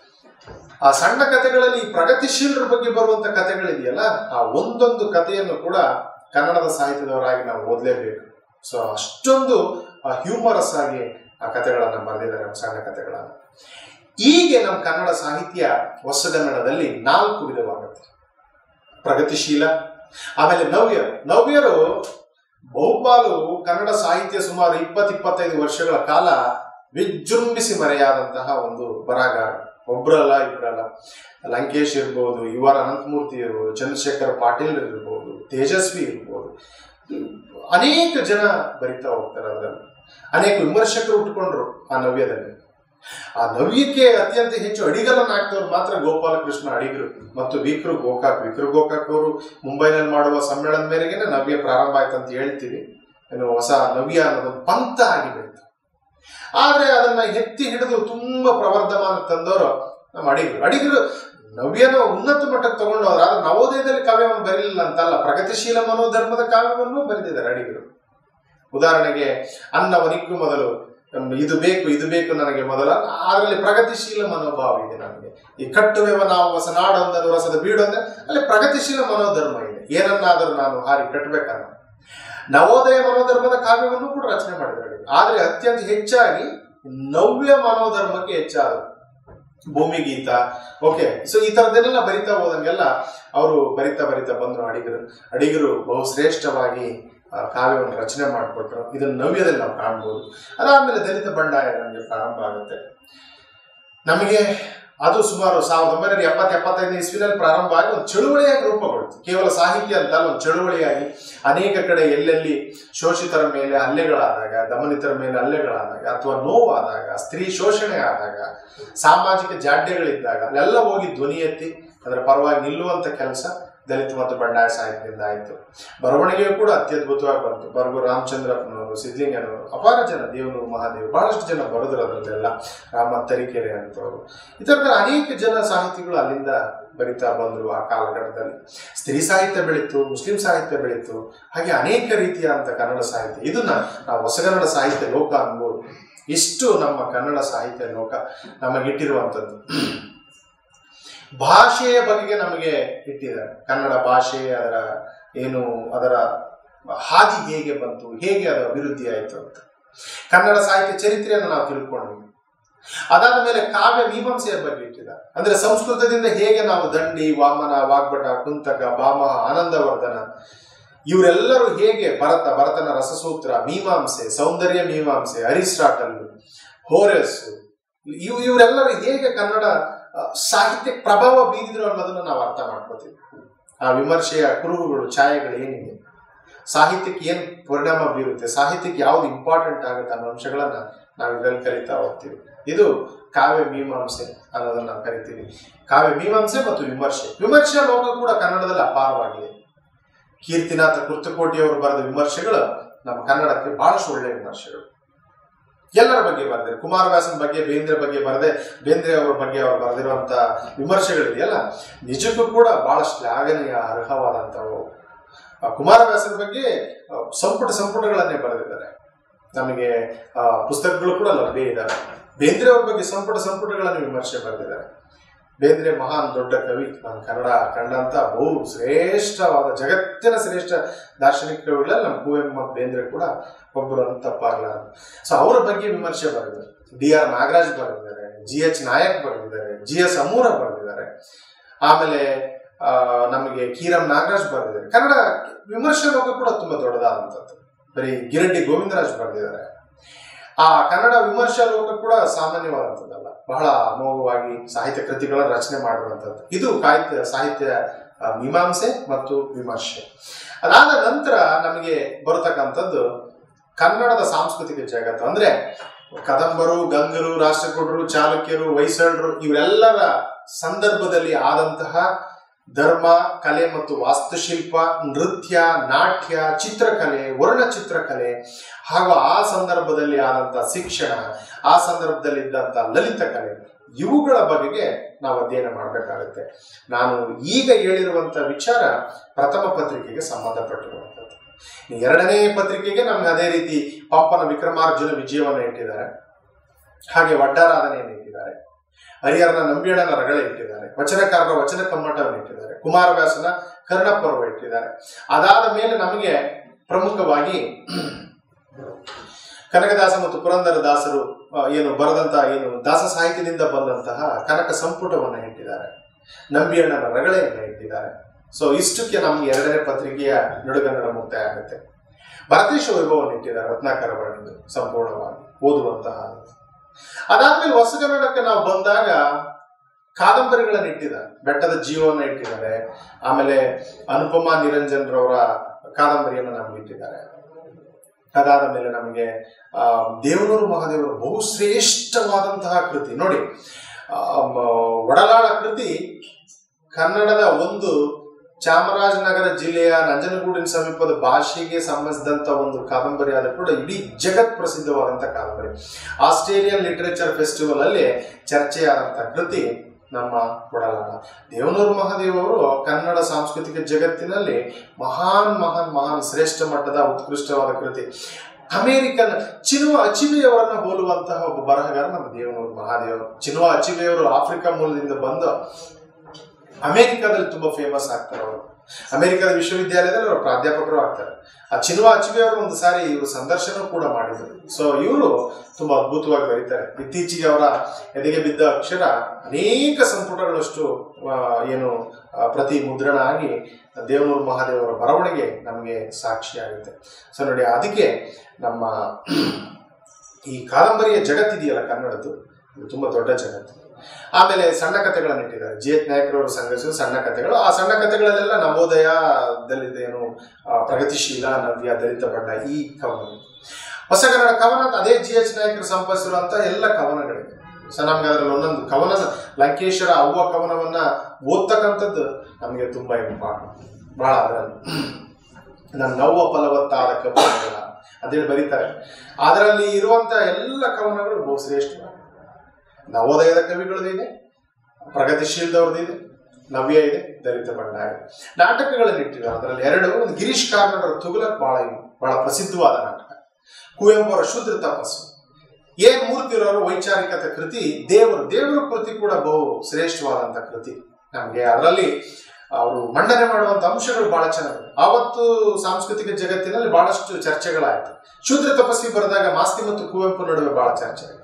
ಆ ಸಣ್ಣ ಕಥೆಗಳಲ್ಲಿ ಈ ಪ್ರಗತಿಶೀಲರ ಬಗ್ಗೆ ಬರುವಂತ ಕಥೆಗಳಿದೆಯಲ್ಲ ಆ ಒಂದೊಂದು ಕಥೆಯನ್ನು ಕೂಡ ಕನ್ನಡದ ಸಾಹಿತ್ಯದವರಾಗಿ ನಾವು ಓದಲೇಬೇಕು ಸೊ ಅಷ್ಟೊಂದು ಹ್ಯೂಮರಸ್ ಆಗಿ ಆ ಕಥೆಗಳನ್ನ ಬರೆದಿದ್ದಾರೆ ಸಣ್ಣ ಕಥೆಗಳನ್ನ ಹೀಗೆ ನಮ್ಮ ಕನ್ನಡ ಸಾಹಿತ್ಯ ಹೊಸಗನ್ನಡದಲ್ಲಿ ನಾಲ್ಕು ವಿಧವಾಗುತ್ತೆ ಪ್ರಗತಿಶೀಲ ಆಮೇಲೆ ನವ್ಯರು ನವ್ಯರು ಬಹುಪಾಲು ಕನ್ನಡ ಸಾಹಿತ್ಯ ಸುಮಾರು ಇಪ್ಪತ್ ಇಪ್ಪತ್ತೈದು ವರ್ಷಗಳ ಕಾಲ ವಿಜೃಂಭಿಸಿ ಮರೆಯಾದಂತಹ ಒಂದು ಬರಹಗಾರ ಒಬ್ರಲ್ಲ ಇಬ್ರಲ್ಲ ಲಂಕೇಶ್ ಇರ್ಬೋದು ಯು ಆರ್ ಅನಂತಮೂರ್ತಿ ಇರ್ಬೋದು ಚಂದ್ರಶೇಖರ್ ಪಾಟೀಲ್ ಇರ್ಬೋದು ತೇಜಸ್ವಿ ಇರ್ಬೋದು ಅನೇಕ ಜನ ಬರಿತಾ ಹೋಗ್ತಾರೆ ಅದರಲ್ಲಿ ಅನೇಕ ವಿಮರ್ಶಕರು ಉಟ್ಕೊಂಡ್ರು ಆ ನವ್ಯದಲ್ಲಿ ಆ ನವ್ಯಕ್ಕೆ ಅತ್ಯಂತ ಹೆಚ್ಚು ಅಡಿಗಲನ್ನು ಹಾಕ್ತವ್ರು ಮಾತ್ರ ಗೋಪಾಲಕೃಷ್ಣ ಅಡಿಗರು ಮತ್ತು ವಿಕ್ರು ಗೋಕಾಕ್ ವಿಕ್ರು ಗೋಕಾಕ್ ಅವರು ಮುಂಬೈನಲ್ಲಿ ಮಾಡುವ ಸಮ್ಮೇಳನದ ಮೇರೆಗೆ ನವ್ಯ ಪ್ರಾರಂಭ ಆಯ್ತು ಅಂತ ಹೇಳ್ತೀವಿ ಏನು ಹೊಸ ನವ್ಯ ಅನ್ನೋದು ಪಂಥ ಆಗಿ ಬೆಳೀತು ಆದ್ರೆ ಅದನ್ನ ಎತ್ತಿ ಹಿಡಿದು ತುಂಬಾ ಪ್ರವರ್ಧಮಾನ ತಂದವರು ನಮ್ಮ ಅಡಿಗರು ಅಡಿಗರು ನವ್ಯನ ಉನ್ನತ ಮಟ್ಟಕ್ಕೆ ತಗೊಂಡು ಹೋದ್ರೆ ಆದ್ರೆ ನವೋದಯದಲ್ಲಿ ಕಾವ್ಯವನ್ನು ಬರೀಲಿಲ್ಲ ಅಂತಲ್ಲ ಪ್ರಗತಿಶೀಲ ಮನೋಧರ್ಮದ ಕಾವ್ಯವನ್ನು ಬರೆದಿದ್ದಾರೆ ಅಡಿಗರು ಉದಾಹರಣೆಗೆ ಅನ್ನವನಿಕ್ಕೂ ಮೊದಲು ನಮ್ಗೆ ಇದು ಬೇಕು ಇದು ಬೇಕು ನನಗೆ ಮೊದಲ ಅದರಲ್ಲಿ ಪ್ರಗತಿಶೀಲ ಮನೋಭಾವ ಇದೆ ನನಗೆ ಈ ಕಟ್ಟುವೆವ ನಾವು ಹೊಸ ನಾಡೊಂದನ್ನು ರಸದ ಬೀಡೊಂದ ಅಲ್ಲಿ ಪ್ರಗತಿಶೀಲ ಮನೋಧರ್ಮ ಇದೆ ಏನನ್ನಾದರೂ ನಾನು ಹಾರಿ ಕಟ್ಟಬೇಕನ್ನ ನವೋದಯ ಮನೋಧರ್ಮದ ಕಾವ್ಯವನ್ನು ಕೂಡ ರಚನೆ ಮಾಡಿದ್ದಾರೆ ಆದ್ರೆ ಅತ್ಯಂತ ಹೆಚ್ಚಾಗಿ ನವ್ಯ ಮನೋಧರ್ಮಕ್ಕೆ ಹೆಚ್ಚಾದರು ಭೂಮಿಗೀತ ಓಕೆ ಸೊ ಈ ತರದನ್ನೆಲ್ಲ ಬರಿತಾ ಹೋದಂಗೆಲ್ಲ ಅವರು ಬರಿತಾ ಬರಿತಾ ಬಂದ್ರು ಅಡಿಗರು ಅಡಿಗರು ಬಹುಶ್ರೇಷ್ಠವಾಗಿ ಆ, ಕಾವ್ಯವನ್ನು ರಚನೆ ಮಾಡಿಕೊಟ್ರು ಇದನ್ನು ನವ್ಯದಲ್ಲಿ ನಾವು ಕಾಣ್ಬೋದು ಅದಾದ್ಮೇಲೆ ದಲಿತ ಬಂಡಾಯ ನಮಗೆ ಪ್ರಾರಂಭ ಆಗುತ್ತೆ ನಮಗೆ ಅದು ಸುಮಾರು ಸಾವಿರದ ಒಂಬೈನೂರ ಎಪ್ಪತ್ತು ಎಪ್ಪತ್ತೈದು ಇಸ್ವಿನಲ್ಲಿ ಪ್ರಾರಂಭ ಆಗಿ ಒಂದು ಚಳುವಳಿಯಾಗಿ ರೂಪುಗೊಳ್ತು ಕೇವಲ ಸಾಹಿತ್ಯ ಅಂತ ಅಲ್ಲ ಒಂದು ಚಳುವಳಿಯಾಗಿ ಅನೇಕ ಕಡೆ ಎಲ್ಲೆಲ್ಲಿ ಶೋಷಿತರ ಮೇಲೆ ಹಲ್ಲೆಗಳಾದಾಗ ದಮನಿತರ ಮೇಲೆ ಹಲ್ಲೆಗಳಾದಾಗ ಅಥವಾ ನೋವಾದಾಗ ಸ್ತ್ರೀ ಶೋಷಣೆ ಆದಾಗ ಸಾಮಾಜಿಕ ಜಾಡ್ಯಗಳಿದ್ದಾಗ ಅಲ್ಲೆಲ್ಲ ಹೋಗಿ ಧ್ವನಿ ಎತ್ತಿ ಅದರ ಪರವಾಗಿ ನಿಲ್ಲುವಂತ ಕೆಲಸ ದಲಿತ ಮತ್ತು ಬಂಡಾಯ ಸಾಹಿತ್ಯದಿಂದ ಆಯಿತು ಬರವಣಿಗೆಯು ಕೂಡ ಅತ್ಯದ್ಭುತವಾಗಿ ಬಂತು ಬರ್ಗು ರಾಮಚಂದ್ರಪ್ಪನವರು ಸಿದ್ಲಿಂಗನವರು ಅಪಾರ ಜನ ದೇವನು ಮಹಾದೇವ್ ಬಹಳಷ್ಟು ಜನ ಬರೆದ್ರು ಅದರಲ್ಲೆಲ್ಲ ರಾಮ ತರೀಕೆರೆ ಅಂತವರು ಈ ಥರದ ಅನೇಕ ಜನ ಸಾಹಿತಿಗಳು ಅಲ್ಲಿಂದ ಬರಿತಾ ಬಂದರು ಆ ಕಾಲಘಟ್ಟದಲ್ಲಿ ಸ್ತ್ರೀ ಸಾಹಿತ್ಯ ಬೆಳೀತು ಮುಸ್ಲಿಂ ಸಾಹಿತ್ಯ ಬೆಳೀತು ಹಾಗೆ ಅನೇಕ ರೀತಿಯಾದಂಥ ಕನ್ನಡ ಸಾಹಿತ್ಯ ಇದನ್ನ ನಾವು ಹೊಸಗನ್ನಡ ಸಾಹಿತ್ಯ ಲೋಕ ಅನ್ಬೋದು ಇಷ್ಟು ನಮ್ಮ ಕನ್ನಡ ಸಾಹಿತ್ಯ ಲೋಕ ನಮಗಿಟ್ಟಿರುವಂಥದ್ದು ಭಾಷೆಯ ಬಗೆಗೆ ನಮಗೆ ಇಟ್ಟಿದ್ದಾರೆ ಕನ್ನಡ ಭಾಷೆ ಅದರ ಏನು ಅದರ ಹಾದಿ ಹೇಗೆ ಬಂತು ಹೇಗೆ ಅದು ಅಭಿವೃದ್ಧಿ ಆಯಿತು ಅಂತ ಕನ್ನಡ ಸಾಹಿತ್ಯ ಚರಿತ್ರೆಯನ್ನು ನಾವು ತಿಳ್ಕೊಂಡ್ವಿ ಅದಾದ ಮೇಲೆ ಕಾವ್ಯ ಮೀಮಾಂಸೆಯ ಬಗ್ಗೆ ಇಟ್ಟಿದ್ದಾರೆ ಅಂದ್ರೆ ಸಂಸ್ಕೃತದಿಂದ ಹೇಗೆ ನಾವು ದಂಡಿ ವಾಮನ ವಾಗ್ಭಟ ಕುಂತಕ ಭಾಮಹ ಆನಂದವರ್ಧನ ಇವರೆಲ್ಲರೂ ಹೇಗೆ ಭರತ ಭರತನ ರಸಸೂತ್ರ ಮೀಮಾಂಸೆ ಸೌಂದರ್ಯ ಮೀಮಾಂಸೆ ಅರಿಸ್ಟಾಟಲ್ ಹೋರೆಸ್ ಇವ್ ಇವರೆಲ್ಲರೂ ಹೇಗೆ ಕನ್ನಡ ಆ, ಸಾಹಿತ್ಯಕ್ಕೆ ಪ್ರಭಾವ ಬೀರಿದ್ರು ಅನ್ನೋದನ್ನ ನಾವು ಅರ್ಥ ಮಾಡ್ಕೋತೀವಿ ಆ ವಿಮರ್ಶೆಯ ಕುರುಹುಗಳು ಛಾಯೆಗಳು ಏನಿದೆ ಸಾಹಿತ್ಯಕ್ಕೆ ಏನು ಪರಿಣಾಮ ಬೀರುತ್ತೆ ಸಾಹಿತ್ಯಕ್ಕೆ ಯಾವ್ದು ಇಂಪಾರ್ಟೆಂಟ್ ಆಗುತ್ತೆ ಅನ್ನೋ ಅಂಶಗಳನ್ನ ನಾವು ಇದರಲ್ಲಿ ಕಲಿತಾ ಹೋಗ್ತೀವಿ ಇದು ಕಾವ್ಯ ಮೀಮಾಂಸೆ ಅನ್ನೋದನ್ನ ನಾವು ಕರಿತೀವಿ ಕಾವ್ಯ ಮೀಮಾಂಸೆ ಮತ್ತು ವಿಮರ್ಶೆ ವಿಮರ್ಶೆ ಲೋಕ ಕೂಡ ಕನ್ನಡದಲ್ಲಿ ಅಪಾರವಾಗಿದೆ ಕೀರ್ತಿನಾಥ ಕುರ್ತಕೋಟಿಯವರು ಬರೆದ ವಿಮರ್ಶೆಗಳು ನಮ್ಮ ಕನ್ನಡಕ್ಕೆ ಬಹಳಷ್ಟು ಒಳ್ಳೆಯ ವಿಮರ್ಶೆಗಳು ಎಲ್ಲರ ಬಗ್ಗೆ ಬರೆದಿದ್ದಾರೆ ಕುಮಾರವ್ಯಾಸನ ಬಗ್ಗೆ ಬೇಂದ್ರೆ ಬಗ್ಗೆ ಬರೆದೆ ಬೇಂದ್ರೆ ಅವರ ಬಗ್ಗೆ ಅವರು ಬರೆದಿರುವಂತ ವಿಮರ್ಶೆಗಳಿದೆಯಲ್ಲ ನಿಜಕ್ಕೂ ಕೂಡ ಬಹಳ ಶ್ಲಾಘನೀಯ ಅರ್ಹವಾದಂಥವು ಆ ಕುಮಾರವ್ಯಾಸನ ಬಗ್ಗೆ ಆ, ಸಂಪುಟ ಸಂಪುಟಗಳನ್ನೇ ಬರೆದಿದ್ದಾರೆ ನಮಗೆ ಆ, ಪುಸ್ತಕಗಳು ಕೂಡ ಲಭ್ಯ ಇದ್ದಾವೆ ಬೇಂದ್ರೆ ಅವ್ರ ಬಗ್ಗೆ ಸಂಪುಟ ಸಂಪುಟಗಳನ್ನು ವಿಮರ್ಶೆ ಬರೆದಿದ್ದಾರೆ ಬೇಂದ್ರೆ ಮಹಾನ್ ದೊಡ್ಡ ಕವಿ ನಮ್ಮ ಕನ್ನಡ ಕಂಡಂತ ಬಹು ಶ್ರೇಷ್ಠವಾದ ಜಗತ್ತಿನ ಶ್ರೇಷ್ಠ ದಾರ್ಶನಿಕ ಕವಿಗಳಲ್ಲಿ ನಮ್ಮ ಕುವೆಂಪು ಮತ್ತು ಬೇಂದ್ರೆ ಕೂಡ ಒಬ್ಬರು ಅಂತ ತಪ್ಪಾಗಲಾರದು ಸೊ ಅವರ ಬಗ್ಗೆ ವಿಮರ್ಶೆ ಬರೆದಿದ್ದಾರೆ ಡಿ ಆರ್ ನಾಗರಾಜ್ ಬರೆದಿದ್ದಾರೆ ಜಿ ಎಚ್ ನಾಯಕ್ ಬರೆದಿದ್ದಾರೆ ಜಿ ಎಸ್ ಅಮೂರ ಬರೆದಿದ್ದಾರೆ ಆಮೇಲೆ ಆ, ನಮಗೆ ಕೀರಂ ನಾಗರಾಜ್ ಬರೆದಿದ್ದಾರೆ ಕನ್ನಡ ವಿಮರ್ಶೆ ಲೋಕ ಕೂಡ ತುಂಬಾ ದೊಡ್ಡದಾದಂಥದ್ದು ಬರೀ ಗಿರಡ್ಡಿ ಗೋವಿಂದರಾಜ್ ಬರೆದಿದ್ದಾರೆ ಆ ಕನ್ನಡ ವಿಮರ್ಶಾ ಲೋಕ ಕೂಡ ಸಾಮಾನ್ಯವಾದಂಥದ್ದಲ್ಲ ಬಹಳ ಅಮೋಘವಾಗಿ ಸಾಹಿತ್ಯ ಕೃತಿಗಳನ್ನು ರಚನೆ ಮಾಡಿರುವಂಥದ್ದು ಇದು ಕಾಯ್ತ ಸಾಹಿತ್ಯ ಆ, ಮೀಮಾಂಸೆ ಮತ್ತು ವಿಮರ್ಶೆ ಅದಾದ ನಂತರ ನಮಗೆ ಬರತಕ್ಕಂಥದ್ದು ಕನ್ನಡದ ಸಾಂಸ್ಕೃತಿಕ ಜಗತ್ತು ಅಂದ್ರೆ ಕದಂಬರು ಗಂಗರು ರಾಷ್ಟ್ರಕೂಟರು ಚಾಲುಕ್ಯರು ಹೊಯ್ಸಳರು ಇವರೆಲ್ಲರ ಸಂದರ್ಭದಲ್ಲಿ ಆದಂತಹ ಧರ್ಮ ಕಲೆ ಮತ್ತು ವಾಸ್ತುಶಿಲ್ಪ ನೃತ್ಯ ನಾಟ್ಯ ಚಿತ್ರಕಲೆ ವರ್ಣಚಿತ್ರಕಲೆ ಹಾಗೂ ಆ ಸಂದರ್ಭದಲ್ಲಿ ಆದಂತಹ ಶಿಕ್ಷಣ ಆ ಸಂದರ್ಭದಲ್ಲಿ ಇದ್ದಂತ ಲಲಿತ ಕಲೆ ಇವುಗಳ ಬಗೆಗೆ ನಾವು ಅಧ್ಯಯನ ಮಾಡಬೇಕಾಗುತ್ತೆ ನಾನು ಈಗ ಹೇಳಿರುವಂತ ವಿಚಾರ ಪ್ರಥಮ ಪತ್ರಿಕೆಗೆ ಸಂಬಂಧಪಟ್ಟಿರುವಂಥದ್ದು ಇನ್ನು ಎರಡನೇ ಪತ್ರಿಕೆಗೆ ನಮ್ಗೆ ಅದೇ ರೀತಿ ಪಂಪನ ವಿಕ್ರಮಾರ್ಜುನ ವಿಜಯವನ್ನು ಇಟ್ಟಿದ್ದಾರೆ ಹಾಗೆ ವಡ್ಡಾರಾಧನೆಯನ್ನು ಇಟ್ಟಿದ್ದಾರೆ ಹರಿಹರನ ನಂಬಿಯಣ್ಣನ ರಗಳೆ ಇಟ್ಟಿದ್ದಾರೆ ವಚನಕಾರರ ವಚನ ಕಮ್ಮಟವನ್ನು ಇಟ್ಟಿದ್ದಾರೆ ಕುಮಾರವ್ಯಾಸನ ಕರ್ಣಪರ್ವ ಇಟ್ಟಿದ್ದಾರೆ ಅದಾದ ಮೇಲೆ ನಮಗೆ ಪ್ರಮುಖವಾಗಿ ಕನಕದಾಸ ಮತ್ತು ಪುರಂದರ ದಾಸರು ಆ, ಏನು ಬರೆದಂತ ಏನು ದಾಸ ಸಾಹಿತ್ಯದಿಂದ ಬಂದಂತಹ ಕನಕ ಸಂಪುಟವನ್ನು ಇಟ್ಟಿದ್ದಾರೆ ನಂಬಿಯಣ್ಣನ ರಗಳೆಯನ್ನು ಇಟ್ಟಿದ್ದಾರೆ ಸೊ ಇಷ್ಟಕ್ಕೆ ನಮ್ಗೆ ಎರಡನೇ ಪತ್ರಿಕೆಯ ನಡುಗನ್ನಡ ಮುಕ್ತಾಯ ಆಗುತ್ತೆ ಭಾರತೀಶ ವೈಭವವನ್ನು ಇಟ್ಟಿದ್ದಾರೆ ರತ್ನಾಕರ ಬರೆದು ಸಂಪೂರ್ಣವಾಗಿ ಓದುವಂತಹ ಅದಾದ್ಮೇಲೆ ಹೊಸಗನ್ನಡಕ್ಕೆ ನಾವು ಬಂದಾಗ ಕಾದಂಬರಿಗಳನ್ನು ಇಟ್ಟಿದ್ದಾರೆ ಬೆಟ್ಟದ ಜೀವವನ್ನು ಇಟ್ಟಿದ್ದಾರೆ ಆಮೇಲೆ ಅನುಪಮಾ ನಿರಂಜನ್ರವರ ಕಾದಂಬರಿಯನ್ನು ನಮ್ಗೆ ಇಟ್ಟಿದ್ದಾರೆ ಅದಾದ ಮೇಲೆ ನಮಗೆ ಆ, ದೇವನೂರು ಮಹಾದೇವರು ಬಹುಶ್ರೇಷ್ಠವಾದಂತಹ ಕೃತಿ ನೋಡಿ ಆ, ಮ- ಒಡಲಾಳ ಕೃತಿ ಕನ್ನಡದ ಒಂದು ಚಾಮರಾಜನಗರ ಜಿಲ್ಲೆಯ ನಂಜನಗೂಡಿನ ಸಮೀಪದ ಭಾಷೆಗೆ ಸಂಬಂಧಿಸಿದಂತ ಒಂದು ಕಾದಂಬರಿ ಆದ ಕೂಡ ಇಡೀ ಜಗತ್ ಪ್ರಸಿದ್ಧವಾದಂತ ಕಾದಂಬರಿ ಆಸ್ಟ್ರೇಲಿಯನ್ ಲಿಟರೇಚರ್ ಫೆಸ್ಟಿವಲ್ ಅಲ್ಲಿ ಚರ್ಚೆಯಾದಂತ ಕೃತಿ ನಮ್ಮ ಒಡಲಾಳ ದೇವನೂರು ಮಹಾದೇವ್ ಅವರು ಕನ್ನಡ ಸಾಂಸ್ಕೃತಿಕ ಜಗತ್ತಿನಲ್ಲಿ ಮಹಾನ್ ಮಹಾನ್ ಮಹಾನ್ ಶ್ರೇಷ್ಠ ಮಟ್ಟದ ಉತ್ಕೃಷ್ಟವಾದ ಕೃತಿ ಅಮೇರಿಕನ್ ಚಿನುವ ಅಚಿಬೆಯವರನ್ನ ಹೋಲುವಂತಹ ಒಬ್ಬ ಬರಹಗಾರ ನಮ್ಮ ದೇವನೂರು ಮಹಾದೇವರು ಚಿನುವ ಅಚಿಬೆಯವರು ಆಫ್ರಿಕಾ ಮೂಲದಿಂದ ಬಂದು ಅಮೆರಿಕಾದಲ್ಲಿ ತುಂಬಾ ಫೇಮಸ್ ಆಗ್ತಾರೆ ಅವರು ಅಮೆರಿಕದ ವಿಶ್ವವಿದ್ಯಾಲಯದಲ್ಲಿ ಅವರು ಪ್ರಾಧ್ಯಾಪಕರು ಆಗ್ತಾರೆ ಆ ಚಿನ್ವ ಅಚಿಬೆ ಅವರು ಒಂದು ಸಾರಿ ಇವರು ಸಂದರ್ಶನ ಕೂಡ ಮಾಡಿದರು ಸೊ ಇವರು ತುಂಬಾ ಅದ್ಭುತವಾಗಿ ಬರೀತಾರೆ ಇತ್ತೀಚೆಗೆ ಅವರ ಎದೆಗೆ ಬಿದ್ದ ಅಕ್ಷರ ಅನೇಕ ಸಂಪುಟಗಳಷ್ಟು ಆ, ಏನು ಆ, ಪ್ರತಿ ಮುದ್ರಣ ಆಗಿ ದೇವನೂರು ಮಹಾದೇವರ ಬರವಣಿಗೆ ನಮಗೆ ಸಾಕ್ಷಿಯಾಗುತ್ತೆ ಸೊ ನೋಡಿ ಅದಕ್ಕೆ ನಮ್ಮ ಈ ಕಾದಂಬರಿಯ ಜಗತ್ತಿದೆಯಲ್ಲ ಕನ್ನಡದ್ದು ಇದು ತುಂಬಾ ದೊಡ್ಡ ಜಗತ್ತು ಆಮೇಲೆ ಸಣ್ಣ ಕಥೆಗಳನ್ನು ಇಟ್ಟಿದ್ದಾರೆ ಜಿ ಎಚ್ ನಾಯಕರವರು ಸಂಘಟಿಸಿದ ಸಣ್ಣ ಕಥೆಗಳು ಆ ಸಣ್ಣ ಕಥೆಗಳಲ್ಲೆಲ್ಲ ನವೋದಯ ದಲಿತ ಏನು ಆ, ಪ್ರಗತಿಶೀಲ ನವ್ಯ ದಲಿತ ಬಣ್ಣ ಈ ಕವನ ಹೊಸ ಕನ್ನಡ ಕವನ ಅಂತ ಅದೇ ಜಿ ಎಚ್ ನಾಯಕರು ಸಂಪಾದಿಸಿರುವಂತ ಎಲ್ಲ ಕವನಗಳಿವೆ ಸೊ ನಮ್ಗೆ ಅದರಲ್ಲಿ ಒಂದೊಂದು ಕವನ ಲಂಕೇಶ್ವರ ಅವ್ವ ಕವನವನ್ನ ಓದ್ತಕ್ಕಂಥದ್ದು ನಮಗೆ ತುಂಬಾ ಇಂಪಾರ್ಟೆಂಟ್ ಬಹಳ ಅದರಲ್ಲಿ ನನ್ನ ನವ್ವ ಫಲವತ್ತಾದ ಕವನಗಳ ಅಂತೇಳಿ ಬರೀತಾರೆ ಅದರಲ್ಲಿ ಇರುವಂತ ಎಲ್ಲ ಕವನಗಳು ಬಹು ಶ್ರೇಷ್ಠ ನವೋದಯದ ಕವಿಗಳದ್ದು ಇದೆ ಪ್ರಗತಿಶೀಲದವ್ರದ್ದು ಇದೆ ನವ್ಯ ಇದೆ ದಲಿತ ಬಣ್ಣ ಇದೆ ನಾಟಕಗಳನ್ನು ಇಟ್ಟಿದ್ದಾರೆ ಅದರಲ್ಲಿ ಎರಡು ಒಂದು ಗಿರೀಶ್ ಕಾರ್ನಾಡರ ತುಗುಲಕ್ ಬಹಳ ಬಹಳ ಪ್ರಸಿದ್ಧವಾದ ನಾಟಕ ಕುವೆಂಪು ಅವರ ಶೂದ್ರ ತಪಸ್ಸು ಏನ್ ಮೂರ್ತಿರವರು ವೈಚಾರಿಕತೆ ಕೃತಿ ದೇವರು ದೇವರ ಕೃತಿ ಕೂಡ ಬಹು ಶ್ರೇಷ್ಠವಾದಂತ ಕೃತಿ ನಮಗೆ ಅದರಲ್ಲಿ ಅವರು ಮಂಡನೆ ಮಾಡುವಂತ ಅಂಶಗಳು ಬಹಳ ಚೆನ್ನಾಗಿದೆ ಆವತ್ತು ಸಾಂಸ್ಕೃತಿಕ ಜಗತ್ತಿನಲ್ಲಿ ಬಹಳಷ್ಟು ಚರ್ಚೆಗಳಾಯ್ತು ಶೂದ್ರ ತಪಸ್ವಿ ಬರೆದಾಗ ಮಾಸ್ತಿ ಮತ್ತು ಕುವೆಂಪು ನಡುವೆ ಬಹಳ ಚರ್ಚೆ ಆಯ್ತು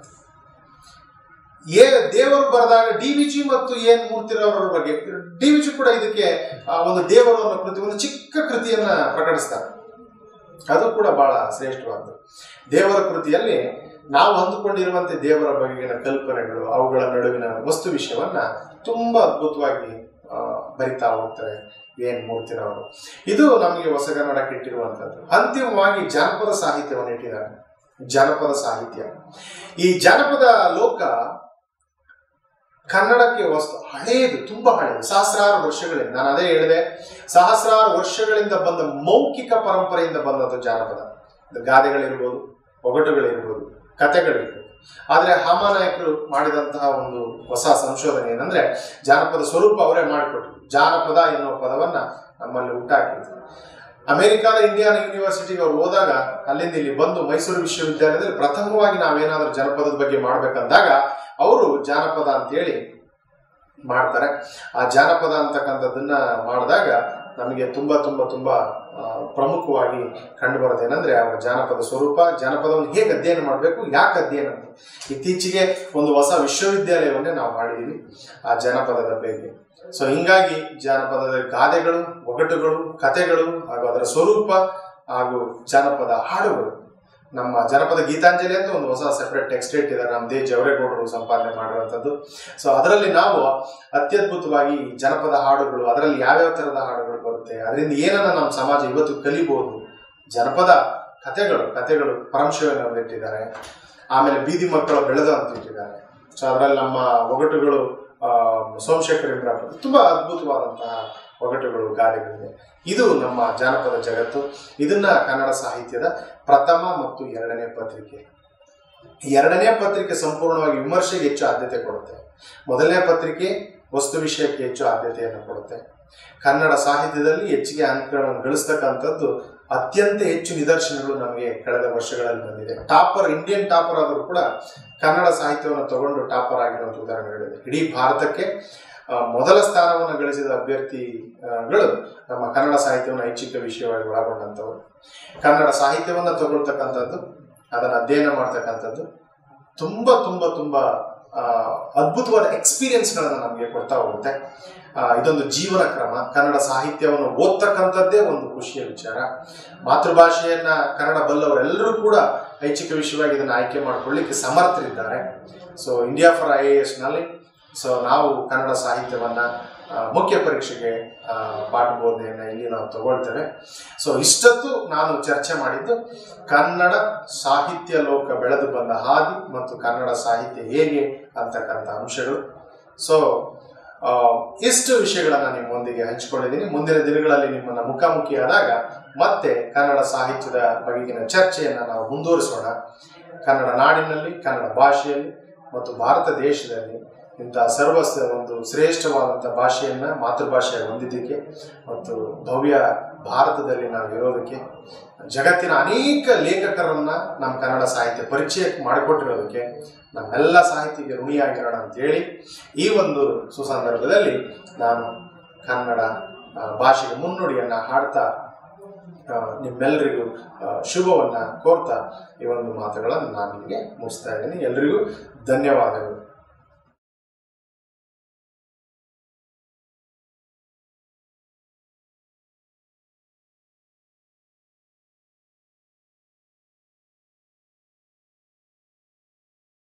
ಏ ದೇವರು ಬರೆದಾಗ ಡಿ ವಿ ಜಿ ಮತ್ತು ಏನ್ ಮೂರ್ತಿರವರ ಬಗ್ಗೆ ಡಿ ವಿ ಜಿ ಕೂಡ ಇದಕ್ಕೆ ಆ, ಒಂದು ದೇವರು ಅನ್ನೋ ಕೃತಿ ಒಂದು ಚಿಕ್ಕ ಕೃತಿಯನ್ನ ಪ್ರಕಟಿಸ್ತಾರೆ ಅದು ಕೂಡ ಬಹಳ ಶ್ರೇಷ್ಠವಾದ್ದು ದೇವರ ಕೃತಿಯಲ್ಲಿ ನಾವು ಅಂದುಕೊಂಡಿರುವಂತೆ ದೇವರ ಬಗೆಗಿನ ಕಲ್ಪನೆಗಳು ಅವುಗಳ ನಡುವಿನ ವಸ್ತು ವಿಷಯವನ್ನ ತುಂಬಾ ಅದ್ಭುತವಾಗಿ ಆ, ಬರಿತಾ ಹೋಗ್ತಾರೆ ಏನ್ ಮೂರ್ತಿರವರು ಇದು ನಮಗೆ ಹೊಸಗನ್ನಡಕ್ಕೆ ಇಟ್ಟಿರುವಂತದ್ದು ಅಂತಿಮವಾಗಿ ಜಾನಪದ ಸಾಹಿತ್ಯವನ್ನು ಇಟ್ಟಿದ್ದಾರೆ ಜಾನಪದ ಸಾಹಿತ್ಯ ಈ ಜಾನಪದ ಲೋಕ ಕನ್ನಡಕ್ಕೆ ವಸ್ತು ಹಳೆಯದು ತುಂಬಾ ಹಳೆಯದು ಸಹಸ್ರಾರು ವರ್ಷಗಳಿಂದ ನಾನು ಅದೇ ಹೇಳಿದೆ ಸಹಸ್ರಾರು ವರ್ಷಗಳಿಂದ ಬಂದ ಮೌಖಿಕ ಪರಂಪರೆಯಿಂದ ಬಂದದ್ದು ಜಾನಪದ ಗಾದೆಗಳಿರ್ಬೋದು ಒಗಟುಗಳಿರ್ಬೋದು ಕಥೆಗಳಿರ್ಬೋದು ಆದ್ರೆ ಹಾಮಾನಾಯಕರು ಮಾಡಿದಂತಹ ಒಂದು ಹೊಸ ಸಂಶೋಧನೆ ಏನಂದ್ರೆ ಜಾನಪದ ಸ್ವರೂಪ ಅವರೇ ಮಾಡಿಕೊಟ್ರು ಜಾನಪದ ಎನ್ನುವ ಪದವನ್ನ ನಮ್ಮಲ್ಲಿ ಹುಟ್ಟಾಕಿದ್ರು ಅಮೆರಿಕಾದ ಇಂಡಿಯಾನ ಯೂನಿವರ್ಸಿಟಿಗೆ ಅವ್ರು ಹೋದಾಗ ಅಲ್ಲಿಂದ ಇಲ್ಲಿ ಬಂದು ಮೈಸೂರು ವಿಶ್ವವಿದ್ಯಾಲಯದಲ್ಲಿ ಪ್ರಥಮವಾಗಿ ನಾವೇನಾದ್ರೂ ಜನಪದದ ಬಗ್ಗೆ ಮಾಡ್ಬೇಕಂದಾಗ ಅವರು ಜಾನಪದ ಅಂತೇಳಿ ಮಾಡ್ತಾರೆ ಆ ಜಾನಪದ ಅಂತಕ್ಕಂಥದ್ದನ್ನ ಮಾಡಿದಾಗ ನಮಗೆ ತುಂಬಾ ತುಂಬಾ ತುಂಬಾ ಆ, ಪ್ರಮುಖವಾಗಿ ಕಂಡು ಬರೋದೇನೆಂದ್ರೆ ಅವರ ಜಾನಪದ ಸ್ವರೂಪ ಜಾನಪದವನ್ನು ಹೇಗೆ ಅಧ್ಯಯನ ಮಾಡಬೇಕು ಯಾಕೆ ಅಧ್ಯಯನ ಅಂತ ಇತ್ತೀಚೆಗೆ ಒಂದು ಹೊಸ ವಿಶ್ವವಿದ್ಯಾಲಯವನ್ನೇ ನಾವು ಮಾಡಿದೀವಿ ಆ ಜಾನಪದದ ಬಗ್ಗೆ ಸೊ ಹಿಂಗಾಗಿ ಜಾನಪದದ ಗಾದೆಗಳು ಒಗಟುಗಳು ಕಥೆಗಳು ಹಾಗೂ ಅದರ ಸ್ವರೂಪ ಹಾಗೂ ಜಾನಪದ ಹಾಡುಗಳು ನಮ್ಮ ಜನಪದ ಗೀತಾಂಜಲಿ ಅಂತ ಒಂದು ಹೊಸ ಸೆಪರೇಟ್ ಟೆಕ್ಸ್ಟ್ ಇಟ್ಟಿದ್ದಾರೆ ನಮ್ಮ ದೇ ಜವರೇಗೌಡರು ಸಂಪಾದನೆ ಮಾಡಿರುವಂಥದ್ದು ಸೊ ಅದರಲ್ಲಿ ನಾವು ಅತ್ಯದ್ಭುತವಾಗಿ ಈ ಜನಪದ ಹಾಡುಗಳು ಅದರಲ್ಲಿ ಯಾವ್ಯಾವ ಥರದ ಹಾಡುಗಳು ಬರುತ್ತೆ ಅದರಿಂದ ಏನನ್ನ ನಮ್ಮ ಸಮಾಜ ಇವತ್ತು ಕಲಿಬಹುದು ಜನಪದ ಕಥೆಗಳು ಕಥೆಗಳು ಪರಮಶಿವನವರು ಇಟ್ಟಿದ್ದಾರೆ ಆಮೇಲೆ ಬೀದಿ ಮಕ್ಕಳ ಬೆಳೆದ ಅಂತ ಇಟ್ಟಿದ್ದಾರೆ ಸೊ ಅದರಲ್ಲಿ ನಮ್ಮ ಒಗಟುಗಳು ಆ, ಸೋಮಶೇಖರ್ ಇಂದ್ರಾಪುರ ತುಂಬಾ ಅದ್ಭುತವಾದಂತಹ ಒಗಟುಗಳು ಗಾದೆಗಳಿದೆ ಇದು ನಮ್ಮ ಜಾನಪದ ಜಗತ್ತು ಇದನ್ನ ಕನ್ನಡ ಸಾಹಿತ್ಯದ ಪ್ರಥಮ ಮತ್ತು ಎರಡನೇ ಪತ್ರಿಕೆ ಈ ಎರಡನೇ ಪತ್ರಿಕೆ ಸಂಪೂರ್ಣವಾಗಿ ವಿಮರ್ಶೆಗೆ ಹೆಚ್ಚು ಆದ್ಯತೆ ಕೊಡುತ್ತೆ ಮೊದಲನೇ ಪತ್ರಿಕೆ ವಸ್ತು ವಿಷಯಕ್ಕೆ ಹೆಚ್ಚು ಆದ್ಯತೆಯನ್ನು ಕೊಡುತ್ತೆ ಕನ್ನಡ ಸಾಹಿತ್ಯದಲ್ಲಿ ಹೆಚ್ಚಿಗೆ ಅಂಕಗಳನ್ನು ಗಳಿಸ್ತಕ್ಕಂಥದ್ದು ಅತ್ಯಂತ ಹೆಚ್ಚು ನಿದರ್ಶನಗಳು ನಮಗೆ ಕಳೆದ ವರ್ಷಗಳಲ್ಲಿ ಬಂದಿದೆ ಟಾಪರ್ ಇಂಡಿಯನ್ ಟಾಪರ್ ಆದರೂ ಕೂಡ ಕನ್ನಡ ಸಾಹಿತ್ಯವನ್ನು ತಗೊಂಡು ಟಾಪರ್ ಆಗಿರುವಂಥ ಉದಾಹರಣೆಗಳಿದೆ ಇಡೀ ಭಾರತಕ್ಕೆ ಆ, ಮೊದಲ ಸ್ಥಾನವನ್ನು ಗಳಿಸಿದ ಅಭ್ಯರ್ಥಿಗಳು ನಮ್ಮ ಕನ್ನಡ ಸಾಹಿತ್ಯವನ್ನು ಐಚ್ಛಿಕ ವಿಷಯವಾಗಿ ಒಳಗೊಂಡಂಥವ್ರು ಕನ್ನಡ ಸಾಹಿತ್ಯವನ್ನು ತಗೊಳ್ತಕ್ಕಂಥದ್ದು ಅದನ್ನು ಅಧ್ಯಯನ ಮಾಡ್ತಕ್ಕಂಥದ್ದು ತುಂಬ ತುಂಬ ತುಂಬ ಆ, ಅದ್ಭುತವಾದ ಎಕ್ಸ್ಪೀರಿಯನ್ಸ್ಗಳನ್ನು ನಮಗೆ ಕೊಡ್ತಾ ಹೋಗುತ್ತೆ ಆ, ಇದೊಂದು ಜೀವನ ಕ್ರಮ ಕನ್ನಡ ಸಾಹಿತ್ಯವನ್ನು ಓದ್ತಕ್ಕಂಥದ್ದೇ ಒಂದು ಖುಷಿಯ ವಿಚಾರ ಮಾತೃಭಾಷೆಯನ್ನ ಕನ್ನಡ ಬಲ್ಲವರೆಲ್ಲರೂ ಕೂಡ ಐಚ್ಛಿಕ ವಿಷಯವಾಗಿ ಇದನ್ನು ಆಯ್ಕೆ ಮಾಡಿಕೊಳ್ಳಿಕ್ಕೆ ಸಮರ್ಥರಿದ್ದಾರೆ so India for I A ಎಸ್ನಲ್ಲಿ ಸೊ ನಾವು ಕನ್ನಡ ಸಾಹಿತ್ಯವನ್ನ ಆ, ಮುಖ್ಯ ಪರೀಕ್ಷೆಗೆ ಆ, ಪಾಠ ಬೋಧನೆಯನ್ನ ಇಲ್ಲಿ ನಾವು ತಗೊಳ್ತೇವೆ ಸೊ ಇಷ್ಟೊತ್ತು ನಾನು ಚರ್ಚೆ ಮಾಡಿದ್ದು ಕನ್ನಡ ಸಾಹಿತ್ಯ ಲೋಕ ಬೆಳೆದು ಬಂದ ಹಾದಿ ಮತ್ತು ಕನ್ನಡ ಸಾಹಿತ್ಯ ಹೇಗೆ ಅಂತಕ್ಕಂಥ ಅಂಶಗಳು ಸೊ ಆ, ಇಷ್ಟು ವಿಷಯಗಳನ್ನ ನಿಮ್ಮೊಂದಿಗೆ ಹಂಚಿಕೊಂಡಿದ್ದೀನಿ ಮುಂದಿನ ದಿನಗಳಲ್ಲಿ ನಿಮ್ಮನ್ನ ಮುಖಾಮುಖಿಯಾದಾಗ ಮತ್ತೆ ಕನ್ನಡ ಸಾಹಿತ್ಯದ ಬಗೆಗಿನ ಚರ್ಚೆಯನ್ನ ನಾವು ಮುಂದುವರಿಸೋಣ ಕನ್ನಡ ನಾಡಿನಲ್ಲಿ ಕನ್ನಡ ಭಾಷೆಯಲ್ಲಿ ಮತ್ತು ಭಾರತ ದೇಶದಲ್ಲಿ ಇಂತಹ ಸರ್ವ ಒಂದು ಶ್ರೇಷ್ಠವಾದಂಥ ಭಾಷೆಯನ್ನ ಮಾತೃಭಾಷೆ ಹೊಂದಿದ್ದಕ್ಕೆ ಮತ್ತು ಭವ್ಯ ಭಾರತದಲ್ಲಿ ನಾವು ಇರೋದಕ್ಕೆ ಜಗತ್ತಿನ ಅನೇಕ ಲೇಖಕರನ್ನ ನಮ್ಮ ಕನ್ನಡ ಸಾಹಿತ್ಯ ಪರಿಚಯ ಮಾಡಿಕೊಟ್ಟಿರೋದಕ್ಕೆ ನಮ್ಮೆಲ್ಲ ಸಾಹಿತ್ಯಕ್ಕೆ ಋಣಿಯಾಗಿರೋಣ ಅಂತೇಳಿ ಈ ಒಂದು ಸುಸಂದರ್ಭದಲ್ಲಿ ನಾನು ಕನ್ನಡ ಆ, ಭಾಷೆಗೆ ಮುನ್ನುಡಿಯನ್ನ ಹಾಡ್ತಾ ಆ, ನಿಮ್ಮೆಲ್ಲರಿಗೂ ಆ, ಶುಭವನ್ನ ಕೋರ್ತಾ ಈ ಒಂದು ಮಾತುಗಳನ್ನು ನಾನು ಇಲ್ಲಿಗೆ ಮುಗಿಸ್ತಾ ಇದ್ದೀನಿ ಎಲ್ರಿಗೂ ಧನ್ಯವಾದಗಳು